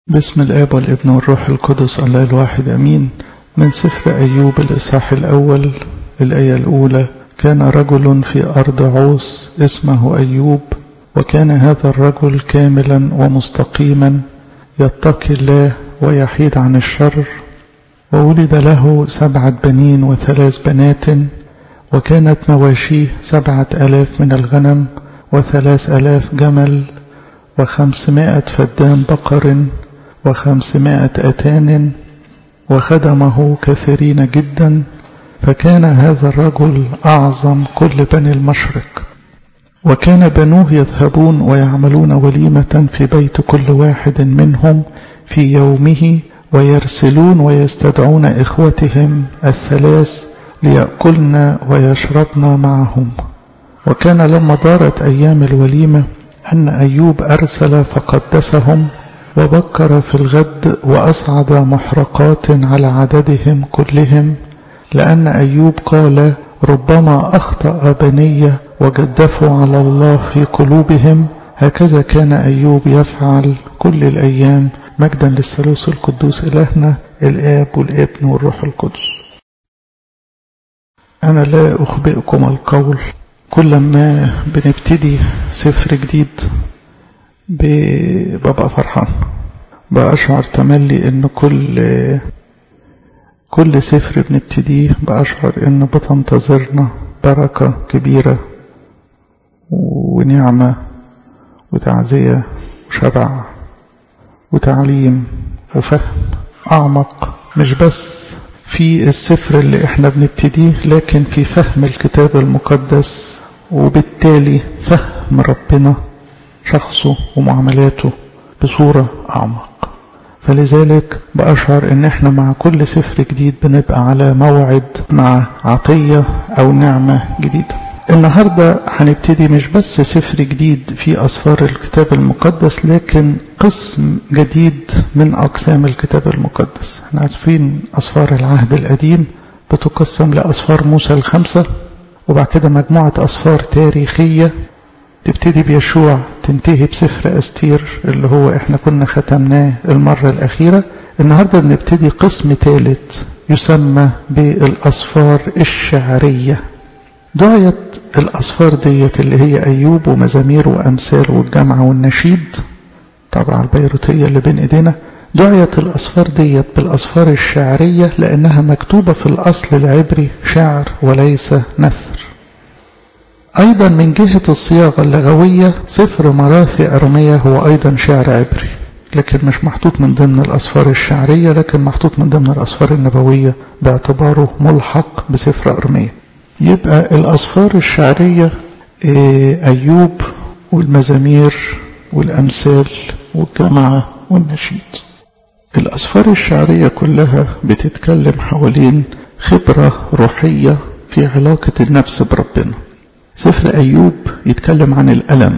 بسم الآب والابن والروح القدس الله الواحد أمين من سفر أيوب الإصحاح الأول الآية الأولى كان رجل في أرض عوس اسمه أيوب وكان هذا الرجل كاملا ومستقيما يتقي الله ويحيد عن الشر وولد له سبعة بنين وثلاث بنات وكانت مواشيه سبعة ألاف من الغنم وثلاث ألاف جمل وخمسمائة فدان بقر وخمسمائة أتان وخدمه كثيرين جدا فكان هذا الرجل أعظم كل بني المشرق وكان بنوه يذهبون ويعملون وليمة في بيت كل واحد منهم في يومه ويرسلون ويستدعون إخوتهم الثلاث ليأكلن ويشربن معهم وكان لما دارت أيام الوليمة أن أيوب أرسل فقدسهم وبكر في الغد وأصعد محرقات على عددهم كلهم لأن أيوب قال ربما أخطأ بني وجدفوا على الله في قلوبهم هكذا كان أيوب يفعل كل الأيام مجدا للثالوث القدوس إلهنا الآب والابن والروح القدس أنا لا أخبئكم القول كل ما بنبتدي سفر جديد ببقى فرحان بأشعر تملي إن كل كل سفر بنبتديه بأشعر إن بتنتظرنا بركة كبيرة ونعمة وتعزية وشبع وتعليم وفهم أعمق مش بس في السفر اللي احنا بنبتديه لكن في فهم الكتاب المقدس وبالتالي فهم ربنا شخصه ومعاملاته بصورة أعمق فلذلك بأشعر ان احنا مع كل سفر جديد بنبقى على موعد مع عطية او نعمة جديدة النهاردة هنبتدي مش بس سفر جديد في أسفار الكتاب المقدس لكن قسم جديد من أقسام الكتاب المقدس احنا عارفين أسفار العهد القديم بتقسم لأسفار موسى الخمسة وبعد كده مجموعة أسفار تاريخية تبتدي بيشوع تنتهي بسفر أستير اللي هو احنا كنا ختمناه المرة الأخيرة النهاردة بنبتدي قسم ثالث يسمى بالأسفار الشعرية دعيت الأسفار ديت اللي هي أيوب ومزامير وأمثال والجامعة والنشيد طبعا البيروتية اللي بين إيدينا دعيت الأسفار ديت بالأسفار الشعرية لأنها مكتوبة في الأصل العبري شعر وليس نثر أيضا من جهة الصياغة اللغوية سفر مراثي أرمية هو أيضا شعر عبري لكن مش محطوط من ضمن الأسفار الشعرية لكن محطوط من ضمن الأسفار النبوية باعتباره ملحق بسفر أرمية يبقى الأسفار الشعرية أيوب والمزامير والأمثال والجماعة والنشيد الأسفار الشعرية كلها بتتكلم حوالين خبرة روحية في علاقة النفس بربنا سفر أيوب يتكلم عن الألم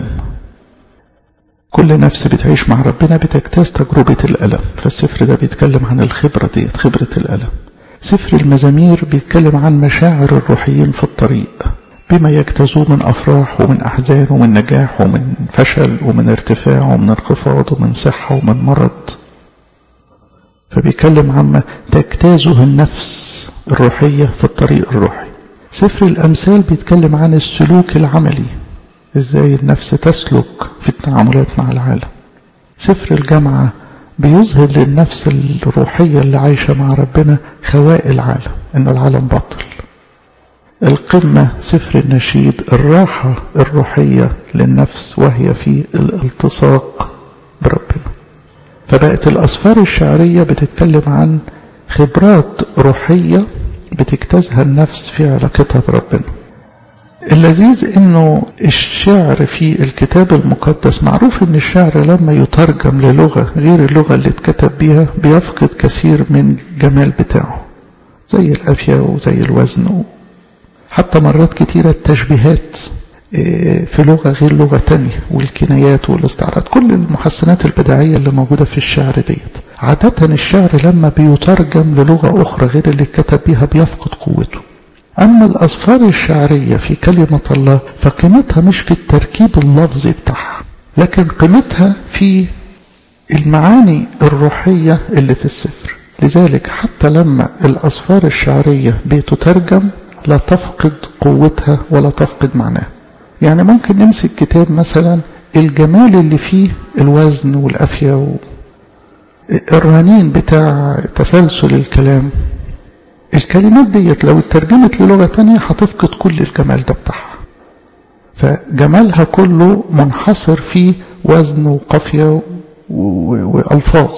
كل نفس بتعيش مع ربنا بتجتاز تجربة الألم فالسفر ده بيتكلم عن الخبرة ديت خبرة الألم سفر المزامير بيتكلم عن مشاعر الروحيين في الطريق بما يجتازوه من أفراح ومن أحزان ومن نجاح ومن فشل ومن ارتفاع ومن انخفاض ومن صحة ومن مرض فبيتكلم عما تجتازه النفس الروحية في الطريق الروحي سفر الأمثال بيتكلم عن السلوك العملي ازاي النفس تسلك في التعاملات مع العالم سفر الجامعة بيظهر للنفس الروحية اللي عايشة مع ربنا خواء العالم انه العالم بطل القمة سفر النشيد الراحة الروحية للنفس وهي في الالتصاق بربنا فبقت الأسفار الشعرية بتتكلم عن خبرات روحية بتجتازها النفس في علاقتها بربنا اللذيذ انه الشعر في الكتاب المقدس معروف ان الشعر لما يترجم للغة غير اللغة اللي اتكتب بيها بيفقد كثير من جمال بتاعه زي القافية وزي الوزن حتى مرات كتيرة التشبيهات في لغة غير لغة تانية والكنايات والاستعارات كل المحسنات البداعية اللي موجودة في الشعر ديت عادة الشعر لما بيترجم للغة أخرى غير اللي كتب بيها بيفقد قوته أما الأسفار الشعرية في كلمة الله فقيمتها مش في التركيب اللفظي بتاعها لكن قيمتها في المعاني الروحية اللي في السفر لذلك حتى لما الأصفار الشعرية بتترجم لا تفقد قوتها ولا تفقد معناها يعني ممكن نمسك كتاب مثلا الجمال اللي فيه الوزن والأفية و... الرنين بتاع تسلسل الكلام الكلمات ديت لو اترجمت للغة تانية هتفقد كل الجمال ده بتاعها فجمالها كله منحصر في وزن وقافية وألفاظ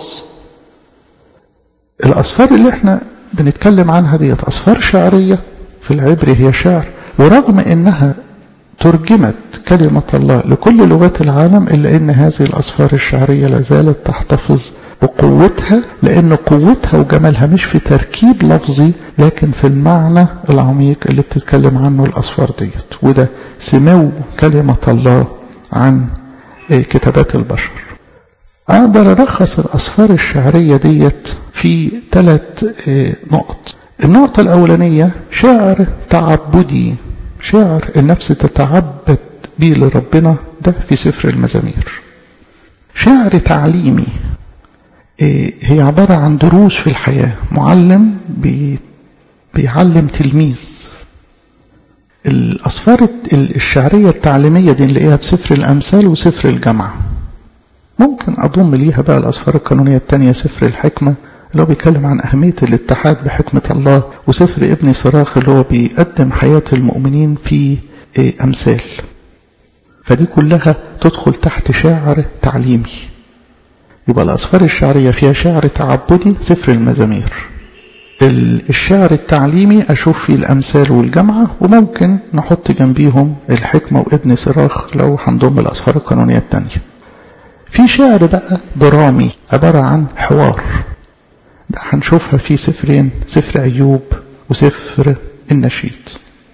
الأصفار اللي احنا بنتكلم عنها ديت أصفار شعرية في العبري هي شعر ورغم انها ترجمت كلمة الله لكل لغات العالم إلا أن هذه الأصفار الشعرية لا زالت تحتفظ بقوتها لأن قوتها وجمالها مش في تركيب لفظي لكن في المعنى العميق اللي بتتكلم عنه الأصفار ديت وده سمو كلمة الله عن كتابات البشر أقدر ألخص الأصفار الشعرية ديت في ثلاث نقط النقطة الأولانية شعر تعبدي شعر النفس تتعبد به لربنا ده في سفر المزامير شعر تعليمي هي عبارة عن دروس في الحياة معلم بي بيعلم تلميذ الأصفار الشعرية التعليمية دي نلاقيها بسفر الأمثال وسفر الجامعة ممكن أضم ليها بقى الأصفار القانونية التانية سفر الحكمة اللي هو بيتكلم عن أهمية الاتحاد بحكمة الله وسفر ابن صراخ اللي هو بيقدم حياة المؤمنين في أمثال فدي كلها تدخل تحت شعر تعليمي يبقى الأصفار الشعرية فيها شعر تعبدي سفر المزامير الشعر التعليمي أشوف فيه الأمثال والجامعة وممكن نحط جنبيهم الحكمة وابن صراخ لو هنضم الأصفار القانونية التانية في شعر بقى درامي عبارة عن حوار ده هنشوفها في سفرين سفر أيوب وسفر النشيد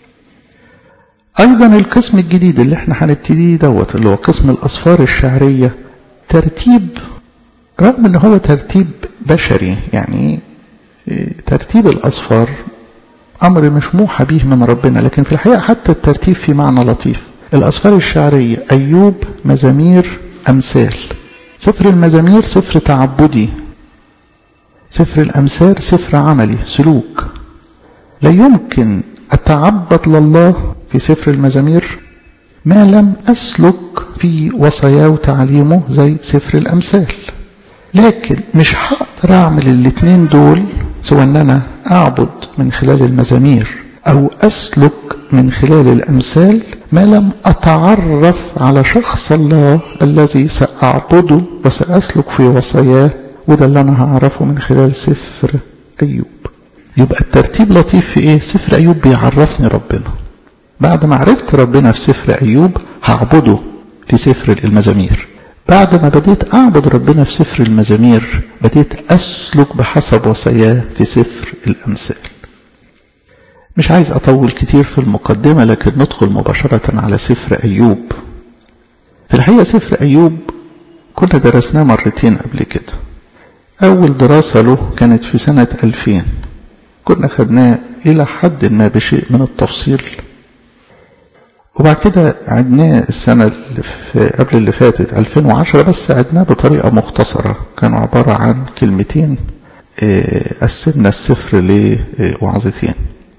أيضا القسم الجديد اللي احنا هنبتديه دوت اللي هو قسم الأصفار الشعرية ترتيب رغم ان هو ترتيب بشري يعني ترتيب الأصفار أمر مش موحى به من ربنا لكن في الحقيقة حتى الترتيب في معنى لطيف الأصفار الشعرية أيوب مزامير أمثال سفر المزامير سفر تعبدي سفر الأمثال سفر عملي سلوك لا يمكن أتعبد لله في سفر المزامير ما لم أسلك في وصاياه وتعليمه زي سفر الأمثال لكن مش هقدر أعمل الاتنين دول سواء أن أنا أعبد من خلال المزامير أو أسلك من خلال الأمثال ما لم أتعرف على شخص الله الذي سأعبده وسأسلك في وصاياه وده اللي أنا هعرفه من خلال سفر أيوب يبقى الترتيب لطيف في إيه سفر أيوب بيعرفني ربنا بعد ما عرفت ربنا في سفر أيوب هعبده في سفر المزامير بعد ما بديت أعبد ربنا في سفر المزامير بديت أسلك بحسب وصاياه في سفر الأمثال مش عايز أطول كتير في المقدمة لكن ندخل مباشرة على سفر أيوب في الحقيقة سفر أيوب كنا درسناه مرتين قبل كده أول دراسة له كانت في سنة 2000 كنا خدناه إلى حد ما بشيء من التفصيل وبعد كده عدناه السنة اللي في قبل اللي فاتت 2010 بس عدناه بطريقة مختصرة كانوا عبارة عن كلمتين قسمنا السفر لوعظتين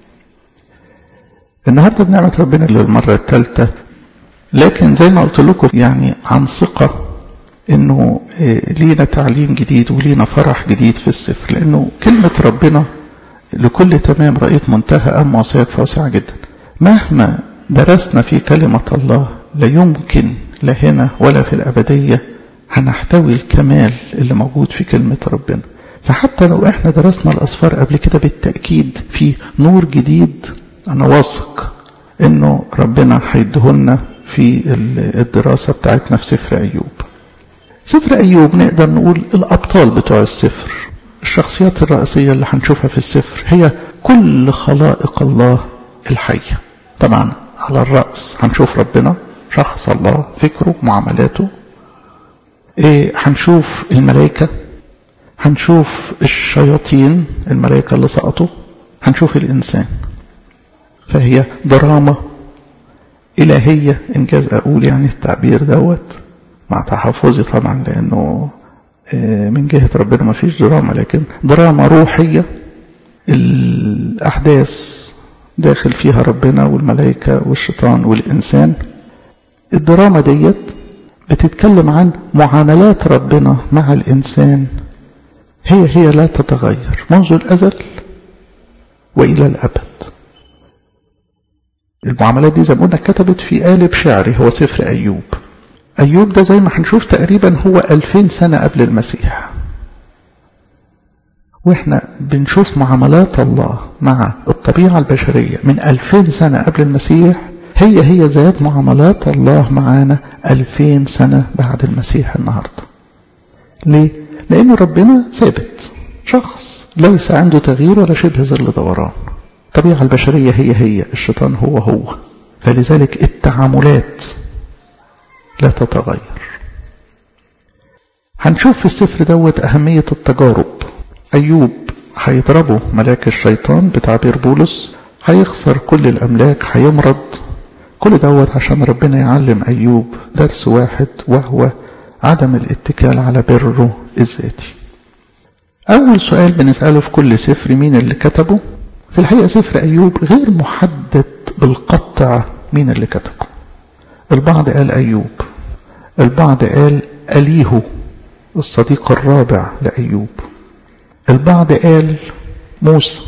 النهاردة بنعمة ربنا للمرة الثالثة لكن زي ما قلت لكم يعني عن ثقة انه لينا تعليم جديد ولينا فرح جديد في السفر لانه كلمة ربنا لكل تمام رأيت منتهى أم وصيك فوسع جدا مهما درسنا في كلمة الله لا يمكن لا هنا ولا في الأبدية هنحتوي الكمال اللي موجود في كلمة ربنا فحتى لو احنا درسنا الأصفار قبل كده بالتأكيد في نور جديد أنا واثق إنه ربنا هيدهلنا في الدراسة بتاعتنا في سفر أيوب سفر أيوب نقدر نقول الأبطال بتوع السفر الشخصيات الرئيسية اللي هنشوفها في السفر هي كل خلائق الله الحية طبعا على الرأس هنشوف ربنا شخص الله فكره معاملاته إيه هنشوف الملائكة هنشوف الشياطين الملائكة اللي سقطوا هنشوف الإنسان فهي دراما إلهية إنجاز أقول يعني التعبير دوت مع تحفظي طبعا لأنه من جهة ربنا ما فيش دراما لكن دراما روحية الأحداث داخل فيها ربنا والملائكة والشيطان والإنسان الدراما ديت بتتكلم عن معاملات ربنا مع الإنسان هي هي لا تتغير منذ الأزل وإلى الأبد المعاملات دي زي ما قلنا كتبت في قالب شعري هو سفر أيوب أيوب ده زي ما هنشوف تقريبا هو ألفين سنة قبل المسيح وإحنا بنشوف معاملات الله مع الطبيعة البشرية من ألفين سنة قبل المسيح هي هي ذات معاملات الله معانا ألفين سنة بعد المسيح النهاردة ليه؟ لأن ربنا ثابت شخص ليس عنده تغيير ولا شبه ظل دوران الطبيعة البشرية هي هي الشيطان هو هو فلذلك التعاملات لا تتغير هنشوف في السفر دوت أهمية التجارب أيوب هيضربه ملاك الشيطان بتعبير بولس هيخسر كل الأملاك هيمرض كل دوت عشان ربنا يعلم أيوب درس واحد وهو عدم الاتكال على بره الذاتي أول سؤال بنسأله في كل سفر مين اللي كتبه في الحقيقة سفر أيوب غير محدد بالقطع مين اللي كتبه البعض قال أيوب البعض قال أليهو الصديق الرابع لأيوب البعض قال موسى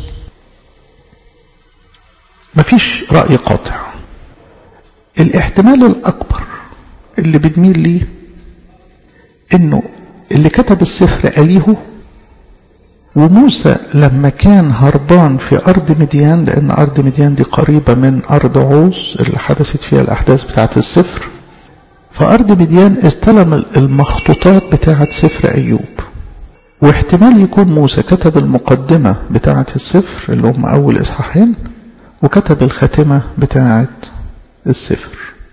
مفيش رأي قاطع الاحتمال الأكبر اللي بنميل ليه انه اللي كتب السفر أليهو وموسى لما كان هربان في أرض مديان لأن أرض مديان دي قريبة من أرض عوز اللي حدثت فيها الأحداث بتاعة السفر فأرض مديان استلم المخطوطات بتاعة سفر أيوب واحتمال يكون موسى كتب المقدمة بتاعة السفر اللي هم أول إصحاحين وكتب الخاتمة بتاعة السفر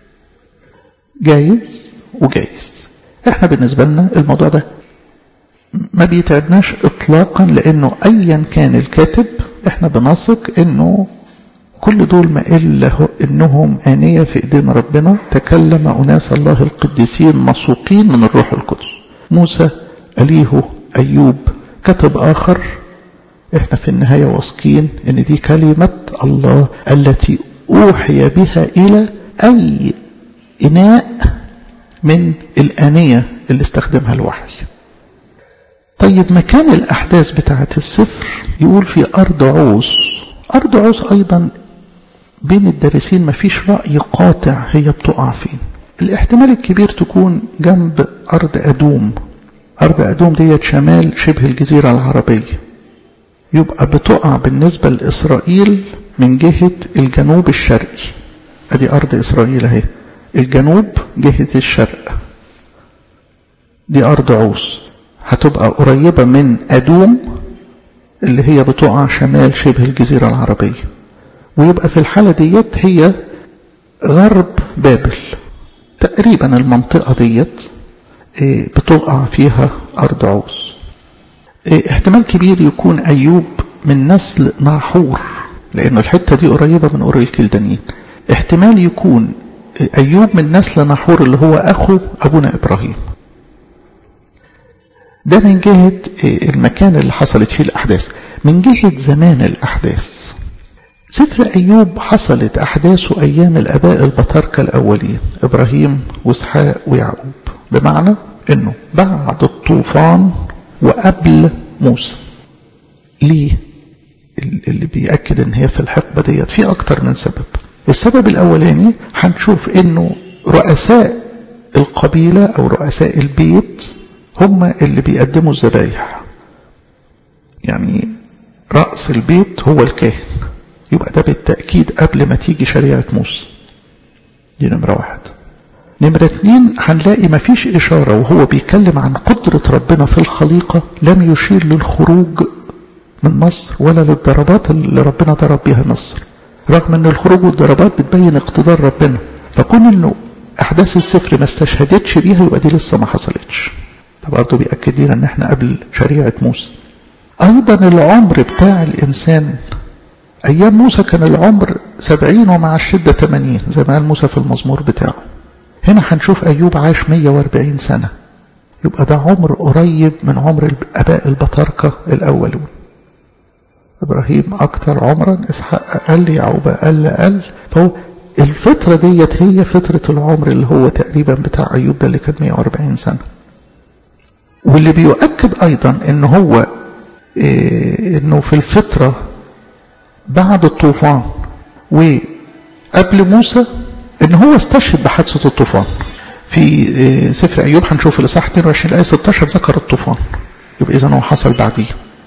جايز وجايز احنا بالنسبة لنا الموضوع ده ما بيتعبناش اطلاقا لانه ايا كان الكاتب احنا بنثق انه كل دول ما الا انهم انيه في ايدين ربنا تكلم اناس الله القديسين مسوقين من الروح القدس موسى اليهو ايوب كتب اخر احنا في النهايه واثقين ان دي كلمه الله التي اوحي بها الى اي اناء من الانيه اللي استخدمها الوحي طيب مكان الأحداث بتاعة السفر يقول في أرض عوس أرض عوس أيضا بين الدارسين ما فيش رأي قاطع هي بتقع فين الاحتمال الكبير تكون جنب أرض أدوم أرض أدوم ديت شمال شبه الجزيرة العربية يبقى بتقع بالنسبة لإسرائيل من جهة الجنوب الشرقي أدي أرض إسرائيل أهي الجنوب جهة الشرق دي أرض عوس هتبقى قريبة من أدوم اللي هي بتقع شمال شبه الجزيرة العربية ويبقى في الحالة ديت هي غرب بابل تقريبا المنطقة ديت بتقع فيها أرض عوز احتمال كبير يكون أيوب من نسل ناحور لأنه الحتة دي قريبة من أور الكلدانيين احتمال يكون أيوب من نسل ناحور اللي هو أخو أبونا إبراهيم ده من جهة المكان اللي حصلت فيه الأحداث من جهة زمان الأحداث سفر أيوب حصلت أحداثه أيام الأباء البطاركة الأولين إبراهيم وإسحاق ويعقوب بمعنى أنه بعد الطوفان وقبل موسى ليه اللي بيأكد أن هي في الحقبة ديت في أكتر من سبب السبب الأولاني هنشوف أنه رؤساء القبيلة أو رؤساء البيت هم اللي بيقدموا الذبايح يعني رأس البيت هو الكاهن يبقى ده بالتأكيد قبل ما تيجي شريعة موسى دي نمرة واحد نمرة اتنين هنلاقي مفيش إشارة وهو بيتكلم عن قدرة ربنا في الخليقة لم يشير للخروج من مصر ولا للضربات اللي ربنا ضرب بيها مصر رغم ان الخروج والضربات بتبين اقتدار ربنا فكون انه احداث السفر ما استشهدتش بيها يبقى دي لسه ما حصلتش برضه بيأكد لنا ان احنا قبل شريعة موسى ايضا العمر بتاع الانسان ايام موسى كان العمر سبعين ومع الشدة تمانين زي ما قال موسى في المزمور بتاعه هنا هنشوف ايوب عاش 140 سنة يبقى ده عمر قريب من عمر الآباء البطاركة الأولون إبراهيم أكثر عمرا إسحاق أقل يعقوب أقل أقل فهو الفترة ديت هي فترة العمر اللي هو تقريبا بتاع أيوب ده اللي كان 140 سنة واللي بيؤكد أيضا إن هو إيه إنه في الفترة بعد الطوفان وقبل موسى إن هو استشهد بحادثة الطوفان في إيه سفر أيوب هنشوف الإصحاح 22 الآية 16 ذكر الطوفان يبقى إذا هو حصل بعديه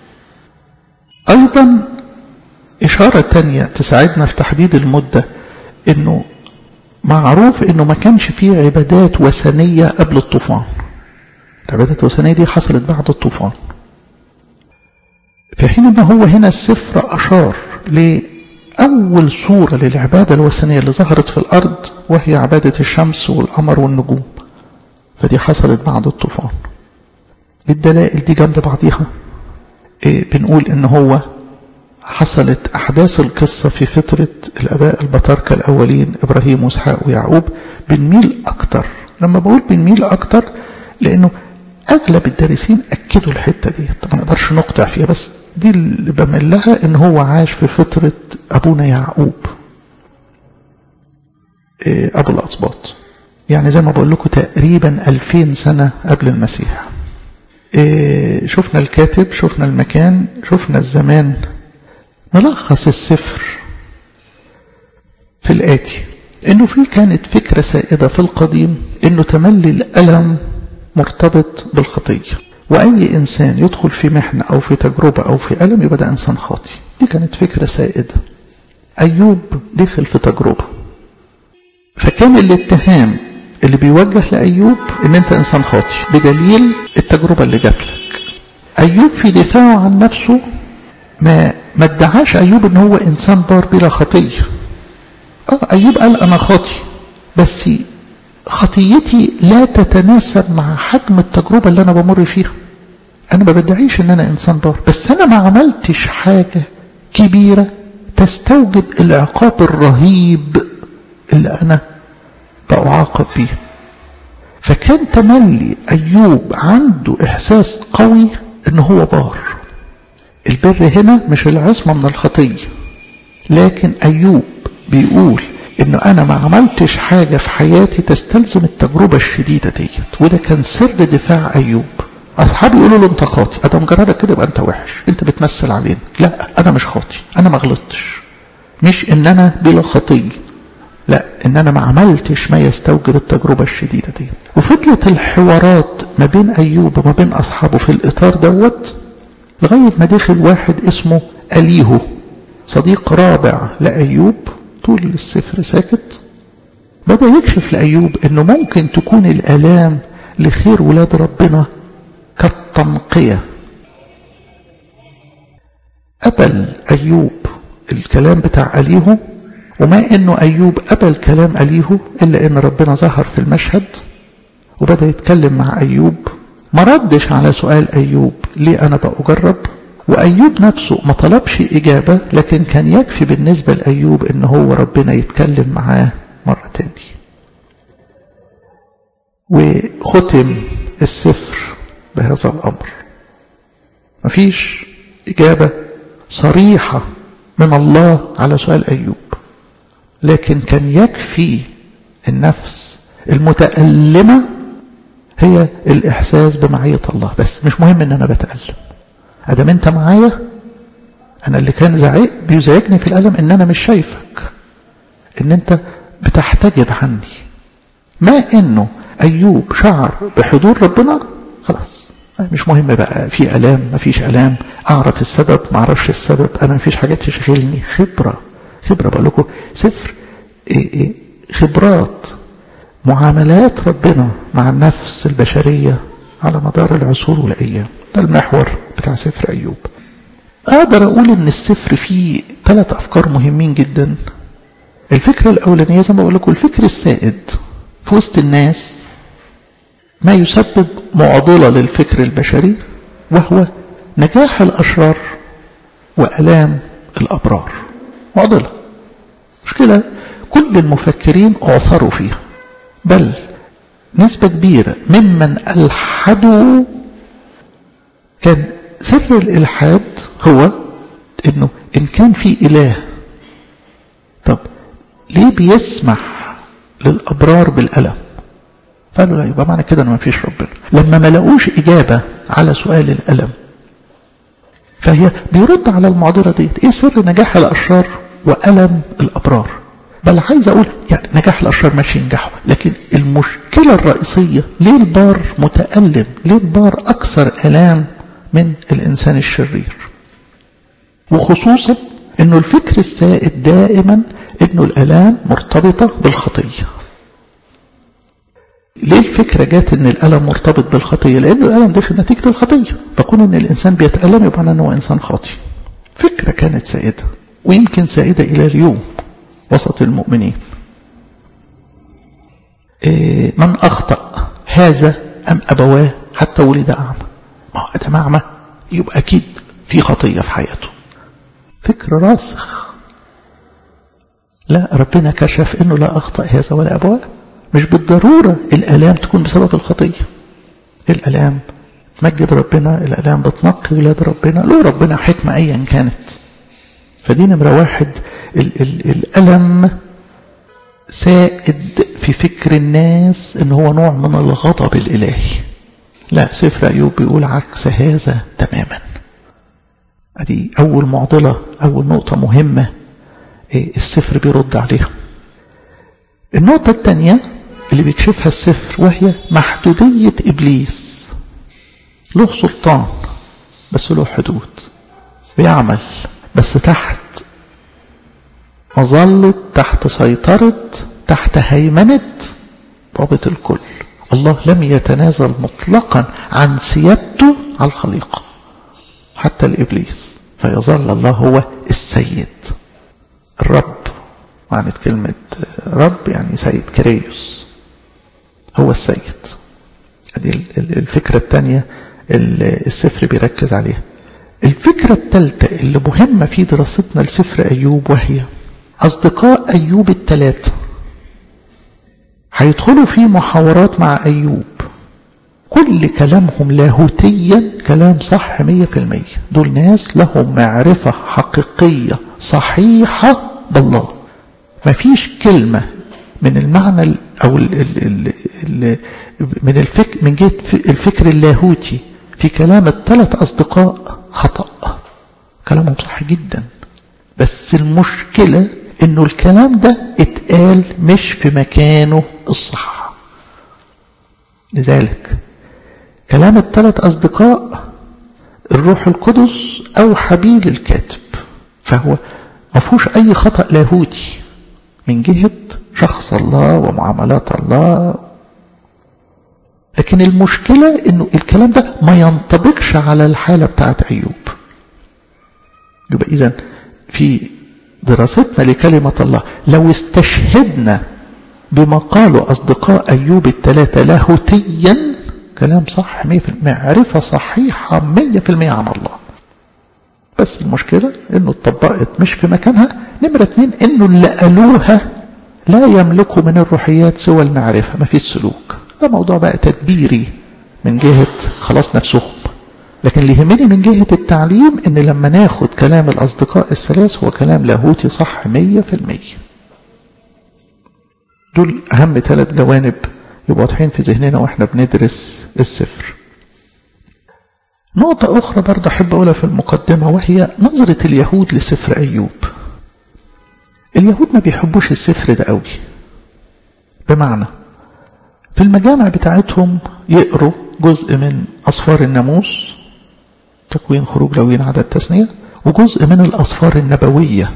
أيضا إشارة تانية تساعدنا في تحديد المدة إنه معروف إنه ما كانش فيه عبادات وثنية قبل الطوفان العبادات الوثنية دي حصلت بعد الطوفان في حين إن هو هنا السفر أشار لأول صورة للعبادة الوثنية اللي ظهرت في الأرض وهي عبادة الشمس والقمر والنجوم فدي حصلت بعد الطوفان الدلائل دي جنب بعضيها إيه بنقول إن هو حصلت أحداث القصة في فترة الآباء البطاركة الأولين إبراهيم وإسحاق ويعقوب بنميل أكتر لما بقول بنميل أكتر لأنه أغلب الدارسين أكدوا الحتة دي طب ما نقدرش نقطع فيها بس دي اللي بميل لها إن هو عاش في فترة أبونا يعقوب إيه أبو الأسباط يعني زي ما بقول لكم تقريبا ألفين سنة قبل المسيح إيه شفنا الكاتب شفنا المكان شفنا الزمان نلخص السفر في الآتي إنه في كانت فكرة سائدة في القديم إنه تملي الألم مرتبط بالخطية وأي إنسان يدخل في محنة أو في تجربة أو في ألم يبقى ده إنسان خاطي دي كانت فكرة سائدة أيوب دخل في تجربة فكان الاتهام اللي بيوجه لأيوب إن أنت إنسان خاطي بدليل التجربة اللي جات لك أيوب في دفاعه عن نفسه ما ما ادعاش أيوب إن هو إنسان بار بلا خطية آه أيوب قال أنا خاطي بس خطيتي لا تتناسب مع حجم التجربة اللي أنا بمر فيها أنا ما بدعيش إن أنا إنسان بار بس أنا ما عملتش حاجة كبيرة تستوجب العقاب الرهيب اللي أنا بأعاقب بيه فكان تملي أيوب عنده إحساس قوي إن هو بار البر هنا مش العصمة من الخطية لكن أيوب بيقول إنه أنا ما عملتش حاجة في حياتي تستلزم التجربة الشديدة ديت وده كان سر دفاع أيوب أصحابي يقولوا له أنت خاطي أدام جرالك كده يبقى أنت وحش أنت بتمثل علينا لا أنا مش خاطي أنا ما غلطتش مش إن أنا بلا خطية لا إن أنا ما عملتش ما يستوجب التجربة الشديدة دي وفضلت الحوارات ما بين أيوب وما بين أصحابه في الإطار دوت لغاية ما دخل واحد اسمه أليهو صديق رابع لأيوب طول السفر ساكت بدأ يكشف لأيوب أنه ممكن تكون الآلام لخير ولاد ربنا كالتنقية قبل أيوب الكلام بتاع أليهو وما أنه أيوب قبل كلام أليهو إلا أن ربنا ظهر في المشهد وبدأ يتكلم مع أيوب ما ردش على سؤال أيوب ليه أنا بأجرب وأيوب نفسه ما طلبش إجابة لكن كان يكفي بالنسبة لأيوب إن هو ربنا يتكلم معاه مرة تاني وختم السفر بهذا الأمر مفيش إجابة صريحة من الله على سؤال أيوب لكن كان يكفي النفس المتألمة هي الإحساس بمعية الله بس مش مهم إن أنا بتألم أدام أنت معايا أنا اللي كان زعيق بيزعجني في الألم إن أنا مش شايفك إن أنت بتحتجب عني ما إنه أيوب شعر بحضور ربنا خلاص مش مهم بقى في ألام ما فيش ألام أعرف السبب ما أعرفش السبب أنا ما فيش حاجات تشغلني خبرة خبرة بقول لكم سفر إيه إيه خبرات معاملات ربنا مع النفس البشرية على مدار العصور والأيام ده المحور بتاع سفر أيوب أقدر أقول إن السفر فيه ثلاث أفكار مهمين جدا الفكرة الأولانية زي ما بقول لكم الفكر السائد في وسط الناس ما يسبب معضلة للفكر البشري وهو نجاح الأشرار وألام الأبرار معضلة مشكلة كل المفكرين أعثروا فيها بل نسبة كبيرة ممن ألحدوا كان سر الإلحاد هو إنه إن كان في إله طب ليه بيسمح للأبرار بالألم قالوا لا يبقى معنى كده إنه ما فيش ربنا لما ما لقوش إجابة على سؤال الألم فهي بيرد على المعضلة دي إيه سر نجاح الأشرار وألم الأبرار بل عايز أقول يعني نجاح الأشرار ماشي ينجحوا لكن المشكلة الرئيسية ليه البار متألم ليه البار أكثر ألام من الإنسان الشرير وخصوصا أنه الفكر السائد دائما أنه الألام مرتبطة بالخطية ليه الفكرة جات أن الألم مرتبط بالخطية لأن الألم داخل نتيجة الخطية فكون أن الإنسان بيتألم يبقى أنه إنسان خاطئ فكرة كانت سائدة ويمكن سائدة إلى اليوم وسط المؤمنين إيه من أخطأ هذا أم أبواه حتى ولد أعمى ما هو أدم أعمى يبقى أكيد في خطية في حياته فكر راسخ لا ربنا كشف أنه لا أخطأ هذا ولا أبواه مش بالضرورة الألام تكون بسبب الخطية الألام مجد ربنا الألام بتنقي ولاد ربنا له ربنا حكمة أيا كانت فدي نمرة واحد ال ال الألم سائد في فكر الناس ان هو نوع من الغضب الإلهي لا سفر أيوب بيقول عكس هذا تماما ادي أول معضلة أول نقطة مهمة السفر بيرد عليها النقطة الثانية اللي بيكشفها السفر وهي محدودية إبليس له سلطان بس له حدود بيعمل بس تحت مظلة تحت سيطرة تحت هيمنة ضابط الكل الله لم يتنازل مطلقا عن سيادته على الخليقة حتى الإبليس فيظل الله هو السيد الرب معنى كلمة رب يعني سيد كريوس هو السيد هذه الفكرة الثانية السفر بيركز عليها الفكرة الثالثة اللي مهمة في دراستنا لسفر أيوب وهي أصدقاء أيوب الثلاثة هيدخلوا في محاورات مع أيوب كل كلامهم لاهوتيا كلام صح مية في المية دول ناس لهم معرفة حقيقية صحيحة بالله ما فيش كلمة من المعنى أو ال ال ال من الفكر من جهة الفكر اللاهوتي في كلام الثلاث أصدقاء خطأ كلامهم صح جدا بس المشكلة انه الكلام ده اتقال مش في مكانه الصح لذلك كلام الثلاث أصدقاء الروح القدس أو حبيل الكاتب فهو ما فيهوش أي خطأ لاهوتي من جهة شخص الله ومعاملات الله لكن المشكلة انه الكلام ده ما ينطبقش على الحالة بتاعت أيوب يبقى إذا في دراستنا لكلمة الله لو استشهدنا بما قالوا أصدقاء أيوب الثلاثة لاهوتيا كلام صح مية في معرفة صحيحة مية في المية عن الله بس المشكلة انه اتطبقت مش في مكانها نمرة اتنين انه اللي قالوها لا يملكوا من الروحيات سوى المعرفة ما فيش سلوك ده موضوع بقى تدبيري من جهة خلاص نفسهم لكن اللي يهمني من جهة التعليم ان لما ناخد كلام الاصدقاء الثلاث هو كلام لاهوتي صح مية في المية دول اهم ثلاث جوانب يبقوا واضحين في ذهننا واحنا بندرس السفر نقطة أخرى برضه أحب أقولها في المقدمة وهي نظرة اليهود لسفر أيوب اليهود ما بيحبوش السفر ده قوي بمعنى في المجامع بتاعتهم يقروا جزء من أصفار الناموس تكوين خروج لوين عدد تثنية وجزء من الأصفار النبوية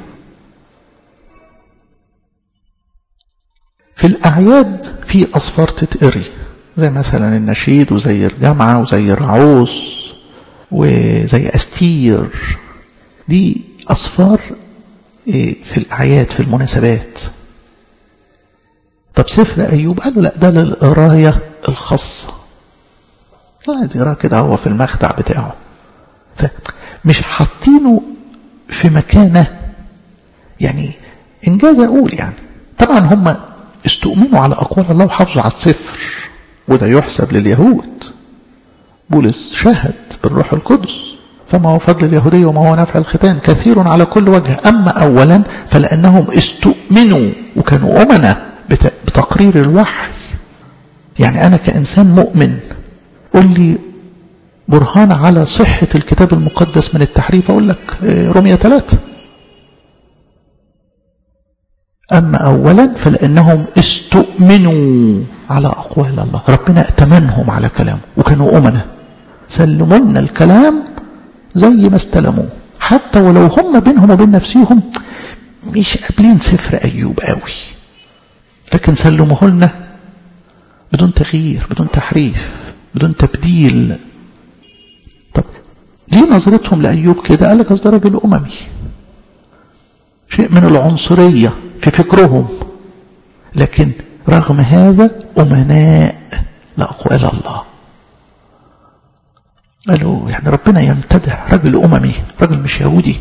في الأعياد في أصفار تتقري زي مثلا النشيد وزي الجامعة وزي الرعوس وزي أستير دي أصفار في الأعياد في المناسبات طب سفر أيوب قالوا لا ده للقراية الخاصة لا عايز يقراه كده هو في المخدع بتاعه فمش حاطينه في مكانه يعني إنجاز أقول يعني طبعا هم استؤمنوا على أقوال الله وحافظوا على السفر وده يحسب لليهود بولس شهد بالروح القدس فما هو فضل اليهودية وما هو نفع الختان كثير على كل وجه أما أولا فلأنهم استؤمنوا وكانوا أمنا بتقرير الوحي يعني أنا كإنسان مؤمن قل لي برهان على صحة الكتاب المقدس من التحريف أقول لك رمية ثلاثة أما أولا فلأنهم استؤمنوا على أقوال الله ربنا ائتمنهم على كلامه وكانوا أمنا سلموا لنا الكلام زي ما استلموه حتى ولو هم بينهم وبين نفسهم مش قابلين سفر أيوب قوي لكن سلموه لنا بدون تغيير بدون تحريف بدون تبديل طب ليه نظرتهم لأيوب كده قال لك ده راجل أممي شيء من العنصرية في فكرهم لكن رغم هذا أمناء لأقوال الله قالوا يعني ربنا يمتدح رجل أممي رجل مش يهودي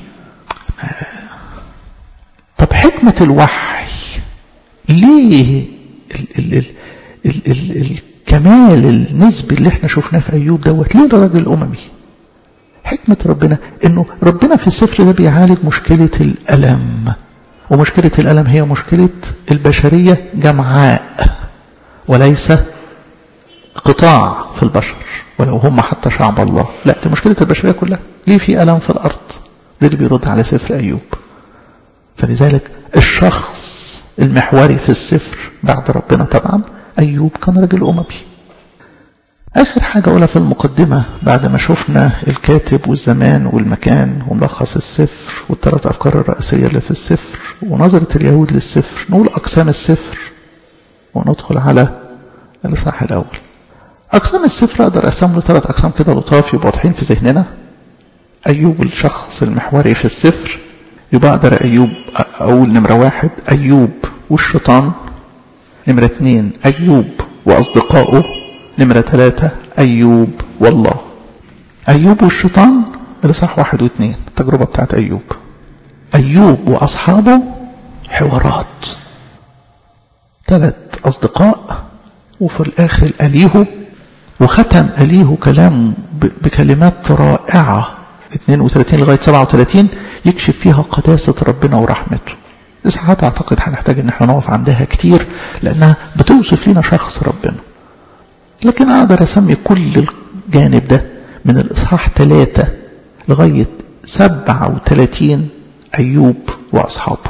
طب حكمة الوحي ليه ال ال ال ال ال الكمال النسبي اللي احنا شفناه في أيوب دوت ليه الراجل أممي حكمة ربنا انه ربنا في السفر ده بيعالج مشكلة الألم ومشكلة الألم هي مشكلة البشرية جمعاء وليس قطاع في البشر ولو هم حتى شعب الله لا دي مشكلة البشرية كلها ليه في ألم في الأرض ده اللي بيرد على سفر أيوب فلذلك الشخص المحوري في السفر بعد ربنا طبعا أيوب كان رجل أممي آخر حاجة أقولها في المقدمة بعد ما شفنا الكاتب والزمان والمكان وملخص السفر والثلاث أفكار الرئيسية اللي في السفر ونظرة اليهود للسفر نقول أقسام السفر وندخل على الإصحاح الأول أقسام السفر أقدر أقسم له ثلاث أقسام كده لطاف يبقوا واضحين في ذهننا أيوب الشخص المحوري في السفر يبقى أقدر أيوب أقول نمرة واحد أيوب والشيطان نمرة اثنين أيوب وأصدقائه نمرة ثلاثة أيوب والله أيوب والشيطان الإصحاح واحد واثنين التجربة بتاعت أيوب أيوب وأصحابه حوارات ثلاث أصدقاء وفي الآخر أليه وختم أليه كلام بكلمات رائعة 32 لغاية 37 يكشف فيها قداسة ربنا ورحمته الإصحاحات أعتقد هنحتاج إن احنا نقف عندها كتير لأنها بتوصف لنا شخص ربنا لكن أقدر أسمي كل الجانب ده من الإصحاح ثلاثة لغاية 37 أيوب وأصحابه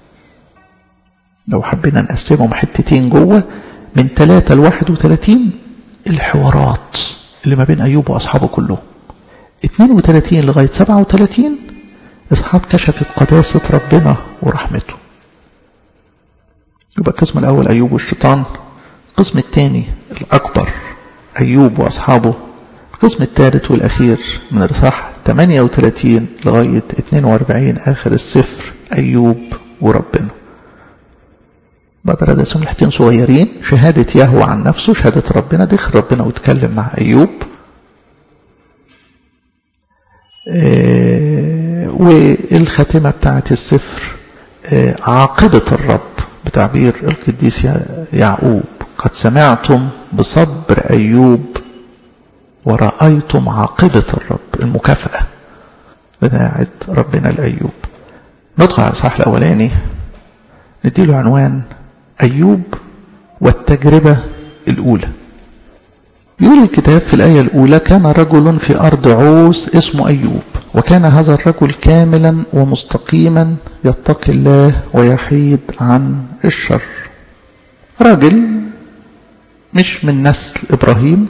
لو حبينا نقسمهم حتتين جوه من 3 ل 31 الحوارات اللي ما بين أيوب وأصحابه كلهم 32 لغاية 37 إصحاحات كشفت قداسة ربنا ورحمته يبقى القسم الأول أيوب والشيطان القسم الثاني الأكبر أيوب وأصحابه القسم الثالث والأخير من الإصحاح 38 لغاية 42 آخر السفر أيوب وربنا بقدر أدرسهم لحتين صغيرين شهادة يهوى عن نفسه شهادة ربنا دخل ربنا واتكلم مع أيوب إيه والخاتمة بتاعت السفر إيه عاقبة الرب بتعبير القديس يعقوب قد سمعتم بصبر أيوب ورأيتم عاقبة الرب المكافأة بتاعت ربنا لأيوب ندخل على الإصحاح الأولاني نديله عنوان أيوب والتجربة الأولى يقول الكتاب في الآية الأولى كان رجل في أرض عوس اسمه أيوب وكان هذا الرجل كاملا ومستقيما يتقي الله ويحيد عن الشر راجل مش من نسل إبراهيم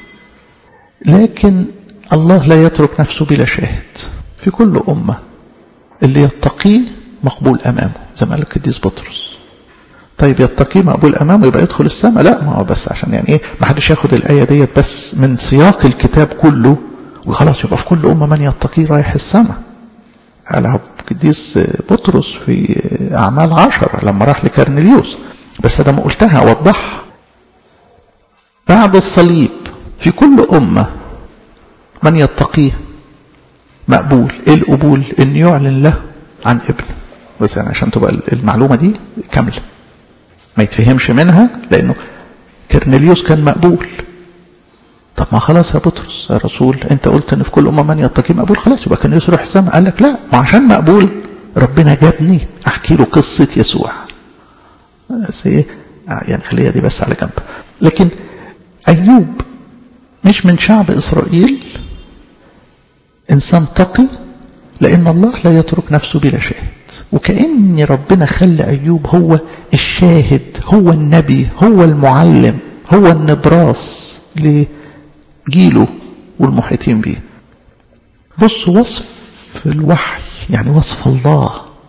لكن الله لا يترك نفسه بلا شاهد في كل أمة اللي يتقيه مقبول أمامه زي ما قال القديس بطرس طيب يتقيه مقبول أمامه يبقى يدخل السماء لا ما هو بس عشان يعني إيه ما حدش ياخد الآية ديت بس من سياق الكتاب كله وخلاص يبقى في كل أمة من يتقيه رايح السماء قالها القديس بطرس في أعمال عشرة لما راح لكرنليوس بس هذا ما قلتها أوضحها بعد الصليب في كل أمة من يتقيه مقبول ايه القبول ان يعلن له عن ابنه بس يعني عشان تبقى المعلومة دي كاملة ما يتفهمش منها لانه كرنيليوس كان مقبول طب ما خلاص يا بطرس يا رسول انت قلت ان في كل امه من يتقي مقبول خلاص يبقى كرنيليوس يروح السماء قال لك لا ما عشان مقبول ربنا جابني احكي له قصه يسوع بس ايه يعني خليها دي بس على جنب لكن ايوب مش من شعب اسرائيل انسان تقي لان الله لا يترك نفسه بلا شاهد وكأن ربنا خلى أيوب هو الشاهد هو النبي هو المعلم هو النبراس لجيله والمحيطين به بص وصف الوحي يعني وصف الله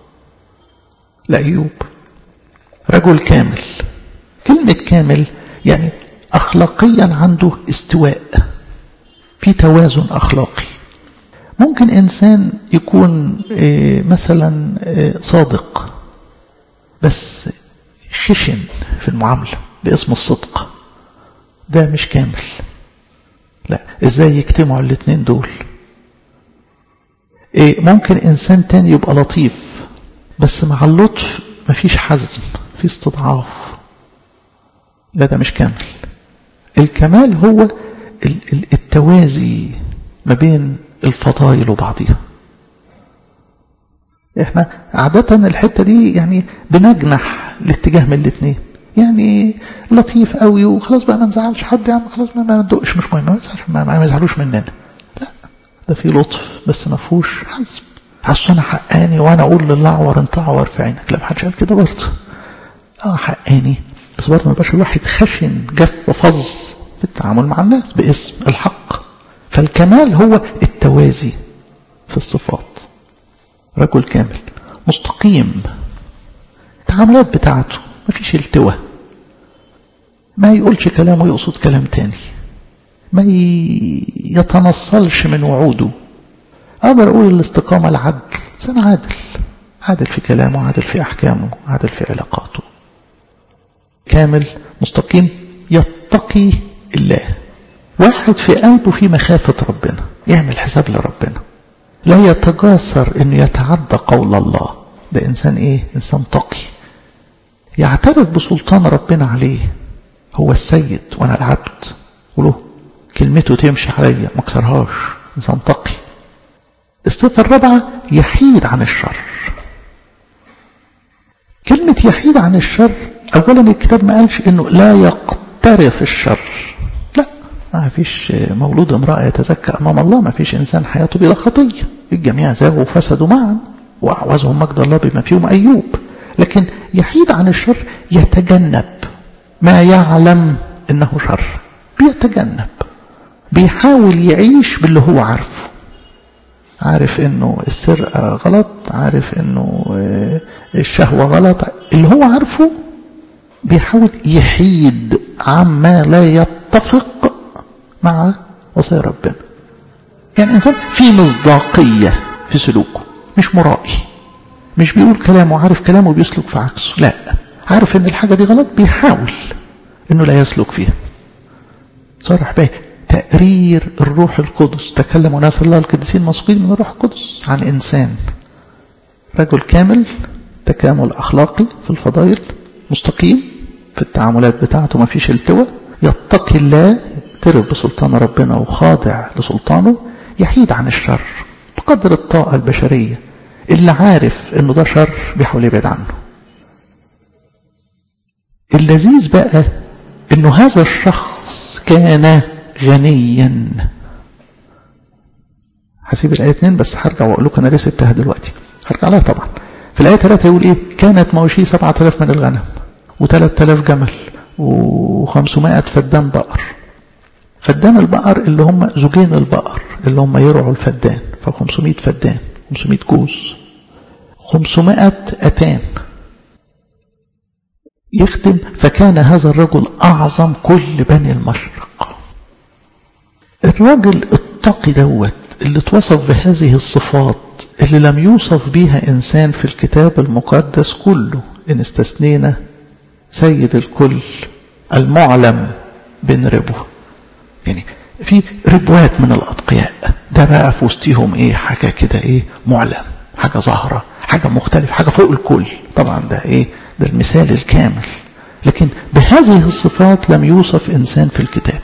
لأيوب رجل كامل كلمة كامل يعني أخلاقيا عنده استواء في توازن أخلاقي ممكن إنسان يكون مثلا صادق بس خشن في المعاملة باسم الصدق ده مش كامل لا ازاي يجتمعوا الاثنين دول ممكن إنسان تاني يبقى لطيف بس مع اللطف مفيش حزم في استضعاف لا ده مش كامل الكمال هو التوازي ما بين الفضائل وبعضها احنا عادة الحتة دي يعني بنجنح الاتجاه من الاثنين يعني لطيف قوي وخلاص بقى ما نزعلش حد يعني خلاص ما ندقش مش مهم ما يزعلش ما, ما يزعلوش مننا لا ده في لطف بس ما فيهوش حزم اصل انا حقاني وانا اقول للاعور انت اعور في عينك لا ما حدش قال كده برضه اه حقاني بس برضه ما يبقاش الواحد خشن جف فظ في التعامل مع الناس باسم الحق فالكمال هو التوازي في الصفات رجل كامل مستقيم التعاملات بتاعته ما فيش التوى ما يقولش كلام ويقصد كلام تاني ما يتنصلش من وعوده أقدر أقول الاستقامة العدل إنسان عادل عادل في كلامه عادل في أحكامه عادل في علاقاته كامل مستقيم يتقي الله واحد في قلبه في مخافة ربنا يعمل حساب لربنا لا يتجاسر انه يتعدى قول الله ده انسان ايه انسان تقي يعترف بسلطان ربنا عليه هو السيد وانا العبد وله كلمته تمشي عليا ما اكسرهاش انسان تقي الصفة الرابعة يحيد عن الشر كلمة يحيد عن الشر اولا الكتاب ما قالش انه لا يقترف الشر ما فيش مولود امرأة يتزكى أمام الله ما فيش إنسان حياته بلا خطية الجميع زاغوا وفسدوا معا وأعوزهم مجد الله بما فيهم أيوب لكن يحيد عن الشر يتجنب ما يعلم إنه شر بيتجنب بيحاول يعيش باللي هو عارفه عارف انه السرقة غلط عارف انه الشهوة غلط اللي هو عارفه بيحاول يحيد عما لا يتفق مع وصايا ربنا يعني إنسان في مصداقية في سلوكه مش مرائي مش بيقول كلامه عارف كلامه بيسلك في عكسه لا عارف ان الحاجة دي غلط بيحاول انه لا يسلك فيها صرح به تقرير الروح القدس تكلم ناس الله القديسين مسؤولين من الروح القدس عن إنسان رجل كامل تكامل أخلاقي في الفضائل مستقيم في التعاملات بتاعته ما فيش التوى يتقي الله يقترب بسلطان ربنا وخاضع لسلطانه يحيد عن الشر بقدر الطاقة البشرية اللي عارف انه ده شر بيحاول يبعد عنه اللذيذ بقى انه هذا الشخص كان غنيا هسيب الآية 2 بس هرجع واقول لكم انا ليه سبتها دلوقتي هرجع لها طبعا في الآية 3 يقول ايه كانت مواشيه 7000 من الغنم و3000 جمل و500 فدان بقر فدان البقر اللي هم زوجين البقر اللي هم يرعوا الفدان ف500 فدان 500 جوز 500 أتان يختم فكان هذا الرجل أعظم كل بني المشرق الراجل التقي دوت اللي اتوصف بهذه الصفات اللي لم يوصف بها إنسان في الكتاب المقدس كله إن استثنينا سيد الكل المعلم بن ربوه يعني في ربوات من الأتقياء ده بقى في وسطهم إيه حاجة كده إيه معلم حاجة ظاهرة حاجة مختلفة حاجة فوق الكل طبعا ده إيه ده المثال الكامل لكن بهذه الصفات لم يوصف إنسان في الكتاب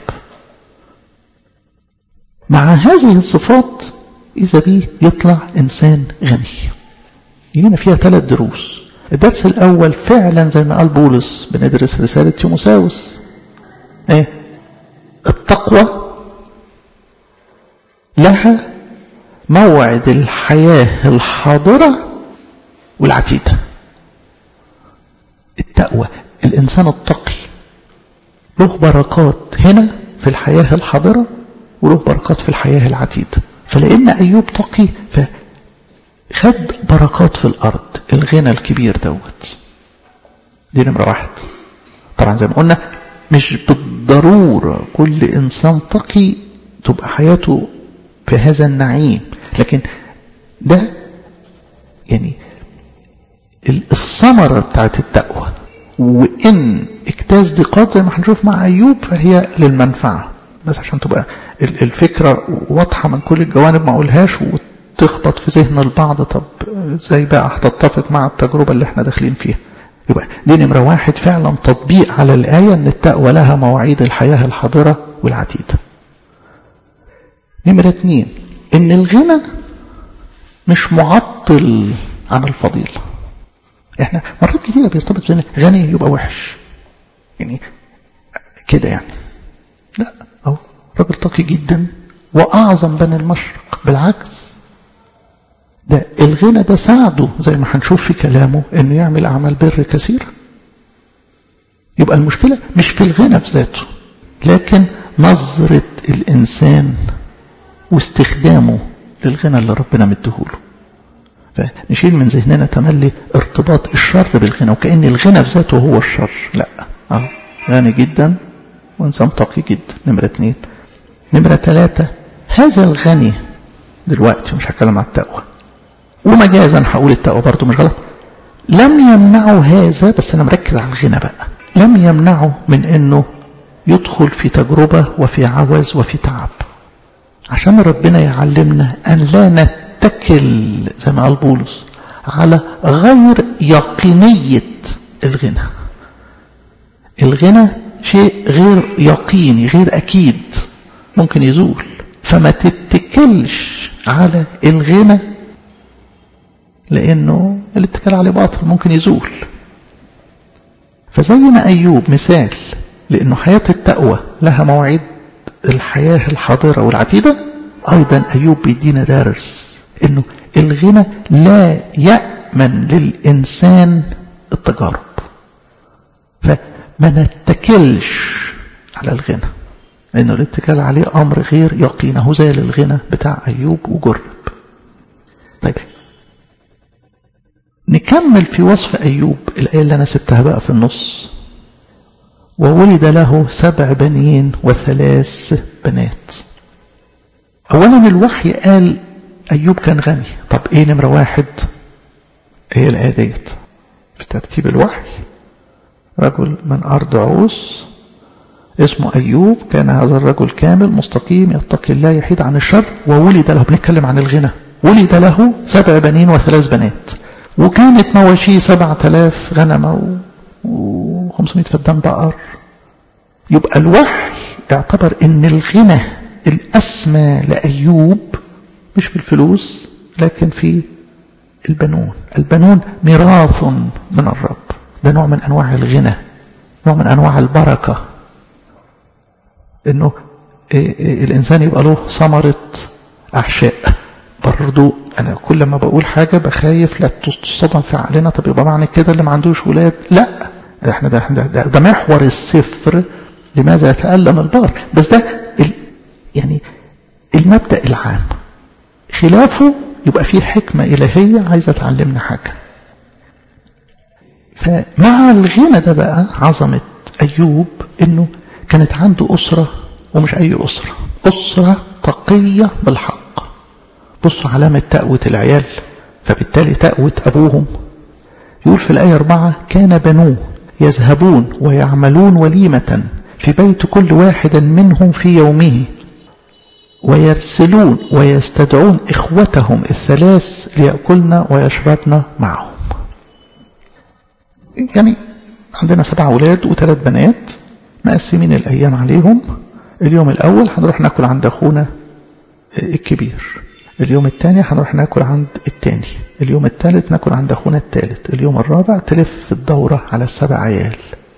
مع هذه الصفات إذا بيه يطلع إنسان غني يجينا فيها ثلاث دروس الدرس الأول فعلا زي ما قال بولس بندرس رسالة تيموساوس ايه التقوى لها موعد الحياة الحاضرة والعتيدة التقوى الإنسان التقي له بركات هنا في الحياة الحاضرة وله بركات في الحياة العتيدة فلأن أيوب تقي فخد بركات في الأرض الغنى الكبير دوت دي نمرة واحد طبعا زي ما قلنا مش بالضرورة كل إنسان تقي تبقى حياته في هذا النعيم لكن ده يعني الثمرة بتاعت التقوى وإن اجتاز ضيقات زي ما هنشوف مع أيوب فهي للمنفعة بس عشان تبقى الفكرة واضحة من كل الجوانب ما أقولهاش وتخبط في ذهن البعض طب ازاي بقى هتتفق مع التجربة اللي احنا داخلين فيها يبقى دي نمرة واحد فعلا تطبيق على الآية أن التقوى لها مواعيد الحياة الحاضرة والعتيدة نمرة اتنين ان الغنى مش معطل عن الفضيلة احنا مرات كتيرة بيرتبط بنا غني يبقى وحش يعني كده يعني لا اهو راجل تقي جدا واعظم بني المشرق بالعكس ده الغنى ده ساعده زي ما هنشوف في كلامه انه يعمل اعمال بر كثيره يبقى المشكله مش في الغنى في ذاته لكن نظره الانسان واستخدامه للغنى اللي ربنا مديهوله فنشيل من ذهننا تملي ارتباط الشر بالغنى وكأن الغنى في ذاته هو الشر لا اه غني جدا وانسان تقي جدا نمرة اثنين نمرة ثلاثة هذا الغني دلوقتي مش هتكلم عن التقوى ومجازا هقول التقوى برضه مش غلط لم يمنعه هذا بس انا مركز على الغنى بقى لم يمنعه من انه يدخل في تجربة وفي عوز وفي تعب عشان ربنا يعلمنا أن لا نتكل زي ما قال بولس على غير يقينية الغنى الغنى شيء غير يقيني غير أكيد ممكن يزول فما تتكلش على الغنى لأنه الاتكال عليه باطل ممكن يزول فزي ما أيوب مثال لأنه حياة التقوى لها مواعيد الحياة الحاضرة والعتيدة أيضا أيوب بيدينا درس أنه الغنى لا يأمن للإنسان التجارب فما نتكلش على الغنى لأنه الاتكال عليه أمر غير يقينه زي الغنى بتاع أيوب وجرب طيب نكمل في وصف أيوب الآية اللي أنا سبتها بقى في النص وولد له سبع بنين وثلاث بنات أولا الوحي قال أيوب كان غني طب إيه نمرة واحد هي الآية ديت في ترتيب الوحي رجل من أرض عوس اسمه أيوب كان هذا الرجل كامل مستقيم يتقي الله يحيد عن الشر وولد له بنتكلم عن الغنى ولد له سبع بنين وثلاث بنات وكانت مواشيه سبعة آلاف غنمة و500 فدان بقر يبقى الوحي اعتبر ان الغنى الأسمى لأيوب مش في الفلوس لكن في البنون البنون ميراث من الرب ده نوع من أنواع الغنى نوع من أنواع البركة انه الانسان يبقى له ثمرة احشاء برضو انا كل ما بقول حاجة بخايف لا تصطدم في عقلنا طب يبقى معنى كده اللي ما عندوش ولاد لا ده احنا ده, ده, ده, ده محور السفر لماذا يتألم البار بس ده ال يعني المبدأ العام خلافه يبقى فيه حكمة إلهية عايزة تعلمنا حاجة فمع الغنى ده بقى عظمة أيوب إنه كانت عنده أسرة ومش أي أسرة أسرة تقية بالحق بصوا علامة تقوة العيال فبالتالي تقوة أبوهم يقول في الآية أربعة كان بنوه يذهبون ويعملون وليمة في بيت كل واحد منهم في يومه ويرسلون ويستدعون إخوتهم الثلاث ليأكلن ويشربن معهم يعني عندنا سبع أولاد وثلاث بنات مقسمين الأيام عليهم اليوم الأول هنروح ناكل عند أخونا الكبير اليوم الثاني هنروح ناكل عند الثاني اليوم الثالث ناكل عند أخونا الثالث اليوم الرابع تلف الدورة على السبع عيال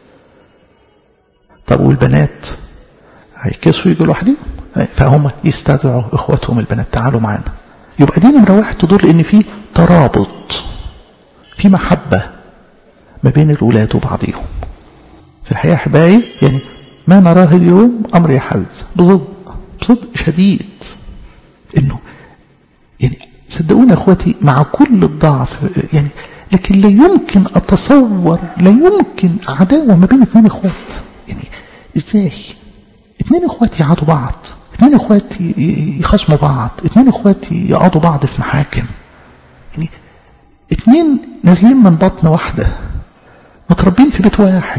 طب والبنات هيكسوا يجوا لوحدهم فهم يستدعوا اخواتهم البنات تعالوا معانا يبقى دي نمره واحد تدل ان في ترابط في محبه ما بين الولاد وبعضهم في الحقيقه احبائي يعني ما نراه اليوم امر يحز بصدق بصدق شديد انه يعني صدقوني اخواتي مع كل الضعف يعني لكن لا يمكن اتصور لا يمكن عداوه ما بين اثنين اخوات يعني ازاي اتنين اخوات يعادوا بعض اتنين اخوات يخاصموا بعض اتنين اخوات يقعدوا بعض في محاكم يعني اتنين نازلين من بطن واحدة متربين في بيت واحد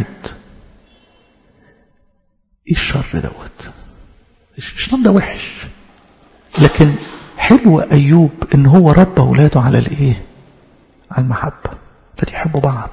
ايه الشر دوت الشيطان ده وحش لكن حلو ايوب ان هو ربى اولاده على الايه على المحبة الذي يحبوا بعض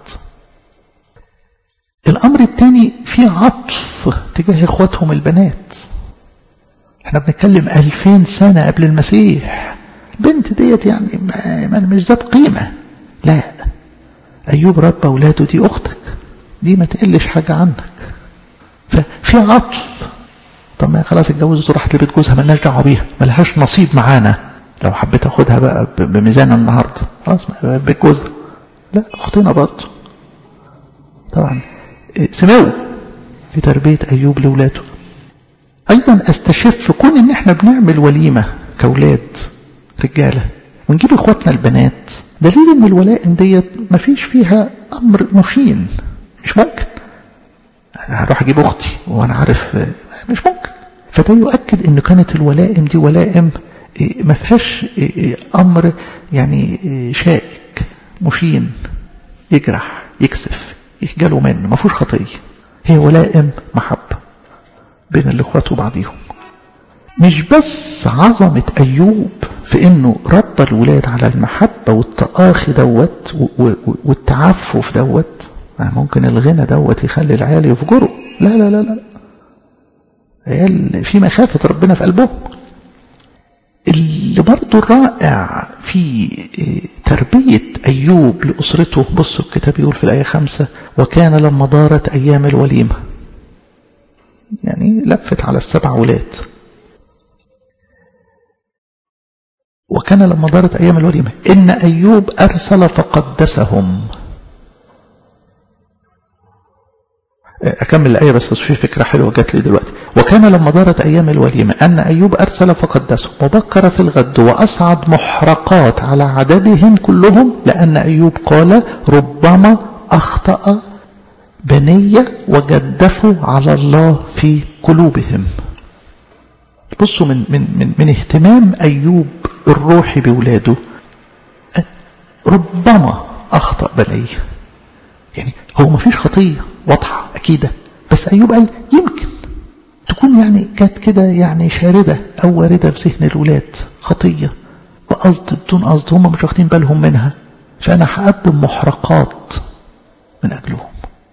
الأمر الثاني في عطف تجاه إخواتهم البنات احنا بنتكلم ألفين سنة قبل المسيح بنت ديت يعني ما مش ذات قيمة لا أيوب رب أولاده دي أختك دي ما تقلش حاجة عنك ففي عطف طب ما خلاص اتجوزت وراحت لبيت جوزها مالناش دعوه بيها ملهاش نصيب معانا لو حبيت اخدها بقى بميزان النهارده خلاص بيت جوزها لا اختنا برضه طبعا سماوي في تربية أيوب لولاده أيضا أستشف كون إن إحنا بنعمل وليمة كأولاد رجالة ونجيب إخواتنا البنات دليل إن الولائم ديت مفيش فيها أمر مشين مش ممكن هروح أجيب أختي وأنا عارف مش ممكن فده يؤكد إن كانت الولائم دي ولائم ما فيهاش أمر يعني شائك مشين يجرح يكسف يخجلوا منه ما فيهوش خطيه هي ولائم محبه بين الاخوات وبعضهم مش بس عظمة أيوب في إنه ربى الولاد على المحبة والتآخي دوت والتعفف دوت ممكن الغنى دوت يخلي العيال يفجروا لا لا لا لا عيال في مخافة ربنا في قلبهم اللي برضه الرائع في تربية أيوب لأسرته بصوا الكتاب يقول في الآية خمسة وكان لما دارت أيام الوليمة يعني لفت على السبع ولاد وكان لما دارت أيام الوليمة إن أيوب أرسل فقدسهم أكمل الآية بس في فكرة حلوة جات لي دلوقتي وكان لما دارت أيام الوليمة أن أيوب أرسل فقدسهم وبكر في الغد وأصعد محرقات على عددهم كلهم لأن أيوب قال ربما أخطأ بنية وجدفوا على الله في قلوبهم بصوا من, من, من, من اهتمام أيوب الروحي بولاده ربما أخطأ بنية يعني هو ما فيش خطية واضحة أكيدة بس أيوب قال يمكن تكون يعني كانت كده يعني شاردة أو واردة في ذهن الولاد خطية بقصد بدون قصد هم مش واخدين بالهم منها فأنا هقدم محرقات من أجلهم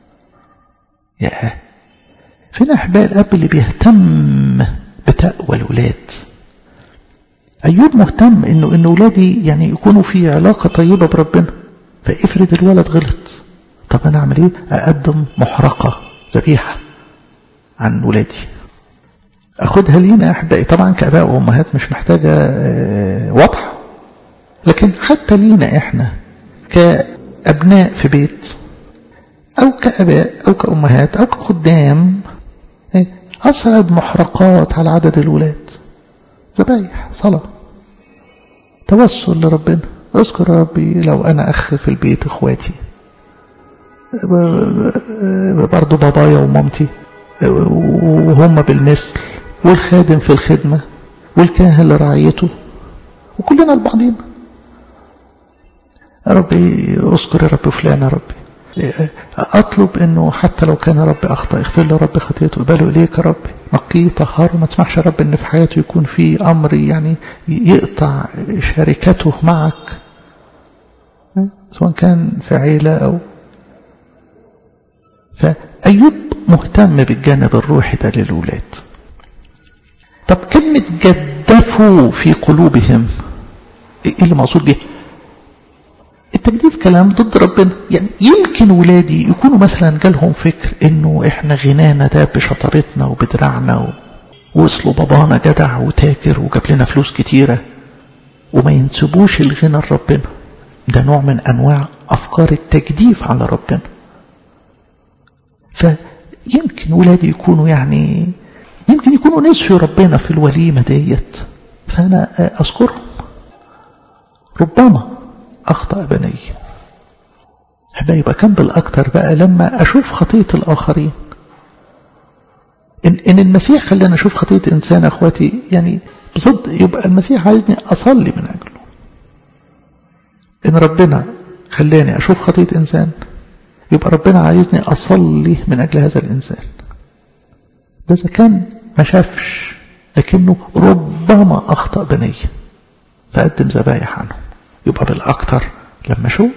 يا فين أحباء الأب اللي بيهتم بتقوى الولاد أيوب مهتم إنه إن ولادي يعني يكونوا في علاقة طيبة بربنا فافرض الولد غلط طب أنا أعمل إيه؟ أقدم محرقة ذبيحة عن ولادي أخدها لينا يا أحبائي طبعا كأباء وأمهات مش محتاجة واضحة لكن حتى لينا إحنا كأبناء في بيت أو كأباء أو كأمهات أو كخدام أصعد محرقات على عدد الولاد ذبايح صلاة توسل لربنا اذكر يا ربي لو أنا أخ في البيت إخواتي برضو بابايا ومامتي وهم بالمثل والخادم في الخدمة والكاهن لرعيته وكلنا لبعضينا يا ربي اذكر يا رب فلان يا ربي اطلب انه حتى لو كان ربي اخطا اغفر له ربي خطيته قبله اليك يا ربي نقيه طهره ما تسمحش يا رب ان في حياته يكون في امر يعني يقطع شركته معك سواء كان في عيله او فأيوب مهتم بالجانب الروحي ده للولاد طب كلمة جدفوا في قلوبهم ايه اللي مقصود بيه التجديف كلام ضد ربنا يعني يمكن ولادي يكونوا مثلا جالهم فكر انه احنا غنانا ده بشطارتنا وبدراعنا و... وصلوا بابانا جدع وتاجر وجاب لنا فلوس كتيرة وما ينسبوش الغنى لربنا ده نوع من انواع افكار التجديف على ربنا فيمكن ولادي يكونوا يعني يمكن يكونوا نسيوا ربنا في الوليمة ديت فأنا أذكرهم ربما أخطأ بني هبقى يبقى كان بالأكتر بقى لما أشوف خطية الآخرين إن, إن المسيح خلاني أشوف خطية إنسان أخواتي يعني بصد يبقى المسيح عايزني أصلي من أجله إن ربنا خلاني أشوف خطية إنسان يبقى ربنا عايزني أصلي من أجل هذا الإنسان ده إذا كان ما شافش لكنه ربما أخطأ بنية فقدم ذبايح عنه يبقى بالأكتر لما أشوف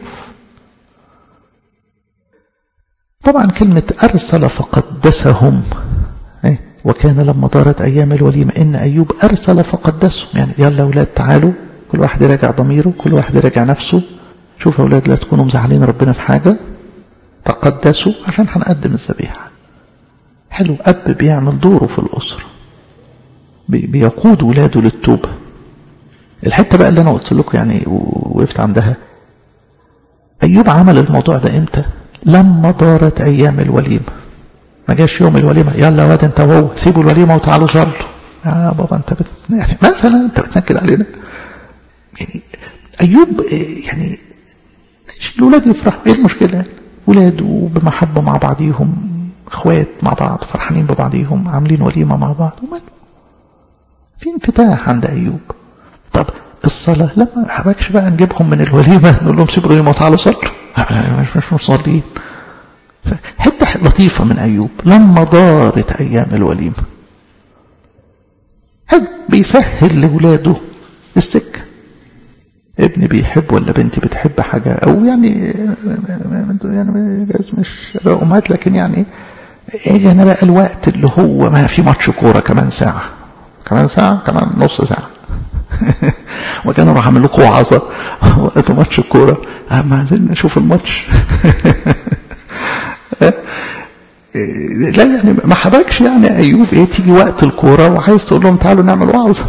طبعا كلمة أرسل فقدسهم وكان لما دارت أيام الوليمة إن أيوب أرسل فقدسهم يعني يلا أولاد تعالوا كل واحد يراجع ضميره كل واحد يراجع نفسه شوف أولاد لا تكونوا مزعلين ربنا في حاجة تقدسوا عشان هنقدم الذبيحة حلو أب بيعمل دوره في الأسرة بيقود ولاده للتوبة الحتة بقى اللي أنا قلت لكم يعني وقفت عندها أيوب عمل الموضوع ده إمتى لما دارت أيام الوليمة ما جاش يوم الوليمة يلا واد انت وهو سيبوا الوليمة وتعالوا صلوا يا بابا انت بت... يعني مثلا انت بتنكد علينا يعني أيوب يعني الولاد يفرحوا ايه المشكلة يعني ولاد وبمحبة مع بعضيهم اخوات مع بعض فرحانين ببعضيهم عاملين وليمة مع بعض ومال في انفتاح عند أيوب طب الصلاة لا ما حبكش بقى نجيبهم من الوليمة نقول لهم سيبوا الوليمة وتعالوا صلوا مش مش مصلين حتة لطيفة من أيوب لما دارت أيام الوليمة حلو بيسهل لولاده السكة ابني بيحب ولا بنتي بتحب حاجة أو يعني يعني مش أمهات لكن يعني اجي انا بقى الوقت اللي هو ما في ماتش كورة كمان ساعة كمان ساعة كمان نص ساعة وكان اروح اعمل لكم وعظة وقت ماتش الكورة اما عايزين نشوف الماتش لا يعني ما حبكش يعني ايوب ايه تيجي وقت الكورة وعايز تقول لهم تعالوا نعمل وعظة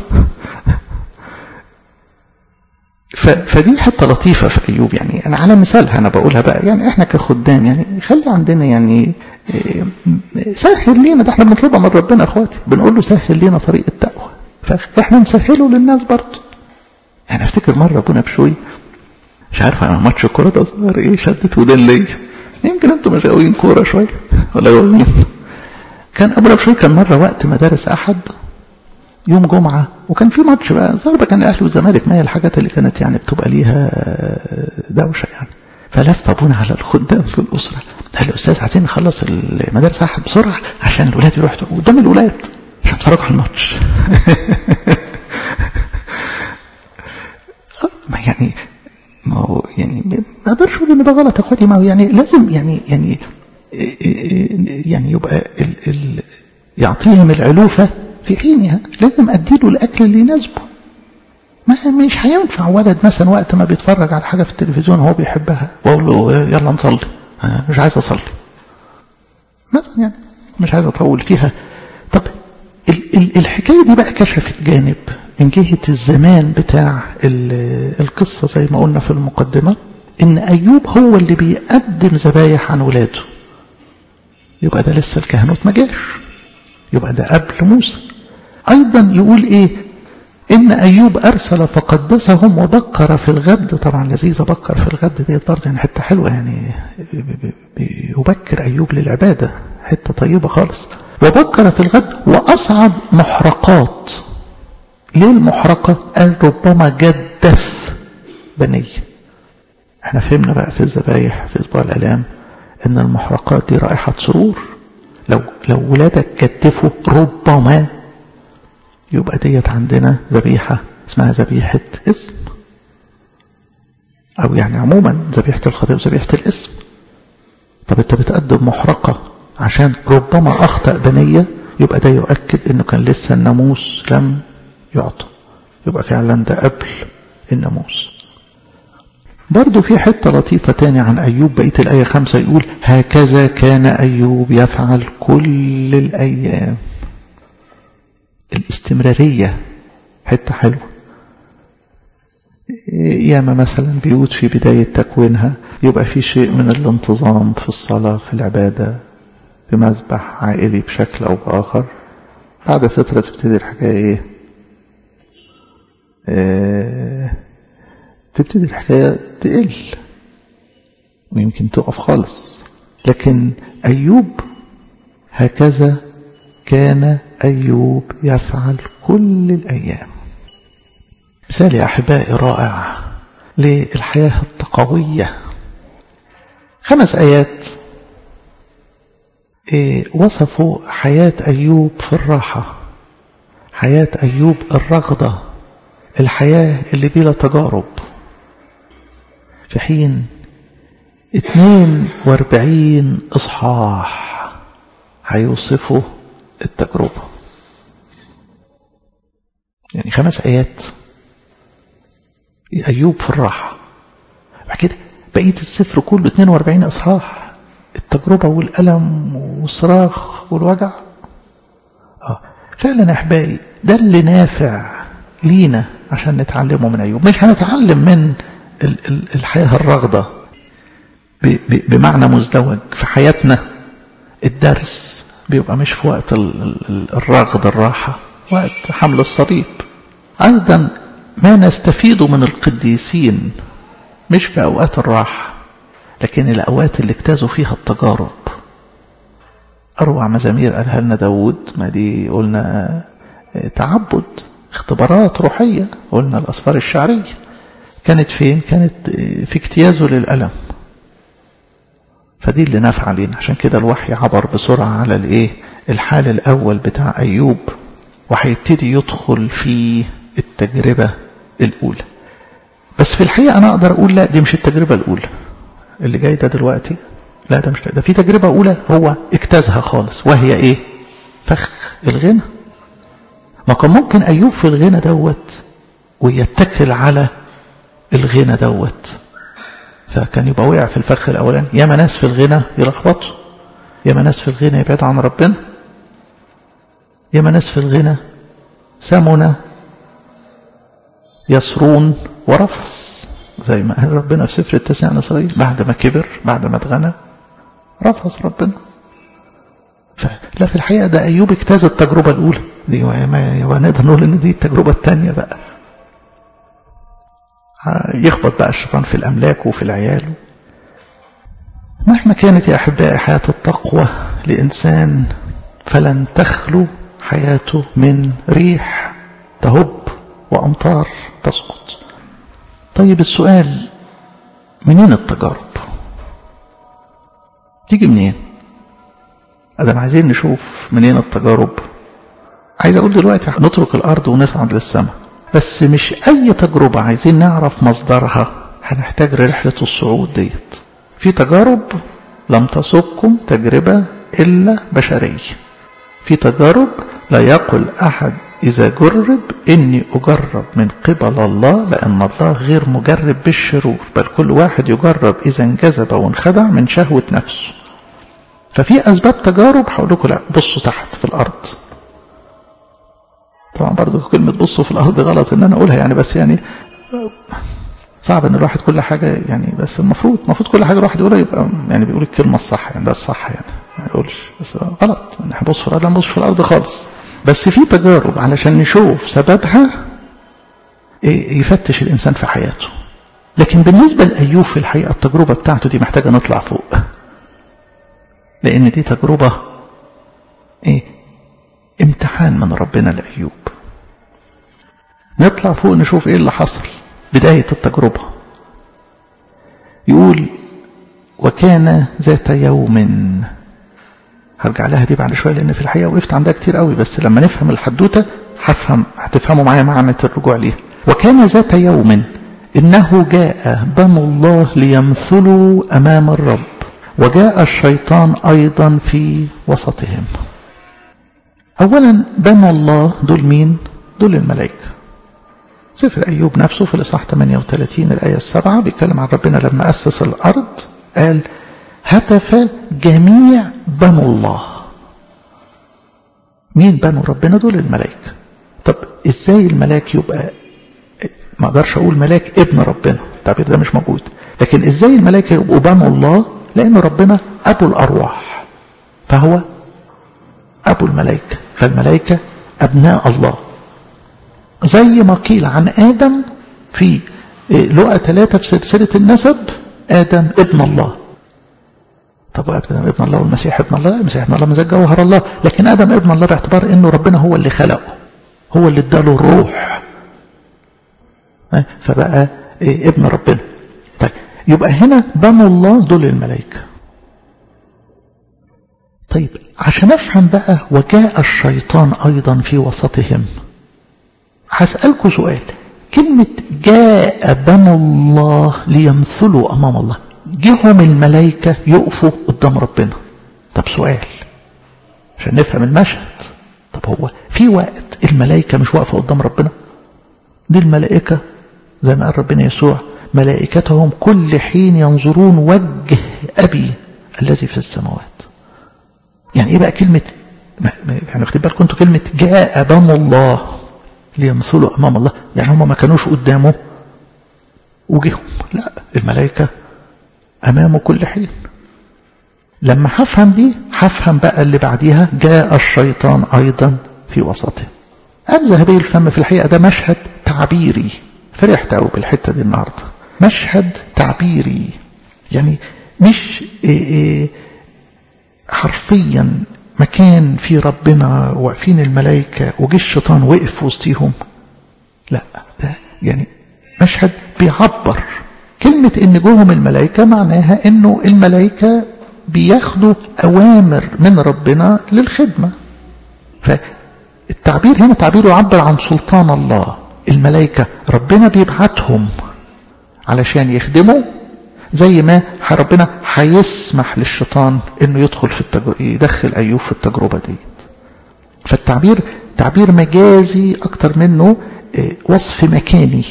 فدي حتة لطيفة في أيوب يعني أنا على مثالها أنا بقولها بقى يعني إحنا كخدام يعني خلي عندنا يعني سهل لينا ده إحنا بنطلبها من ربنا أخواتي بنقول له سهل لينا طريق التقوى فإحنا نسهله للناس برضه يعني أفتكر مرة أبونا بشوي مش عارف أنا ماتش الكورة ده صار إيه شدت ودان ليا يمكن أنتم مش قويين كورة شوية ولا قويين كان أبونا بشوي كان مرة وقت مدارس أحد يوم جمعة وكان في ماتش بقى ضربة كان الأهلي والزمالك ما هي الحاجات اللي كانت يعني بتبقى ليها دوشة يعني فلف أبونا على الخدام في الأسرة قال له أستاذ عايزين نخلص المدارس أحد بسرعة عشان الولاد يروحوا قدام الولاد عشان يتفرجوا على الماتش ما يعني ما هو يعني ما اقدرش اقول ان ده غلط يا اخواتي ما هو يعني لازم يعني يعني يعني يبقى ال ال يعطيهم العلوفه في حينها لازم اديله الاكل اللي يناسبه ما مش هينفع ولد مثلا وقت ما بيتفرج على حاجه في التلفزيون هو بيحبها واقول له يلا نصلي مش عايز اصلي مثلا يعني مش عايز اطول فيها طب ال ال الحكايه دي بقى كشفت جانب من جهه الزمان بتاع القصه زي ما قلنا في المقدمه ان ايوب هو اللي بيقدم ذبايح عن ولاده يبقى ده لسه الكهنوت ما جاش يبقى ده قبل موسى أيضا يقول إيه إن أيوب أرسل فقدسهم وبكر في الغد طبعا لذيذة بكر في الغد دي برضه يعني حتة حلوة يعني يبكر أيوب للعبادة حتة طيبة خالص وبكر في الغد وأصعد محرقات ليه المحرقة قال ربما جدف بني احنا فهمنا بقى في الذبايح في اسبوع الالام ان المحرقات دي رائحة سرور لو لو ولادك كتفوا ربما يبقى ديت عندنا ذبيحة اسمها ذبيحة اسم أو يعني عموما ذبيحة الخطيب ذبيحة الاسم طب انت بتقدم محرقة عشان ربما أخطأ بنية يبقى ده يؤكد انه كان لسه الناموس لم يعطى يبقى فعلا ده قبل الناموس برضو في حتة لطيفة تاني عن أيوب بقية الآية خمسة يقول هكذا كان أيوب يفعل كل الأيام الاستمرارية حتة حلوة ياما مثلا بيوت في بداية تكوينها يبقى في شيء من الانتظام في الصلاة في العبادة في مذبح عائلي بشكل أو بآخر بعد فترة تبتدي الحكاية إيه آه تبتدي الحكاية تقل ويمكن تقف خالص لكن أيوب هكذا كان أيوب يفعل كل الأيام مثال يا أحبائي رائع للحياة التقوية خمس آيات وصفوا حياة أيوب في الراحة حياة أيوب الرغدة الحياة اللي بلا تجارب في حين 42 إصحاح هيوصفوا التجربة يعني خمس آيات أيوب في الراحة بعد كده بقية السفر كله 42 إصحاح التجربة والألم والصراخ والوجع آه. فعلا يا أحبائي ده اللي نافع لينا عشان نتعلمه من أيوب مش هنتعلم من الحياة الرغدة بمعنى مزدوج في حياتنا الدرس بيبقى مش في وقت الرغد الراحة وقت حمل الصليب أيضا ما نستفيده من القديسين مش في أوقات الراحة لكن الأوقات اللي اجتازوا فيها التجارب أروع مزامير قالها لنا داود ما دي قلنا تعبد اختبارات روحية قلنا الأسفار الشعرية كانت فين كانت في اجتيازه للألم فدي اللي نافعة لينا عشان كده الوحي عبر بسرعة على الايه الحال الأول بتاع أيوب وهيبتدي يدخل في التجربة الأولى بس في الحقيقة أنا أقدر أقول لا دي مش التجربة الأولى اللي جاي ده دلوقتي لا ده مش ده في تجربة أولى هو اجتازها خالص وهي إيه فخ الغنى ما كان ممكن أيوب في الغنى دوت ويتكل على الغنى دوت فكان يبقى وقع في الفخ الأولاني ياما ناس في الغنى يلخبطوا ياما ناس في الغنى يبعدوا عن ربنا ياما ناس في الغنى سمنة يسرون ورفص زي ما قال ربنا في سفر التاسع عن إسرائيل بعد ما كبر بعد ما اتغنى رفص ربنا فلا في الحقيقة ده أيوب اجتاز التجربة الأولى دي ما نقدر نقول إن دي التجربة الثانية بقى يخبط بقى الشيطان في الأملاك وفي العيال مهما كانت يا أحبائي حياة التقوى لإنسان فلن تخلو حياته من ريح تهب وأمطار تسقط طيب السؤال منين التجارب تيجي منين أدم عايزين نشوف منين التجارب عايز أقول دلوقتي نترك الأرض ونصعد للسماء بس مش أي تجربة عايزين نعرف مصدرها هنحتاج رحلة الصعود ديت في تجارب لم تصبكم تجربة إلا بشرية في تجارب لا يقل أحد إذا جرب إني أجرب من قبل الله لأن الله غير مجرب بالشرور بل كل واحد يجرب إذا انجذب وانخدع من شهوة نفسه ففي أسباب تجارب هقول لكم لا بصوا تحت في الأرض طبعا برضو كلمة بصوا في الأرض غلط إن أنا أقولها يعني بس يعني صعب إن الواحد كل حاجة يعني بس المفروض المفروض كل حاجة الواحد يقولها يبقى يعني بيقول الكلمة الصح يعني ده الصح يعني ما يقولش بس غلط إن هبص في الأرض لا نبص في الأرض خالص بس في تجارب علشان نشوف سببها يفتش الإنسان في حياته لكن بالنسبة لأيوب في الحقيقة التجربة بتاعته دي محتاجة نطلع فوق لأن دي تجربة إيه امتحان من ربنا لأيوب نطلع فوق نشوف إيه اللي حصل بداية التجربة يقول وكان ذات يوم هرجع لها دي بعد شوية لأن في الحقيقة وقفت عندها كتير قوي بس لما نفهم الحدوتة هفهم هتفهموا معايا معنى الرجوع ليها وكان ذات يوم إنه جاء بنو الله ليمثلوا أمام الرب وجاء الشيطان أيضا في وسطهم أولا بنو الله دول مين دول الملائكة سفر أيوب نفسه في الإصحاح 38 الآية السابعة بيتكلم عن ربنا لما أسس الأرض قال هتف جميع بنو الله مين بنو ربنا دول الملائكة طب ازاي الملاك يبقى ما اقدرش اقول ملاك ابن ربنا التعبير ده مش موجود لكن ازاي الملائكة يبقوا بنو الله لان ربنا ابو الارواح فهو ابو الملائكة فالملائكة ابناء الله زي ما قيل عن ادم في لقى ثلاثة في سلسلة النسب ادم ابن الله طب ادم ابن الله والمسيح ابن الله المسيح ابن الله مزاج جوهر الله لكن ادم ابن الله باعتبار انه ربنا هو اللي خلقه هو اللي اداله الروح فبقى إيه ابن ربنا طيب يبقى هنا بنو الله دول الملائكة طيب عشان افهم بقى وجاء الشيطان ايضا في وسطهم هسألكم سؤال كلمة جاء بنو الله ليمثلوا امام الله جيهم الملائكة يقفوا قدام ربنا طب سؤال عشان نفهم المشهد طب هو في وقت الملائكة مش واقفة قدام ربنا دي الملائكة زي ما قال ربنا يسوع ملائكتهم كل حين ينظرون وجه أبي الذي في السماوات يعني ايه بقى كلمة يعني واخدين بالكم انتوا كلمة جاء بنو الله ليمثلوا أمام الله يعني هم ما كانوش قدامه وجههم لا الملائكة أمامه كل حين لما هفهم دي هفهم بقى اللي بعديها جاء الشيطان أيضا في وسطه قال ذهبي الفم في الحقيقة ده مشهد تعبيري فرحت قوي بالحتة دي النهاردة مشهد تعبيري يعني مش إيه إيه حرفيا مكان في ربنا واقفين الملائكة وجه الشيطان وقف وسطيهم لا ده يعني مشهد بيعبر كلمة ان جوهم الملائكة معناها انه الملائكة بياخدوا اوامر من ربنا للخدمة فالتعبير هنا تعبير يعبر عن سلطان الله الملائكة ربنا بيبعتهم علشان يخدموا زي ما ربنا هيسمح للشيطان انه يدخل في التجربة يدخل ايوب في التجربة دي فالتعبير تعبير مجازي اكتر منه وصف مكاني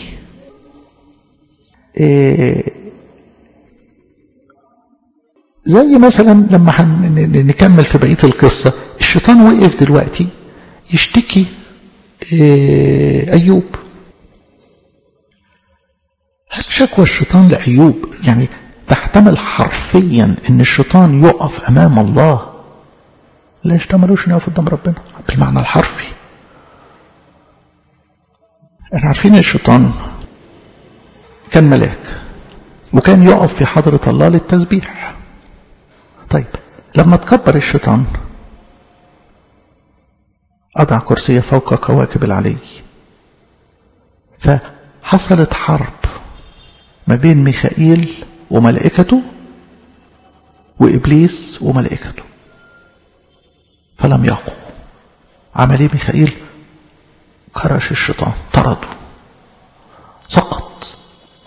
زي مثلا لما نكمل في بقية القصة الشيطان وقف دلوقتي يشتكي أيوب هل شكوى الشيطان لأيوب يعني تحتمل حرفيا ان الشيطان يقف امام الله لا يشتملوش انه يقف قدام ربنا بالمعنى الحرفي احنا عارفين الشيطان كان ملاك وكان يقف في حضرة الله للتسبيح طيب لما تكبر الشيطان أضع كرسي فوق كواكب العلي فحصلت حرب ما بين ميخائيل وملائكته وإبليس وملائكته فلم يقوا عمل ايه ميخائيل كرش الشيطان طرده سقط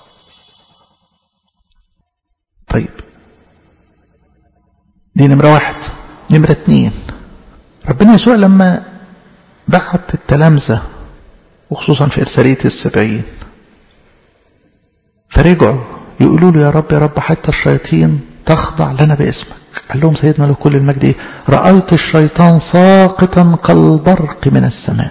طيب دي نمرة واحد نمرة اتنين ربنا يسوع لما بعت التلامذة وخصوصا في إرسالية السبعين فرجعوا يقولوا له يا رب يا رب حتى الشياطين تخضع لنا باسمك قال لهم سيدنا له كل المجد ايه رأيت الشيطان ساقطا كالبرق من السماء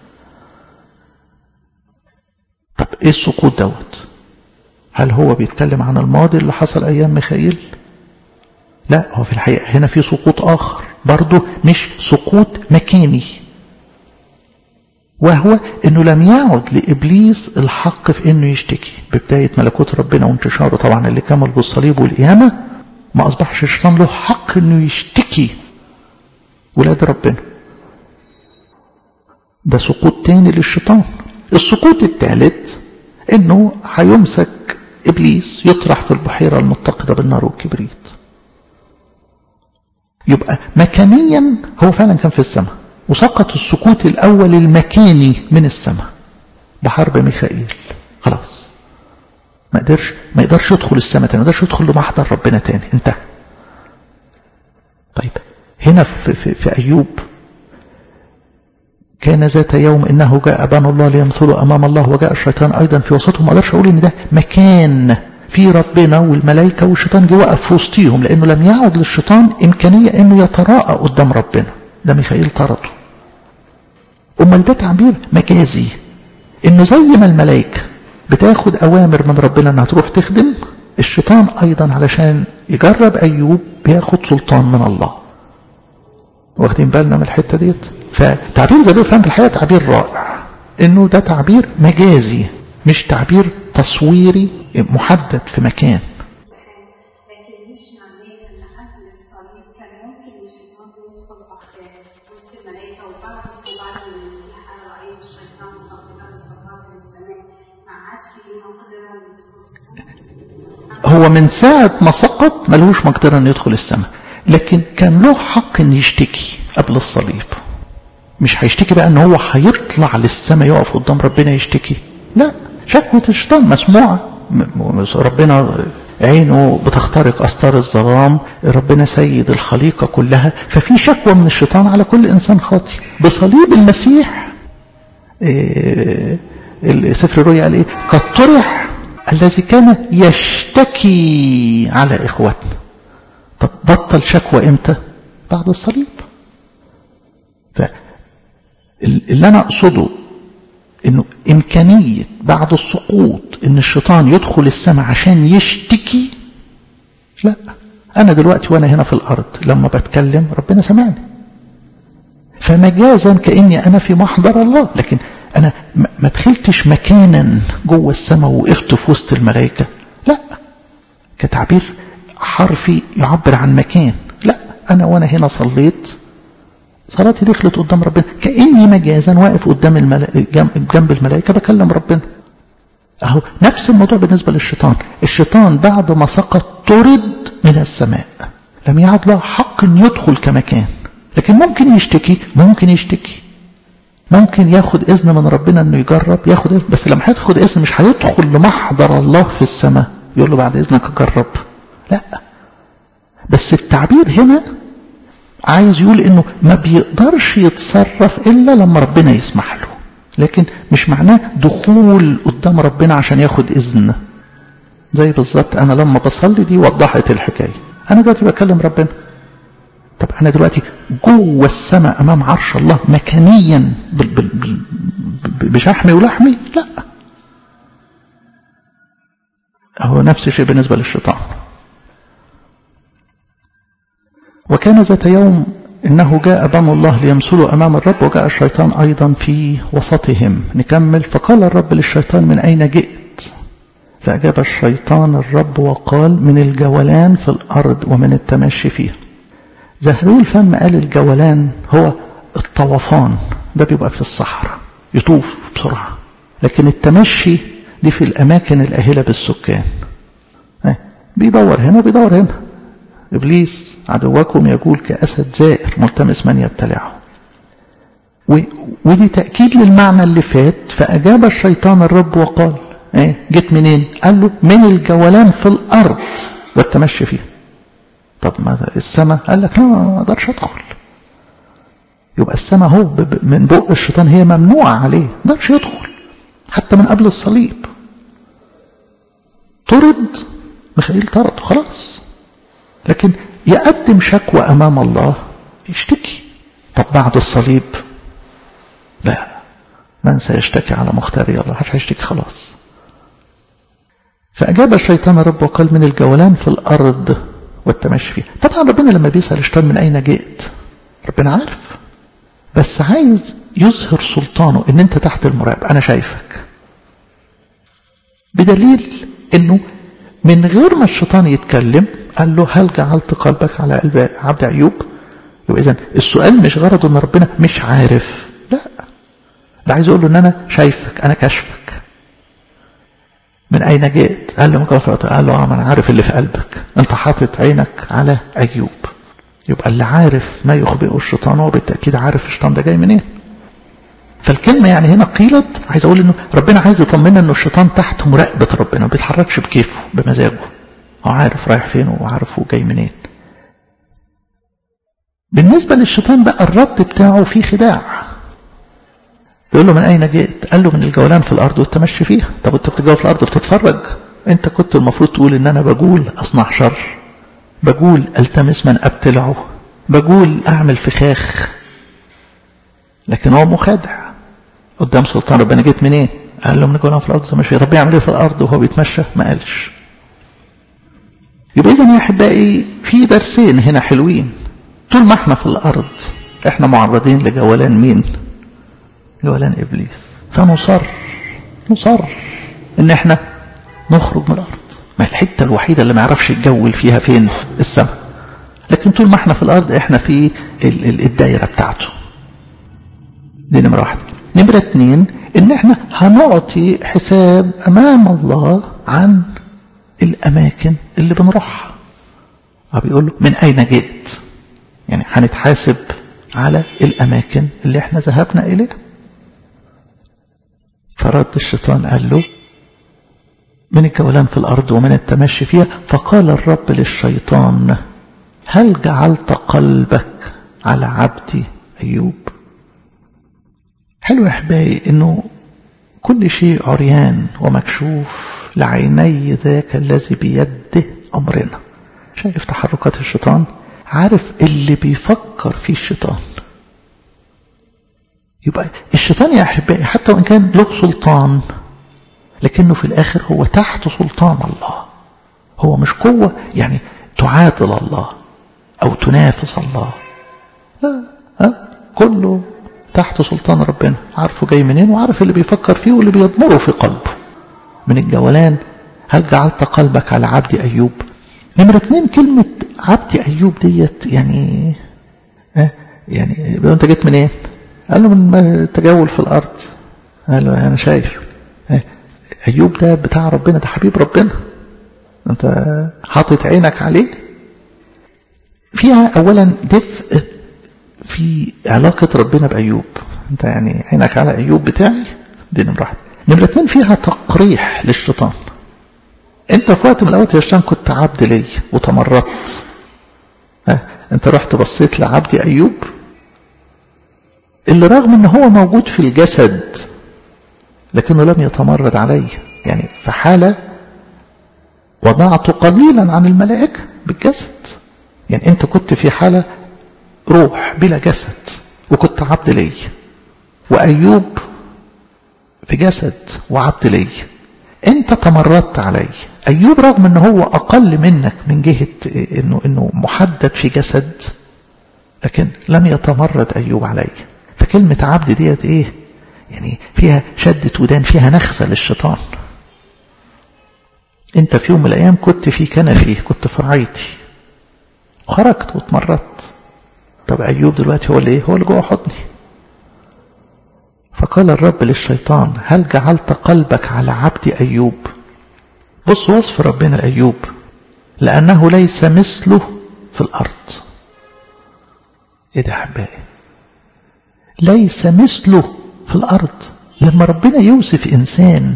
طب ايه السقوط دوت هل هو بيتكلم عن الماضي اللي حصل ايام ميخائيل لا هو في الحقيقة هنا في سقوط اخر برضه مش سقوط مكاني وهو انه لم يعد لابليس الحق في انه يشتكي ببدايه ملكوت ربنا وانتشاره طبعا اللي كمل بالصليب والقيامه ما اصبحش الشيطان له حق انه يشتكي ولاد ربنا ده سقوط تاني للشيطان السقوط الثالث انه هيمسك ابليس يطرح في البحيره المتقده بالنار والكبريت يبقى مكانيا هو فعلا كان في السماء وسقط السقوط الأول المكاني من السماء بحرب ميخائيل خلاص ما قدرش ما يقدرش يدخل السماء تاني ما يقدرش يدخل لمحضر ربنا تاني انتهى طيب هنا في, في, في أيوب كان ذات يوم إنه جاء بنو الله ليمثلوا أمام الله وجاء الشيطان أيضا في وسطهم ما أقدرش أقول إن ده مكان في ربنا والملائكة والشيطان جه وقف في وسطيهم لأنه لم يعد للشيطان إمكانية إنه يتراءى قدام ربنا ده ميخائيل طرده أمال ده تعبير مجازي إنه زي ما الملائكة بتاخد أوامر من ربنا إنها تروح تخدم الشيطان أيضا علشان يجرب أيوب بياخد سلطان من الله واخدين بالنا من الحتة ديت فتعبير زي فهم في الحقيقة تعبير رائع إنه ده تعبير مجازي مش تعبير تصويري محدد في مكان لكن مش معناه ان قبل الصليب كان ممكن الشيطان يدخل بعد وسط الملائكه وبعد الصلاه من المسيح انا رايت الشيطان مصدقا مصدقات من السماء ما عادش ليه مقدره ان يدخل السماء هو من ساعة ما سقط ملهوش مقدرة أن يدخل السماء لكن كان له حق أن يشتكي قبل الصليب مش هيشتكي بقى أن هو هيطلع للسماء يقف قدام ربنا يشتكي لا شكوة الشيطان مسموعة ربنا عينه بتخترق أستار الظلام ربنا سيد الخليقة كلها ففي شكوى من الشيطان على كل إنسان خاطي بصليب المسيح إيه سفر الرؤيا قال إيه قد طرح الذي كان يشتكي على إخواتنا طب بطل شكوى إمتى بعد الصليب فاللي أنا أقصده انه امكانية بعد السقوط ان الشيطان يدخل السماء عشان يشتكي لا انا دلوقتي وانا هنا في الارض لما بتكلم ربنا سمعني فمجازا كاني انا في محضر الله لكن انا ما دخلتش مكانا جوه السماء ووقفت في وسط الملائكه لا كتعبير حرفي يعبر عن مكان لا انا وانا هنا صليت صلاتي دخلت قدام ربنا كأني مجازا واقف قدام الملائكة جنب الملائكة بكلم ربنا أهو نفس الموضوع بالنسبة للشيطان الشيطان بعد ما سقط طرد من السماء لم يعد له حق أن يدخل كمكان لكن ممكن يشتكي ممكن يشتكي ممكن ياخد إذن من ربنا أنه يجرب ياخد إذن بس لما هياخد إذن مش هيدخل لمحضر الله في السماء يقول له بعد إذنك أجرب لا بس التعبير هنا عايز يقول انه ما بيقدرش يتصرف الا لما ربنا يسمح له لكن مش معناه دخول قدام ربنا عشان ياخد اذن زي بالظبط انا لما بصلي دي وضحت الحكايه انا دلوقتي بكلم ربنا طب انا دلوقتي جوه السماء امام عرش الله مكانيا بشحمي ولحمي لا هو نفس الشيء بالنسبه للشيطان وكان ذات يوم إنه جاء بنو الله ليمثلوا أمام الرب وجاء الشيطان أيضا في وسطهم نكمل فقال الرب للشيطان من أين جئت فأجاب الشيطان الرب وقال من الجولان في الأرض ومن التمشي فيها زهرول الفم قال الجولان هو الطوفان ده بيبقى في الصحراء يطوف بسرعة لكن التمشي دي في الأماكن الأهلة بالسكان بيدور هنا وبيدور هنا إبليس عدوكم يقول كأسد زائر ملتمس من يبتلعه و... ودي تأكيد للمعنى اللي فات فأجاب الشيطان الرب وقال ايه جيت منين قال له من الجولان في الأرض والتمشي فيها طب ما السماء قال لك لا ما اقدرش ادخل يبقى السماء هو ب... من بق الشيطان هي ممنوعة عليه ما اقدرش يدخل حتى من قبل الصليب طرد ميخائيل طرد خلاص لكن يقدم شكوى أمام الله يشتكي طب بعد الصليب لا من سيشتكي على مختاري الله مش هيشتكي خلاص فأجاب الشيطان رب وقال من الجولان في الأرض والتمشي فيها طبعا ربنا لما بيسأل الشيطان من أين جئت ربنا عارف بس عايز يظهر سلطانه ان انت تحت المراقبة انا شايفك بدليل انه من غير ما الشيطان يتكلم قال له هل جعلت قلبك على قلب عبد أيوب يبقى إذن السؤال مش غرضه أن ربنا مش عارف لا ده عايز يقول له أن أنا شايفك أنا كشفك من أين جئت قال له من قال له أنا عارف اللي في قلبك أنت حاطط عينك على أيوب يبقى اللي عارف ما يخبئه الشيطان هو بالتأكيد عارف الشيطان ده جاي منين فالكلمة يعني هنا قيلت عايز أقول إنه ربنا عايز يطمنا إنه الشيطان تحت مراقبة ربنا ما بيتحركش بكيفه بمزاجه هو عارف رايح فين وعارف هو جاي منين بالنسبة للشيطان بقى الرد بتاعه فيه خداع يقول له من أين جئت قال له من الجولان في الأرض والتمشي فيها طب أنت بتتجول في الأرض بتتفرج أنت كنت المفروض تقول إن أنا بقول أصنع شر بقول التمس من ابتلعه بقول اعمل فخاخ لكن هو مخادع قدام سلطان ربنا جيت منين قال له من جوه في الارض مش طب بيعمل ايه في الارض وهو بيتمشى ما قالش يبقى اذا يا احبائي في درسين هنا حلوين طول ما احنا في الارض احنا معرضين لجولان مين جولان ابليس فنصر نصر ان احنا نخرج من الارض ما الحته الوحيده اللي ما يعرفش يتجول فيها فين السماء لكن طول ما احنا في الارض احنا في الدايره بتاعته دي نمره واحد نمره اتنين ان احنا هنعطي حساب امام الله عن الاماكن اللي بنروحها بيقول له من اين جئت يعني هنتحاسب على الاماكن اللي احنا ذهبنا اليها فرد الشيطان قال له من الجولان في الأرض ومن التمشي فيها فقال الرب للشيطان هل جعلت قلبك على عبدي أيوب حلو يا أحبائي أنه كل شيء عريان ومكشوف لعيني ذاك الذي بيده أمرنا شايف تحركات الشيطان عارف اللي بيفكر فيه الشيطان يبقى الشيطان يا أحبائي حتى وإن كان له سلطان لكنه في الآخر هو تحت سلطان الله هو مش قوة يعني تعادل الله أو تنافس الله لا ها كله تحت سلطان ربنا عارفه جاي منين وعارف اللي بيفكر فيه واللي بيضمره في قلبه من الجولان هل جعلت قلبك على عبد أيوب نمرة اتنين كلمة عبد أيوب ديت يعني ها يعني انت جيت منين قال له من التجول في الأرض قال له أنا شايف أيوب ده بتاع ربنا ده حبيب ربنا أنت حاطط عينك عليه فيها أولا دفء في علاقة ربنا بأيوب أنت يعني عينك على أيوب بتاعي دي نمرة واحد نمرة اتنين فيها تقريح للشيطان أنت في وقت من الأوقات يا شيطان كنت عبد لي وتمردت ها أنت رحت بصيت لعبدي أيوب اللي رغم أن هو موجود في الجسد لكنه لم يتمرد علي يعني في حالة وضعت قليلا عن الملائكة بالجسد يعني انت كنت في حالة روح بلا جسد وكنت عبد لي وأيوب في جسد وعبد لي انت تمردت علي أيوب رغم ان هو أقل منك من جهة انه, إنه محدد في جسد لكن لم يتمرد أيوب علي فكلمة عبد ديت ايه يعني فيها شدة ودان فيها نخسة للشيطان انت في يوم من الايام كنت في كنفي كنت في رعايتي وخرجت واتمردت طب ايوب دلوقتي هو اللي ايه هو اللي جوه حضني فقال الرب للشيطان هل جعلت قلبك على عبد ايوب بص وصف ربنا لايوب لانه ليس مثله في الارض ايه ده احبائي ليس مثله في الأرض لما ربنا يوصف إنسان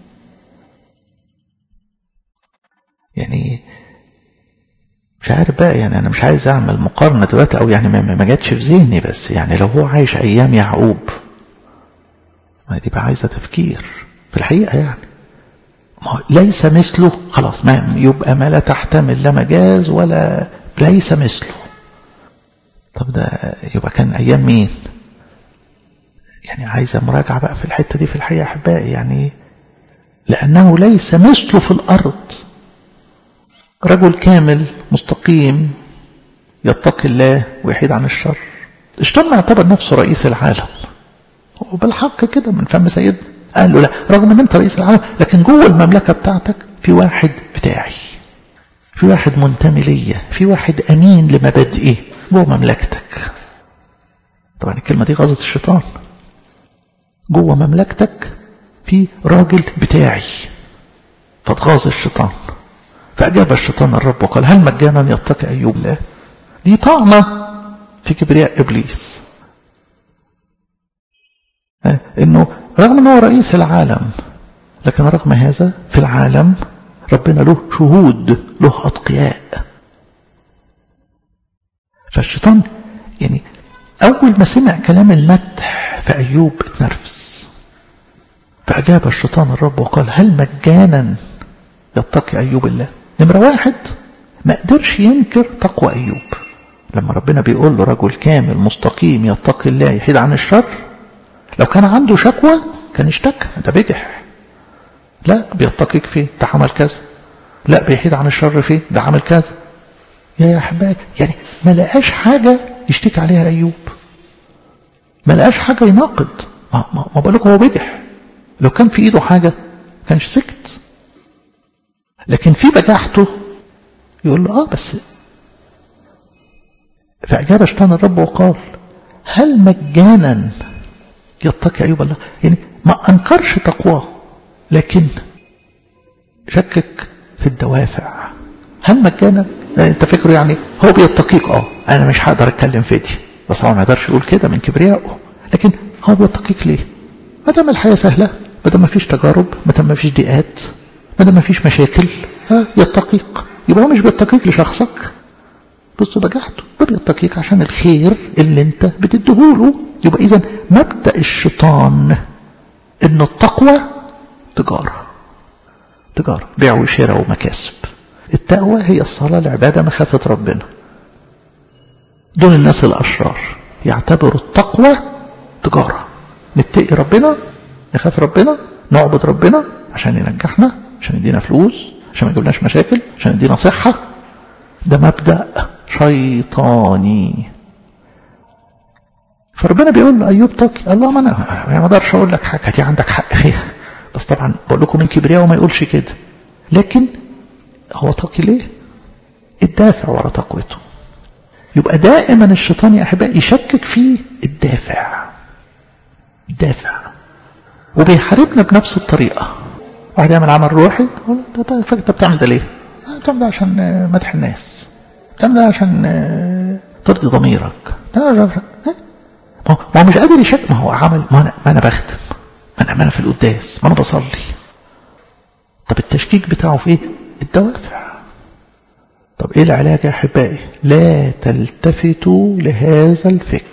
يعني مش عارف بقى يعني أنا مش عايز أعمل مقارنة دلوقتي أو يعني ما جاتش في ذهني بس يعني لو هو عايش أيام يعقوب ما دي بقى عايزة تفكير في الحقيقة يعني ما ليس مثله خلاص ما يبقى ما لا تحتمل لا مجاز ولا ليس مثله طب ده يبقى كان أيام مين يعني عايزة مراجعة بقى في الحتة دي في الحقيقة أحبائي يعني لأنه ليس مثله في الأرض رجل كامل مستقيم يتقي الله ويحيد عن الشر اشتم يعتبر نفسه رئيس العالم وبالحق كده من فم سيدنا قال له لا رغم ان انت رئيس العالم لكن جوه المملكة بتاعتك في واحد بتاعي في واحد منتمي ليا في واحد امين لمبادئي جوه مملكتك طبعا الكلمة دي غزت الشيطان جوه مملكتك في راجل بتاعي فاتغاظ الشيطان فأجاب الشيطان الرب وقال هل مجانا يتقي أيوب لا دي طعنة في كبرياء إبليس إنه رغم أنه رئيس العالم لكن رغم هذا في العالم ربنا له شهود له أتقياء فالشيطان يعني أول ما سمع كلام المدح في أيوب اتنرفز فأجاب الشيطان الرب وقال هل مجانا يتقي أيوب الله نمرة واحد ما قدرش ينكر تقوى أيوب لما ربنا بيقول له رجل كامل مستقيم يتقي الله يحيد عن الشر لو كان عنده شكوى كان اشتكى ده بجح لا بيتقيك فيه ده عمل كذا لا بيحيد عن الشر فيه ده عمل كذا يا احبائي يعني ما لقاش حاجة يشتكي عليها أيوب ما لقاش حاجة يناقض ما, ما, ما بالك هو بجح لو كان في ايده حاجة كانش سكت لكن في بجاحته يقول له اه بس فأجاب شيطان الرب وقال هل مجانا يتقي أيوب الله يعني ما أنكرش تقواه لكن شكك في الدوافع هل مجانا انت فكره يعني هو بيتقيك اه انا مش هقدر اتكلم في دي بس هو ما يقدرش يقول كده من كبريائه لكن هو بيتقيك ليه ما دام الحياه سهله ما دام ما فيش تجارب ما دام ما فيش ضيقات ما دام ما فيش مشاكل اه يتقيك يبقى هو مش بيتقيك لشخصك بص بجحته ده بيتقيك عشان الخير اللي انت بتديهوله يبقى اذا مبدا الشيطان ان التقوى تجاره تجاره بيع وشراء ومكاسب التقوى هي الصلاه العباده مخافه ربنا دول الناس الاشرار يعتبروا التقوى تجاره نتقي ربنا نخاف ربنا نعبد ربنا عشان ينجحنا عشان يدينا فلوس عشان ما يجيبناش مشاكل عشان يدينا صحه ده مبدا شيطاني فربنا بيقول له ايوب تقي الله ما انا ما اقدرش اقول لك حاجه دي عندك حق فيها بس طبعا بقول لكم من كبرياء وما يقولش كده لكن هو تقي ليه الدافع ورا تقوته يبقى دائما الشيطان يا احبائي يشكك في الدافع الدافع وبيحاربنا بنفس الطريقه واحد يعمل عمل روحي يقول انت انت بتعمل ده ليه؟ بتعمل ده عشان مدح الناس بتعمل ده عشان ترضي ضميرك ما هو مش قادر يشك ما هو عمل ما انا ما انا بخدم ما انا ما انا في القداس ما انا بصلي طب التشكيك بتاعه في ايه؟ الدوافع طب ايه العلاج يا احبائي؟ لا تلتفتوا لهذا الفكر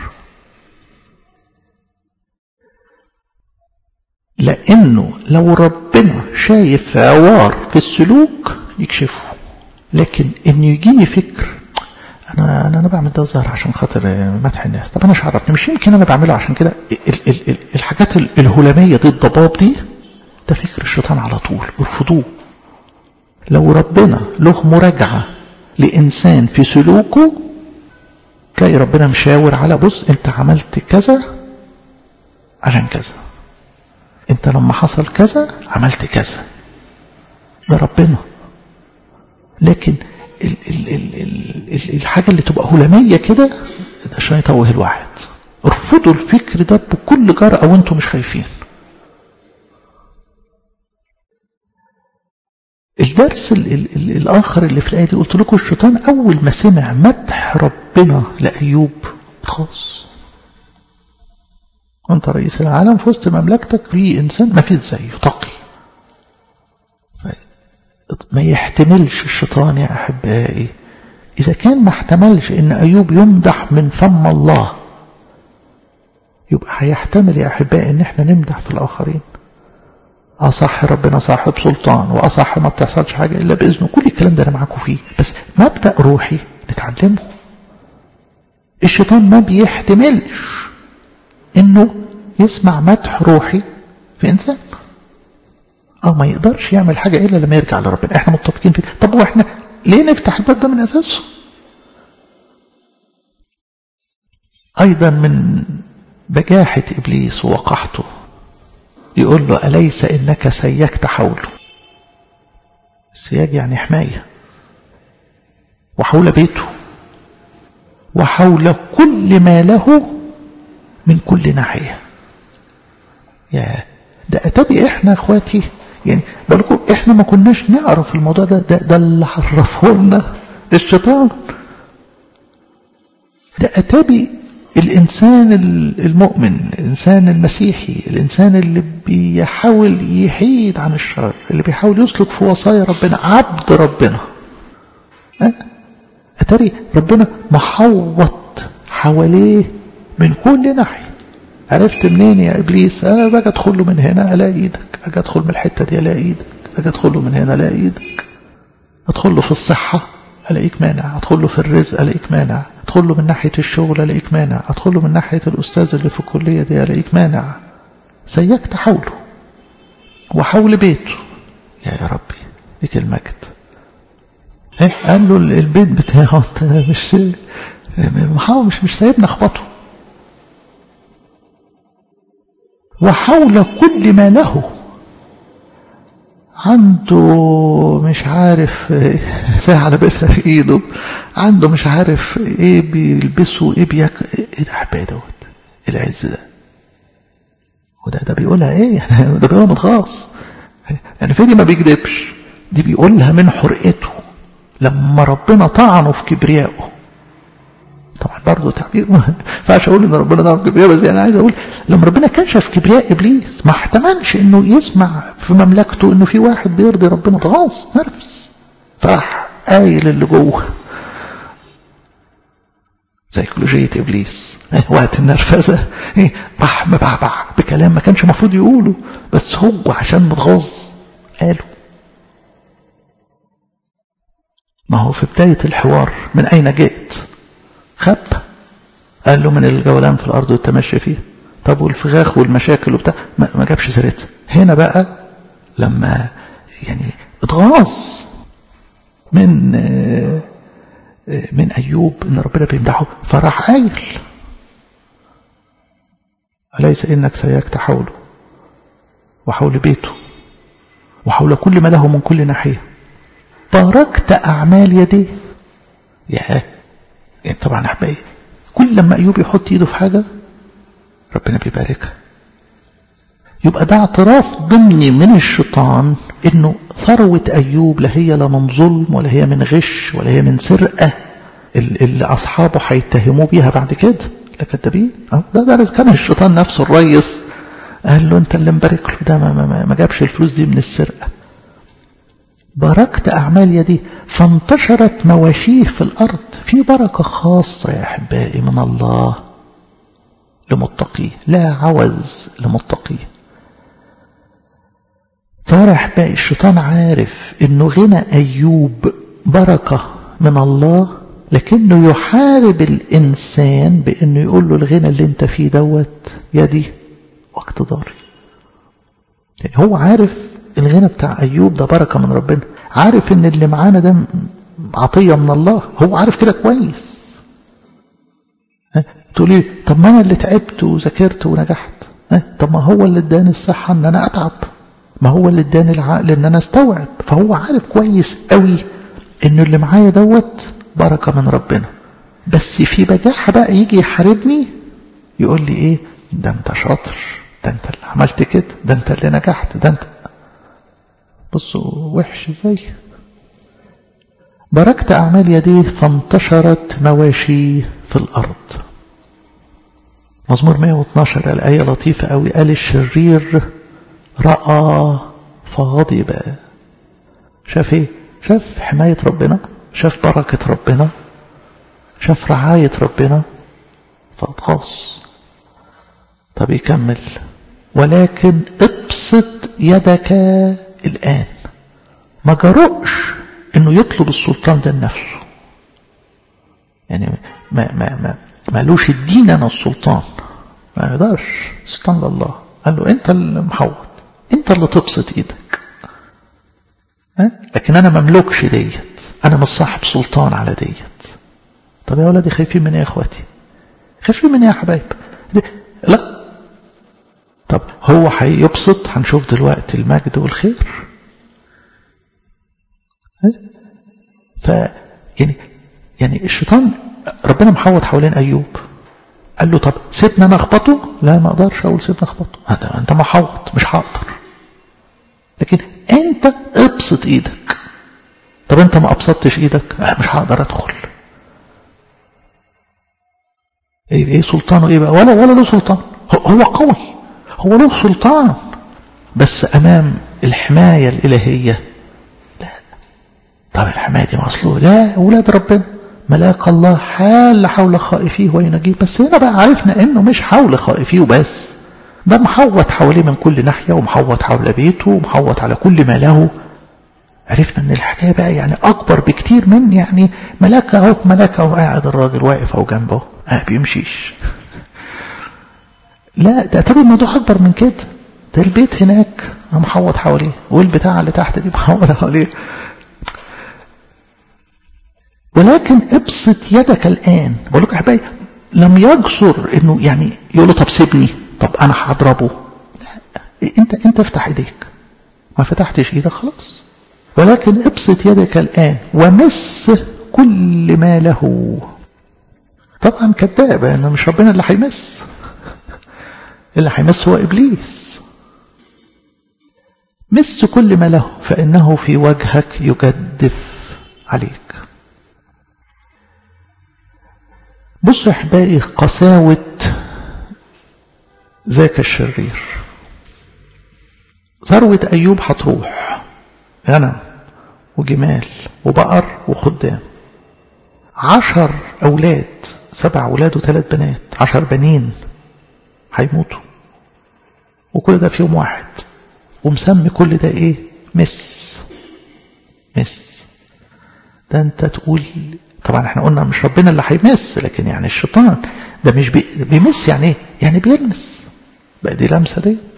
لانه لو ربنا شايف عوار في السلوك يكشفه لكن ان يجيني فكر انا انا انا بعمل ده الظاهر عشان خاطر مدح الناس طب انا مش عرفني مش يمكن انا بعمله عشان كده ال ال ال الحاجات الهلاميه دي الضباب دي ده فكر الشيطان على طول ارفضوه لو ربنا له مراجعه لانسان في سلوكه تلاقي ربنا مشاور على بص انت عملت كذا عشان كذا انت لما حصل كذا عملت كذا ده ربنا لكن ال ال ال ال ال الحاجة اللي تبقى هلامية كده ده عشان يتوه الواحد ارفضوا الفكر ده بكل جرأة وانتم مش خايفين الدرس ال ال ال الآخر اللي في الآية دي قلت لكم الشيطان أول ما سمع مدح ربنا لأيوب خلاص وانت رئيس العالم في وسط مملكتك في إنسان ما فيش زيه تقي ما يحتملش الشيطان يا أحبائي إذا كان ما احتملش إن أيوب يمدح من فم الله يبقى هيحتمل يا أحبائي إن احنا نمدح في الآخرين أصح ربنا صاحب سلطان وأصح ما بتحصلش حاجة إلا بإذنه كل الكلام ده أنا معاكم فيه بس مبدأ روحي نتعلمه الشيطان ما بيحتملش إنه يسمع مدح روحي في إنسان اه ما يقدرش يعمل حاجة إلا لما يرجع لربنا احنا متفقين فيه طب واحنا ليه نفتح الباب ده من أساسه أيضا من بجاحة إبليس ووقحته يقول له أليس إنك سيكت حوله السياج يعني حماية وحول بيته وحول كل ما له من كل ناحية يا ده أتبي إحنا أخواتي يعني بالكم إحنا ما كناش نعرف الموضوع ده ده, ده اللي عرفه لنا الشيطان ده أتبي الإنسان المؤمن الإنسان المسيحي الإنسان اللي بيحاول يحيد عن الشر اللي بيحاول يسلك في وصايا ربنا عبد ربنا أه؟ أتري ربنا محوط حواليه من كل ناحية عرفت منين يا إبليس أنا باجي أدخل له من هنا ألاقي إيدك أجي أدخل من الحتة دي ألاقي إيدك أجي أدخل له من هنا ألاقي إيدك أدخل له في الصحة ألاقيك مانع أدخل له في الرزق ألاقيك مانع أدخل له من ناحية الشغل ألاقيك مانع أدخل له من ناحية الأستاذ اللي في الكلية دي ألاقيك مانع سيكت حوله وحول بيته يا ربي ليك المجد ايه قال له البيت بتاعه انت مش مش مش سايبني اخبطه وحول كل ما له عنده مش عارف ساعة لابسها في ايده عنده مش عارف ايه بيلبسه ايه بياكل ايه ده حبايه دوت العز ده وده ده بيقولها ايه ده بيقولها متغاص يعني في دي ما بيكذبش دي بيقولها من حرقته لما ربنا طعنه في كبريائه طبعا برضه تعبير ما ينفعش اقول ان ربنا طعنه في كبريائه بس انا عايز اقول لما ربنا كشف كبرياء ابليس ما احتملش انه يسمع في مملكته انه في واحد بيرضي ربنا غاص نرفز فراح قايل اللي جوه سيكولوجية إبليس وقت النرفزة راح مبعبع بكلام ما كانش المفروض يقوله بس هو عشان متغاظ قاله ما هو في بداية الحوار من أين جئت خب قال له من الجولان في الأرض والتمشي فيها طب والفغاخ والمشاكل وبتاع ما جابش سيرتها هنا بقى لما يعني اتغاظ من من أيوب إن ربنا بيمدحه فراح قايل أليس إنك سيكت حوله وحول بيته وحول كل ما له من كل ناحية باركت أعمال يديه يا يعني طبعا أحبائي كل لما أيوب يحط إيده في حاجة ربنا بيباركها يبقى ده اعتراف ضمني من الشيطان انه ثروة ايوب لا هي لا من ظلم ولا هي من غش ولا هي من سرقة اللي اصحابه هيتهموه بيها بعد كده لا كدابين ده ده كان الشيطان نفسه الريس قال له انت اللي مبارك له ده ما, ما, ما جابش الفلوس دي من السرقة باركت أعمال يديه فانتشرت مواشيه في الأرض في بركة خاصة يا أحبائي من الله لمتقيه لا عوز لمتقيه فرح بقى الشيطان عارف انه غنى ايوب بركة من الله لكنه يحارب الانسان بانه يقول له الغنى اللي انت فيه دوت يدي واقتداري يعني هو عارف الغنى بتاع ايوب ده بركة من ربنا عارف ان اللي معانا ده عطية من الله هو عارف كده كويس تقول لي طب ما انا اللي تعبت وذاكرت ونجحت طب ما هو اللي اداني الصحة ان انا اتعب ما هو اللي اداني العقل ان انا استوعب فهو عارف كويس قوي انه اللي معايا دوت بركة من ربنا بس في بجاحة بقى يجي يحاربني يقول لي ايه ده انت شاطر ده انت اللي عملت كده ده انت اللي نجحت ده انت بصوا وحش ازاي باركت أعمال يديه فانتشرت مواشي في الأرض مزمور 112 الآية لطيفة أوي قال الشرير رأى فغضب شاف ايه شاف حماية ربنا شاف بركة ربنا شاف رعاية ربنا فاتغاظ طب يكمل ولكن ابسط يدك الآن ما جرؤش انه يطلب السلطان ده لنفسه يعني ما ما ما مالوش الدين انا السلطان ما يقدرش السلطان لله قال له انت اللي محوط انت اللي تبسط ايدك ها؟ لكن انا مملكش ديت انا مش صاحب سلطان على ديت طب يا ولدي خايفين من ايه يا اخواتي خايفين من ايه يا حبايب لا طب هو هيبسط هنشوف دلوقتي المجد والخير ف يعني يعني الشيطان ربنا محوط حوالين ايوب قال له طب سيبنا نخبطه لا ما اقدرش اقول سيبنا نخبطه انت محوط مش هقدر لكن انت ابسط ايدك طب انت ما ابسطتش ايدك أه مش هقدر ادخل ايه ايه سلطانه ايه بقى ولا ولا له سلطان هو قوي هو له سلطان بس امام الحمايه الالهيه لا طب الحمايه دي مصلوه لا اولاد ربنا ملاك الله حال حول خائفيه وينجيه بس هنا بقى عرفنا انه مش حول خائفيه وبس ده محوط حواليه من كل ناحية ومحوط حول بيته ومحوط على كل ما له عرفنا ان الحكاية بقى يعني اكبر بكتير من يعني ملاك اهو ملاك اهو قاعد الراجل واقف اهو جنبه اه بيمشيش لا ده ترى الموضوع اكبر من كده ده البيت هناك محوط حواليه والبتاع اللي تحت دي محوط حواليه ولكن ابسط يدك الان بقول لك يا حبايبي لم يجسر انه يعني يقول له طب سيبني طب انا هضربه لا انت انت افتح ايديك ما فتحتش ايدك خلاص ولكن ابسط يدك الان ومس كل ما له طبعا كذاب انه مش ربنا اللي هيمس اللي هيمس هو ابليس مس كل ما له فانه في وجهك يجدف عليك بصوا يا احبائي قساوه ذاك الشرير ثروة أيوب هتروح غنم وجمال وبقر وخدام عشر أولاد سبع أولاد وثلاث بنات عشر بنين هيموتوا وكل ده في يوم واحد ومسمي كل ده ايه مس مس ده انت تقول طبعا احنا قلنا مش ربنا اللي هيمس لكن يعني الشيطان ده مش بي بيمس يعني ايه يعني بيلمس بقى دي لمسه ديت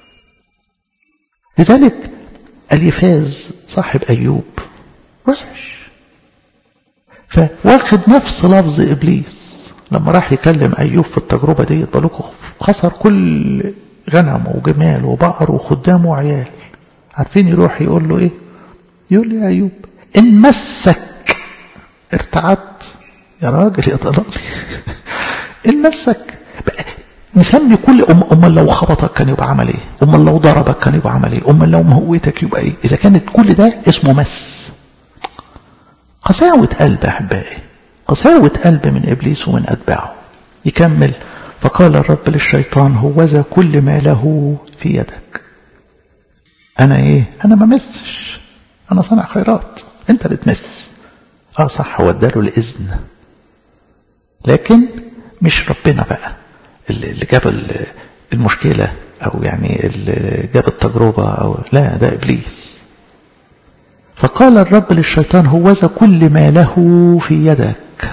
لذلك اليفاز صاحب ايوب وحش فواخد نفس لفظ ابليس لما راح يكلم ايوب في التجربه ديت بالكم خسر كل غنم وجمال وبقر وخدام وعيال عارفين يروح يقول له ايه يقول لي يا ايوب ان مسك ارتعدت يا راجل يا ضلالي ان مسك نسمي كل أم أمال لو خبطك كان يبقى عمل ايه أمال لو ضربك كان يبقى عمل ايه أمال لو مهوتك يبقى ايه إذا كانت كل ده اسمه مس قساوة قلب أحبائي قساوة قلب من إبليس ومن أتباعه يكمل فقال الرب للشيطان هوذا كل ما له في يدك أنا إيه أنا ما مسش أنا صنع خيرات أنت اللي تمس آه صح هو اداله الإذن لكن مش ربنا بقى اللي جاب المشكلة أو يعني اللي جاب التجربة أو لا ده إبليس فقال الرب للشيطان هوذا كل ما له في يدك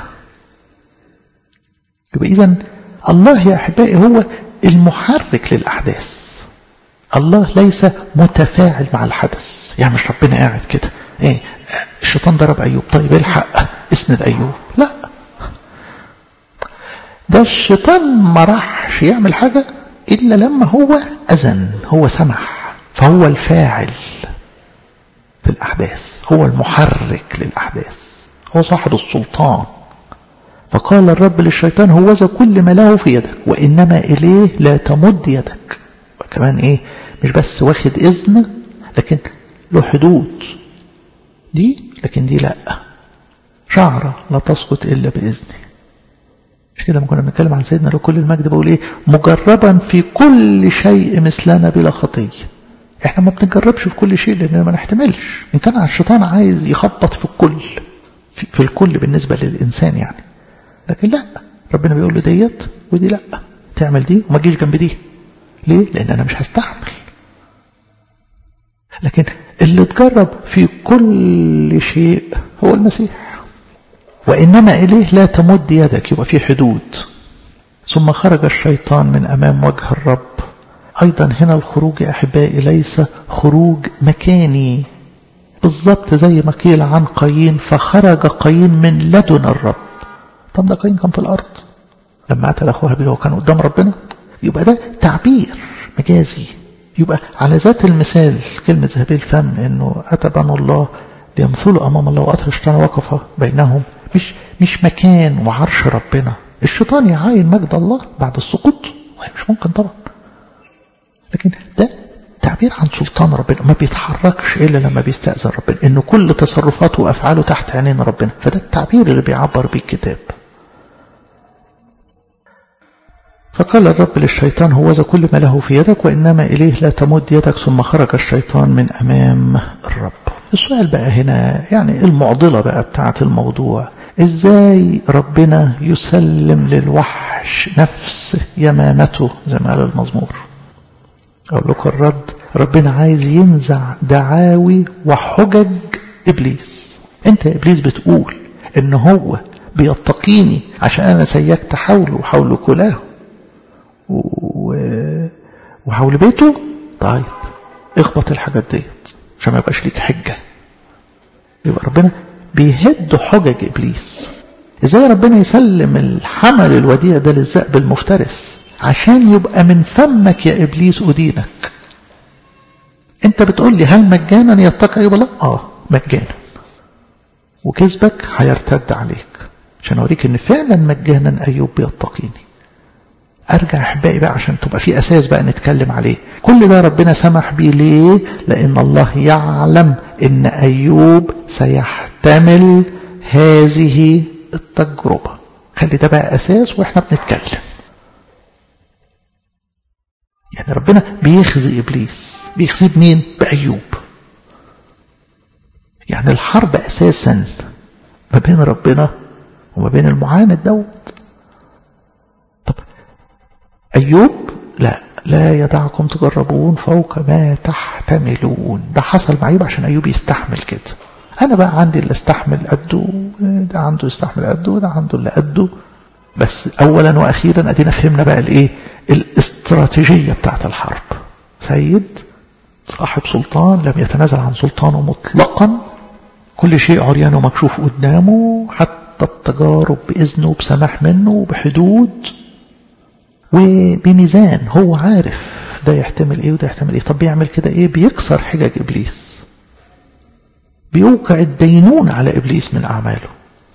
يبقى إذن الله يا أحبائي هو المحرك للأحداث الله ليس متفاعل مع الحدث يعني مش ربنا قاعد كده ايه الشيطان ضرب أيوب طيب الحق اسند أيوب لا ده الشيطان ما راحش يعمل حاجة إلا لما هو أذن هو سمح فهو الفاعل في الأحداث هو المحرك للأحداث هو صاحب السلطان فقال الرب للشيطان هوذا كل ما له في يدك وإنما إليه لا تمد يدك كمان إيه مش بس واخد إذن لكن له حدود دي لكن دي لا شعرة لا تسقط إلا بإذني مش كده ما كنا بنتكلم عن سيدنا له كل المجد بقول ايه مجربا في كل شيء مثلنا بلا خطيه احنا ما بنجربش في كل شيء لان ما نحتملش ان كان الشيطان عايز يخبط في الكل في, في الكل بالنسبه للانسان يعني لكن لا ربنا بيقول له ديت ودي لا تعمل دي وما تجيش جنب دي ليه لان انا مش هستحمل لكن اللي اتجرب في كل شيء هو المسيح وإنما إليه لا تمد يدك يبقى في حدود ثم خرج الشيطان من أمام وجه الرب أيضا هنا الخروج يا أحبائي ليس خروج مكاني بالضبط زي ما قيل عن قايين فخرج قايين من لدن الرب طب ده قايين كان في الأرض لما قتل أخوه هابيل هو كان قدام ربنا يبقى ده تعبير مجازي يبقى على ذات المثال كلمة هابيل فم إنه أتى بنو الله ليمثلوا أمام الله وقتل الشيطان وقف بينهم مش مش مكان وعرش ربنا الشيطان يعاين مجد الله بعد السقوط مش ممكن طبعا لكن ده تعبير عن سلطان ربنا ما بيتحركش إلا لما بيستأذن ربنا إن كل تصرفاته وأفعاله تحت عينين ربنا فده التعبير اللي بيعبر بيه الكتاب فقال الرب للشيطان هوذا كل ما له في يدك وإنما إليه لا تمد يدك ثم خرج الشيطان من أمام الرب السؤال بقى هنا يعني المعضلة بقى بتاعة الموضوع ازاي ربنا يسلم للوحش نفس يمامته زي ما قال المزمور اقول لكم الرد ربنا عايز ينزع دعاوي وحجج ابليس انت يا ابليس بتقول ان هو بيتقيني عشان انا سيكت حوله وحول كلاه و... وحول بيته طيب اخبط الحاجات ديت عشان ما يبقاش ليك حجه يبقى ربنا بيهد حجج ابليس ازاي ربنا يسلم الحمل الوديع ده للذئب المفترس عشان يبقى من فمك يا ابليس ادينك انت بتقول لي هل مجانا يتقى ايوب لا اه مجانا وكذبك هيرتد عليك عشان اوريك ان فعلا مجانا ايوب بيتقيني ارجع احبائي بقى عشان تبقى في اساس بقى نتكلم عليه كل ده ربنا سمح بيه ليه لان الله يعلم ان ايوب سيحتمل هذه التجربه خلي ده بقى اساس واحنا بنتكلم يعني ربنا بيخزي ابليس بيخزي بمين بايوب يعني الحرب اساسا ما بين ربنا وما بين المعاند دوت طب ايوب لا لا يدعكم تجربون فوق ما تحتملون ده حصل مع ايوب عشان ايوب يستحمل كده انا بقى عندي اللي استحمل قده ده عنده يستحمل قده ده عنده اللي قده بس اولا واخيرا ادينا فهمنا بقى الايه الاستراتيجيه بتاعت الحرب سيد صاحب سلطان لم يتنازل عن سلطانه مطلقا كل شيء عريان ومكشوف قدامه حتى التجارب بإذنه بسماح منه بحدود وبميزان هو عارف ده يحتمل ايه وده يحتمل ايه طب بيعمل كده ايه بيكسر حجج ابليس بيوقع الدينون على ابليس من اعماله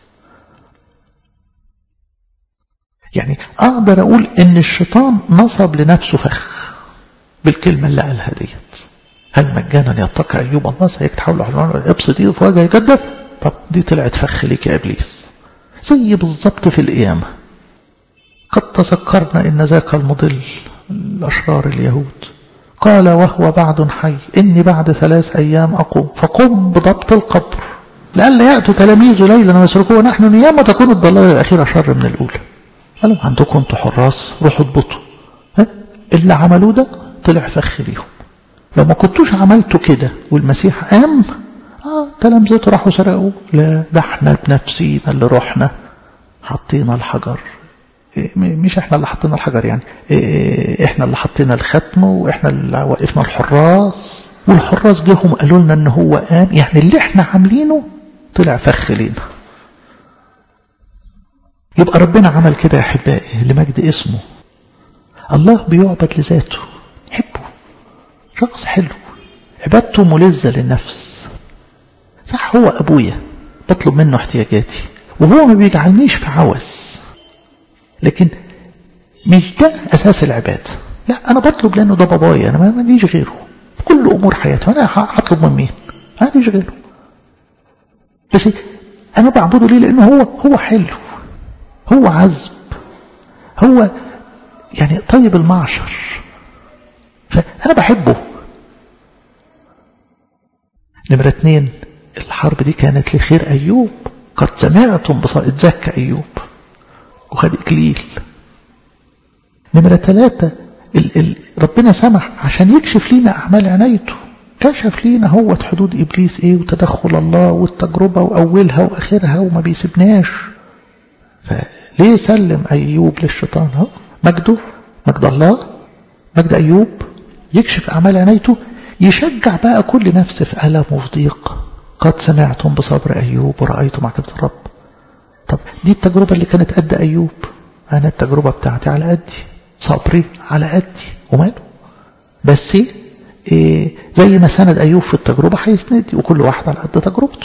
يعني اقدر اقول ان الشيطان نصب لنفسه فخ بالكلمه اللي قالها ديت هل مجانا يتقى ايوب الله سيكت حول حلوان ابسط ايده في وجهه يجدف طب دي طلعت فخ ليك يا ابليس زي بالظبط في القيامه قد تذكرنا ان ذاك المضل الاشرار اليهود قال وهو بعد حي اني بعد ثلاث ايام اقوم فقم بضبط القبر لئلا ياتوا تلاميذ ليلا ويسرقوا ونحن نيام وتكون الضلاله الاخيره شر من الاولى قالوا عندكم انتوا حراس روحوا اضبطوا اللي عملوه ده طلع فخ ليهم لو ما كنتوش عملتوا كده والمسيح قام اه تلامذته راحوا سرقوا لا ده احنا بنفسينا اللي رحنا حطينا الحجر مش احنا اللي حطينا الحجر يعني احنا اللي حطينا الختم واحنا اللي وقفنا الحراس والحراس جيهم قالوا لنا ان هو قام يعني اللي احنا عاملينه طلع فخ لينا يبقى ربنا عمل كده يا احبائي لمجد اسمه الله بيعبد لذاته حبه شخص حلو عبادته ملذة للنفس صح هو أبويا بطلب منه احتياجاتي وهو ما بيجعلنيش في عوز لكن مش ده أساس العبادة لا أنا بطلب لأنه ده بابايا أنا ما ماليش غيره كل أمور حياته أنا هطلب من مين ما ماليش غيره بس أنا بعبده ليه لأنه هو هو حلو هو عذب هو يعني طيب المعشر فأنا بحبه نمرة اتنين الحرب دي كانت لخير أيوب قد سمعتم بصائد اتزكى أيوب وخد إكليل نمرة ثلاثة ال ال ربنا سمح عشان يكشف لينا أعمال عنايته كشف لينا هو حدود إبليس إيه وتدخل الله والتجربة وأولها وآخرها وما بيسيبناش فليه سلم أيوب للشيطان هو مجده مجد الله مجد أيوب يكشف أعمال عنايته يشجع بقى كل نفس في ألم وفي ضيق قد سمعتم بصبر أيوب ورأيتم عجبة الرب طب دي التجربة اللي كانت قد أيوب أنا التجربة بتاعتي على قدي صبري على قدي وماله بس إيه زي ما سند أيوب في التجربة هيسندي وكل واحد على قد تجربته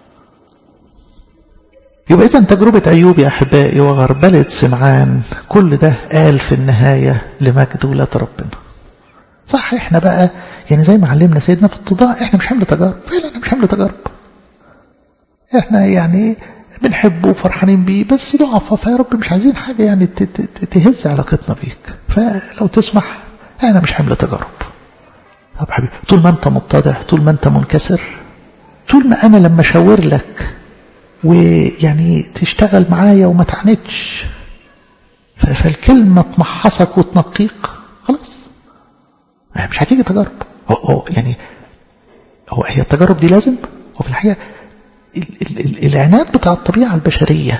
يبقى إذا تجربة أيوب يا أحبائي وغربلة سمعان كل ده قال في النهاية لمجد ولاد ربنا صح احنا بقى يعني زي ما علمنا سيدنا في التضاع احنا مش حمل تجارب فعلا احنا مش حمل تجارب احنا يعني بنحبه وفرحانين بيه بس ضعفة فيا رب مش عايزين حاجة يعني تهز علاقتنا بيك فلو تسمح انا مش حمل تجارب طب حبيبي طول ما انت متضع طول ما انت منكسر طول ما انا لما اشاور لك ويعني تشتغل معايا وما تعاندش فالكلمة تمحصك وتنقيك خلاص مش هتيجي تجارب هو, هو يعني هو هي التجارب دي لازم وفي الحقيقة ال ال ال العناد بتاع الطبيعة البشرية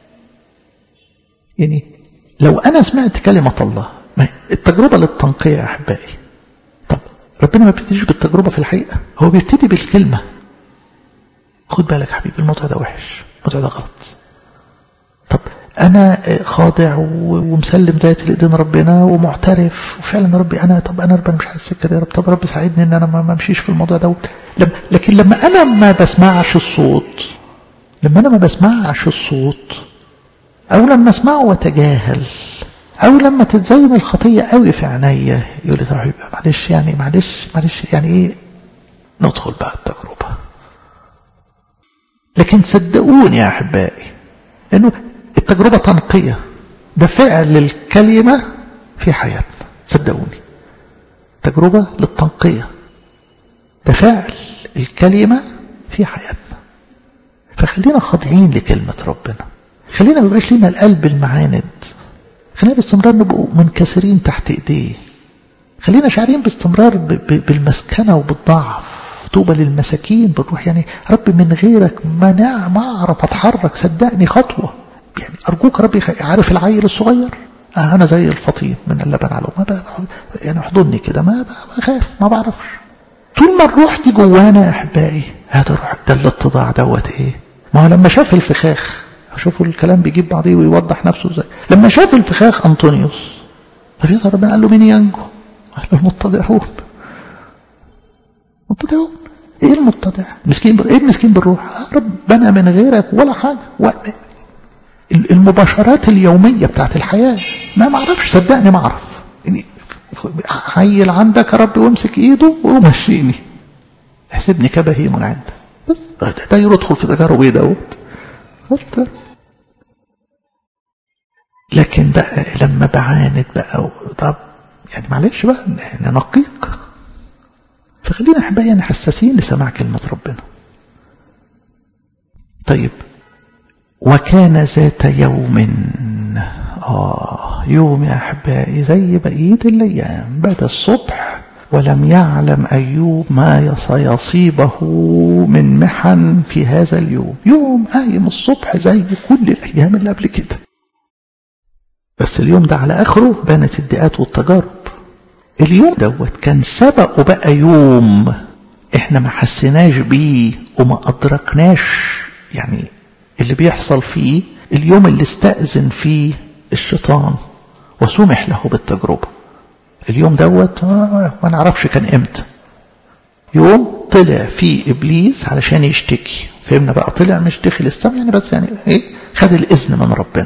يعني لو أنا سمعت كلمة الله ما التجربة للتنقية يا أحبائي طب ربنا ما بيبتديش بالتجربة في الحقيقة هو بيبتدي بالكلمة خد بالك حبيبي الموضوع ده وحش الموضوع ده غلط طب أنا خاضع ومسلم ذاتي لإيدين ربنا ومعترف وفعلا ربي أنا طب أنا ربنا مش عايز كده يا رب طب رب ساعدني إن أنا ما امشيش في الموضوع ده لكن لما أنا ما بسمعش الصوت لما أنا ما بسمعش الصوت أو لما أسمعه وأتجاهل أو لما تتزين الخطية قوي في عينيا يقول لي طيب معلش يعني معلش معلش يعني إيه ندخل بقى التجربة لكن صدقوني يا أحبائي إنه التجربة تنقية ده فعل الكلمة في حياتنا صدقوني تجربة للتنقية ده فعل الكلمة في حياتنا فخلينا خاضعين لكلمة ربنا خلينا ما يبقاش لنا القلب المعاند خلينا باستمرار نبقوا منكسرين تحت ايديه خلينا شعرين باستمرار بالمسكنة وبالضعف طوبى للمساكين بالروح يعني رب من غيرك ما ما اعرف اتحرك صدقني خطوه يعني ارجوك ربي عارف العيل الصغير آه انا زي الفطيم من اللبن على ما يعني احضني كده ما بخاف ما بعرفش طول ما الروح دي جوانا يا احبائي هذا الروح ده الاتضاع دوت ايه ما هو لما شاف الفخاخ شوفوا الكلام بيجيب بعضيه ويوضح نفسه ازاي لما شاف الفخاخ انطونيوس ففي ربنا قال له مين ينجو قال له المتضعون متضعون ايه المتضع مسكين بر... ايه المسكين بالروح ربنا من غيرك ولا حاجه و... المباشرات اليوميه بتاعت الحياه ما معرفش صدقني ما اعرف يعني عيل عندك يا رب وامسك ايده ومشيني احسبني كبهيم عندك بس ده يدخل في تجارب ايه دوت لكن بقى لما بعاند بقى طب يعني معلش بقى ننقيك فخلينا احبائي يعني حساسين لسماع كلمة ربنا طيب وكان ذات يوم آه يوم يا أحبائي زي بقية الأيام بدا الصبح ولم يعلم أيوب ما سيصيبه من محن في هذا اليوم يوم قايم الصبح زي كل الأيام اللي قبل كده بس اليوم ده على آخره بانت الدقات والتجارب اليوم دوت كان سبقه بقى يوم احنا ما حسيناش بيه وما أدركناش يعني اللي بيحصل فيه اليوم اللي استأذن فيه الشيطان وسمح له بالتجربة اليوم دوت ما نعرفش كان امتى يوم طلع فيه ابليس علشان يشتكي فهمنا بقى طلع مش دخل السماء يعني بس يعني ايه خد الاذن من ربنا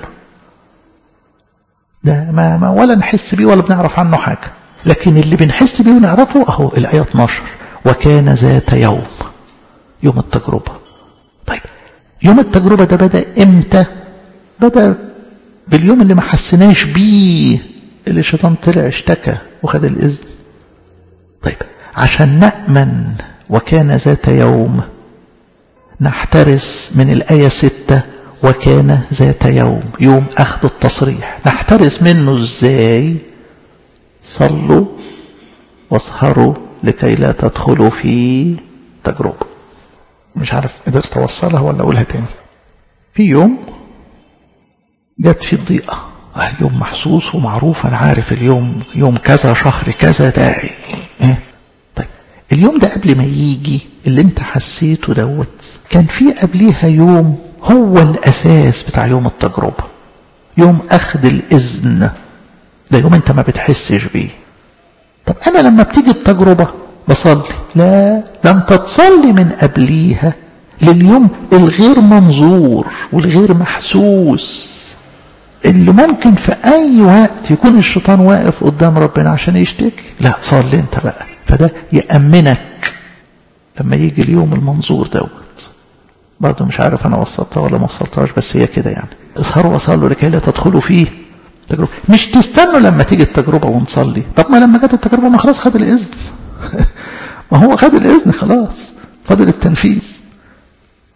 ده ما, ما ولا نحس بيه ولا بنعرف عنه حاجه لكن اللي بنحس بيه ونعرفه اهو الايه 12 وكان ذات يوم يوم التجربه طيب يوم التجربه ده بدا امتى بدا باليوم اللي ما حسيناش بيه اللي الشيطان طلع اشتكى وخد الإذن طيب عشان نأمن وكان ذات يوم نحترس من الآية ستة وكان ذات يوم يوم أخذ التصريح نحترس منه ازاي صلوا واسهروا لكي لا تدخلوا في تجربة مش عارف قدرت أوصلها ولا أقولها تاني في يوم جت في الضيقة يوم محسوس ومعروف أنا عارف اليوم يوم كذا شهر كذا ده إيه؟ طيب اليوم ده قبل ما يجي اللي انت حسيته دوت كان في قبليها يوم هو الأساس بتاع يوم التجربة يوم أخذ الإذن ده يوم انت ما بتحسش بيه طب أنا لما بتيجي التجربة بصلي لا ده انت تصلي من قبليها لليوم الغير منظور والغير محسوس اللي ممكن في أي وقت يكون الشيطان واقف قدام ربنا عشان يشتكي لا صلي انت بقى فده يأمنك لما يجي اليوم المنظور دوت برضه مش عارف أنا وصلتها ولا ما وصلتهاش بس هي كده يعني اسهروا وصلوا لكي لا تدخلوا فيه تجربة مش تستنوا لما تيجي التجربة ونصلي طب ما لما جت التجربة ما خلاص خد الإذن ما هو خد الإذن خلاص فاضل التنفيذ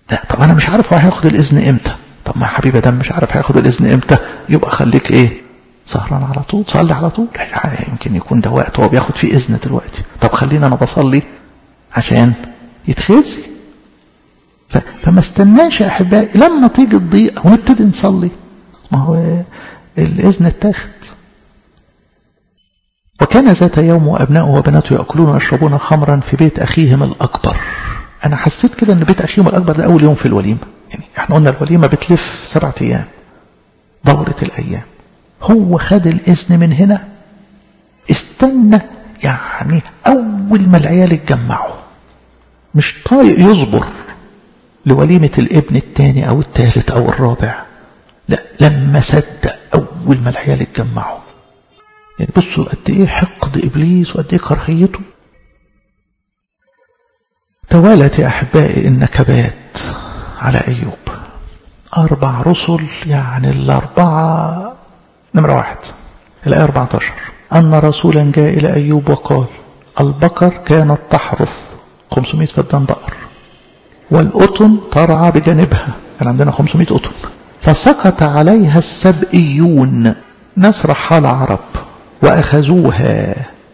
لا طب انا مش عارف هو هياخد الاذن امتى طب ما يا حبيبي ده مش عارف هياخد الاذن امتى يبقى خليك ايه سهران على طول صلي على طول يمكن يكون ده وقت هو بياخد فيه اذن دلوقتي طب خلينا انا بصلي عشان يتخزي فما استناش يا احبائي لما تيجي الضيقه ونبتدي نصلي ما هو الاذن اتاخد وكان ذات يوم وابناؤه وبناته ياكلون ويشربون خمرا في بيت اخيهم الاكبر انا حسيت كده ان بيت اخيهم الاكبر ده اول يوم في الوليمه يعني احنا قلنا الوليمه بتلف سبعة ايام دوره الايام هو خد الاذن من هنا استنى يعني اول ما العيال اتجمعوا مش طايق يصبر لوليمة الابن الثاني أو الثالث أو الرابع لا لما صدق أول ما العيال اتجمعوا يعني بصوا قد إيه حقد إبليس وقد إيه كرهيته توالت يا أحبائي النكبات على أيوب أربع رسل يعني الأربعة نمرة واحد الآية 14 أن رسولا جاء إلى أيوب وقال البقر كانت تحرث 500 فدان بقر والأطن ترعى بجانبها كان عندنا 500 أطن فسقط عليها السبئيون ناس رحال عرب وأخذوها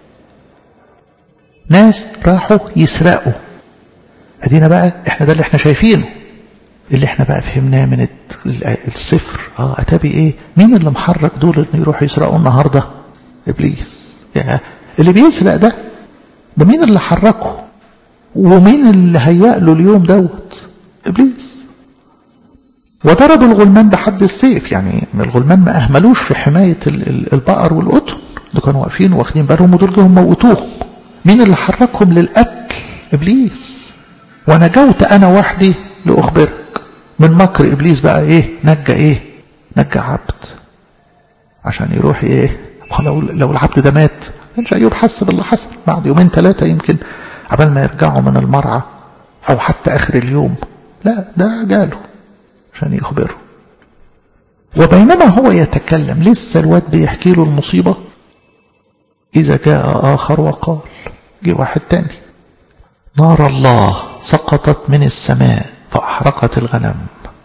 ناس راحوا يسرقوا ادينا بقى احنا ده اللي احنا شايفينه اللي احنا بقى فهمناه من السفر اه اتابي ايه مين اللي محرك دول ان يروحوا يسرقوا النهارده ابليس يعني اللي بيسرق ده ده مين اللي حركه ومين اللي هيأ له اليوم دوت ابليس وضرب الغلمان بحد السيف يعني الغلمان ما اهملوش في حمايه البقر والقطن دول كانوا واقفين واخدين بالهم ودول جم موتوهم مين اللي حركهم للقتل ابليس ونجوت انا وحدي لاخبرك من مكر ابليس بقى ايه نجى ايه نجى عبد عشان يروح ايه لو لو العبد ده مات كانش ايوب حس باللي حصل بعد يومين ثلاثه يمكن عبال ما يرجعوا من المرعى او حتى اخر اليوم لا ده جاله عشان يخبره وبينما هو يتكلم لسه الواد بيحكي له المصيبه اذا جاء اخر وقال جه واحد تاني نار الله سقطت من السماء فأحرقت الغنم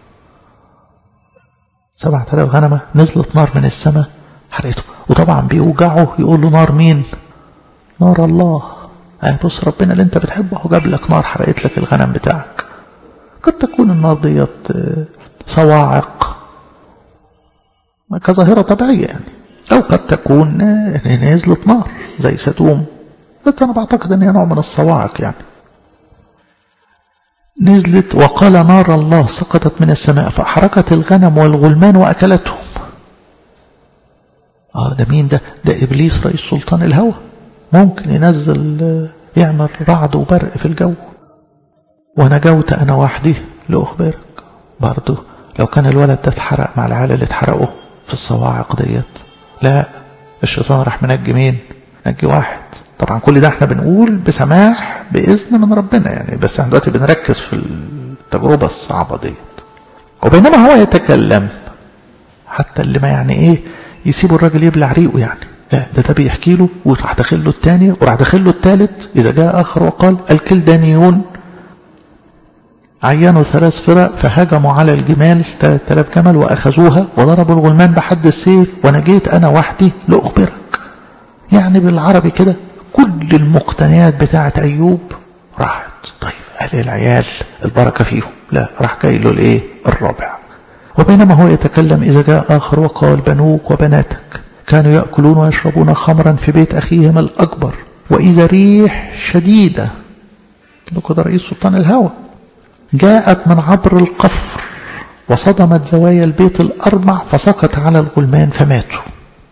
سبعة آلاف غنمة نزلت نار من السماء حرقته وطبعا بيوجعه يقول له نار مين نار الله اه بص ربنا اللي انت بتحبه هو جاب لك نار حرقت لك الغنم بتاعك قد تكون النار ديت صواعق كظاهرة طبيعية يعني أو قد تكون نزلت نار زي سدوم بس أنا بعتقد أن هي نوع من الصواعق يعني نزلت وقال نار الله سقطت من السماء فأحرقت الغنم والغلمان وأكلتهم آه ده مين ده ده إبليس رئيس سلطان الهوى ممكن ينزل يعمل رعد وبرق في الجو ونجوت أنا وحدي لأخبرك برضه لو كان الولد ده اتحرق مع العيال اللي اتحرقوا في الصواعق ديت لا الشيطان راح منجي مين نجي واحد طبعا كل ده احنا بنقول بسماح بإذن من ربنا يعني بس احنا دلوقتي بنركز في التجربة الصعبة ديت وبينما هو يتكلم حتى اللي ما يعني ايه يسيبوا الراجل يبلع ريقه يعني لا ده ده بيحكي له وراح داخل له الثاني وراح داخل له الثالث إذا جاء آخر وقال الكلدانيون عينوا ثلاث فرق فهجموا على الجمال 3000 جمل وأخذوها وضربوا الغلمان بحد السيف ونجيت أنا وحدي لأخبرك يعني بالعربي كده كل المقتنيات بتاعة أيوب راحت طيب قال العيال البركة فيهم لا راح جاي له الايه الرابع وبينما هو يتكلم إذا جاء آخر وقال بنوك وبناتك كانوا يأكلون ويشربون خمرا في بيت أخيهم الأكبر وإذا ريح شديدة ده رئيس سلطان الهوى جاءت من عبر القفر وصدمت زوايا البيت الأربع فسقط على الغلمان فماتوا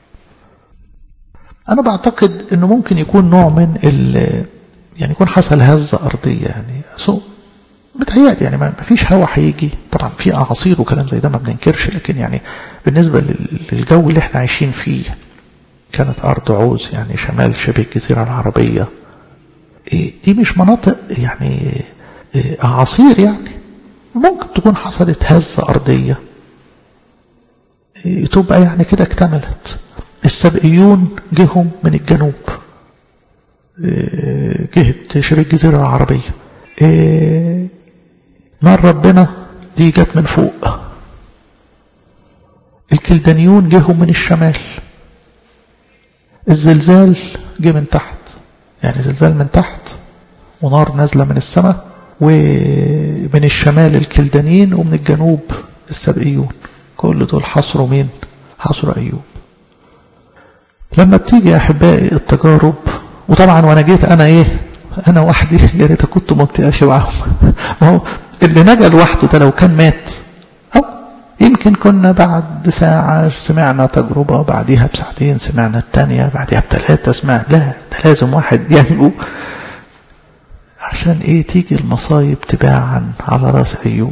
أنا بعتقد أنه ممكن يكون نوع من يعني يكون حصل هزة أرضية يعني سو بتهيألي يعني ما فيش هوا هيجي طبعا في أعاصير وكلام زي ده ما بننكرش لكن يعني بالنسبة للجو اللي احنا عايشين فيه كانت أرض عوز يعني شمال شبه الجزيرة العربية دي مش مناطق يعني أعاصير يعني ممكن تكون حصلت هزة أرضية تبقى يعني كده اكتملت السبئيون جهم من الجنوب جهة شبه الجزيرة العربية نار ربنا دي جت من فوق الكلدانيون جيهم من الشمال الزلزال جه من تحت يعني زلزال من تحت ونار نازلة من السماء ومن الشمال الكلدانيين ومن الجنوب السبئيون كل دول حصروا مين حصروا أيوب لما بتيجي يا أحبائي التجارب وطبعا وانا جيت انا ايه انا وحدي يا ريت كنت منطقه معاهم ما هو اللي نجا لوحده ده لو كان مات او يمكن كنا بعد ساعة سمعنا تجربة بعديها بساعتين سمعنا الثانية بعديها بثلاثة سمعنا لا ده لازم واحد ينجو عشان ايه تيجي المصايب تباعا على راس ايوب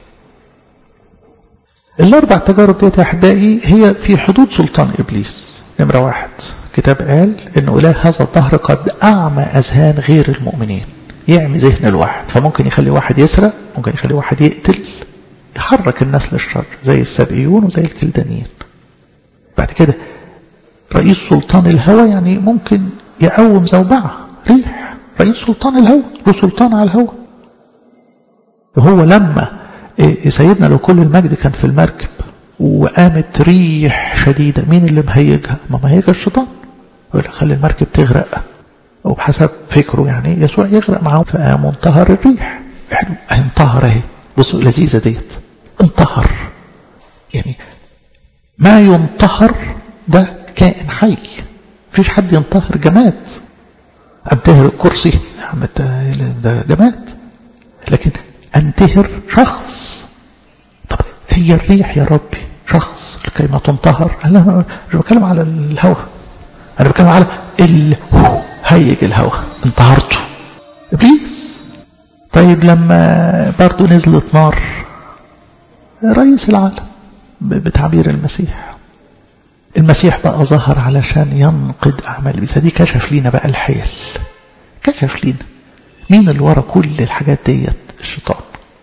الاربع تجارب ديت يا احبائي هي في حدود سلطان ابليس نمرة واحد كتاب قال ان اله هذا الظهر قد اعمى اذهان غير المؤمنين يعمي ذهن الواحد فممكن يخلي واحد يسرق ممكن يخلي واحد يقتل يحرك الناس للشر زي السبئيون وزي الكلدانيين بعد كده رئيس سلطان الهوى يعني ممكن يقوم زوبعة ريح رئيس سلطان الهوى له سلطان على الهوى وهو لما سيدنا لو كل المجد كان في المركب وقامت ريح شديدة مين اللي مهيجها ما مهيجها الشيطان يقول لك خلي المركب تغرق وبحسب فكره يعني يسوع يغرق معاهم فقام انتهر الريح حلو انتهر اهي بصوا لذيذة ديت انتهر يعني ما ينتهر ده كائن حي مفيش حد ينتهر جماد انتهر الكرسي يا عم ده جماد لكن انتهر شخص طب هي الريح يا ربي شخص لكي ما تنتهر انا مش بتكلم على الهوى انا بتكلم على ال هيج الهوى انتهرته ابليس طيب لما برضه نزلت نار رئيس العالم بتعبير المسيح المسيح بقى ظهر علشان ينقض اعمال ابليس دي كشف لينا بقى الحيل كشف لينا مين اللي ورا كل الحاجات ديت الشيطان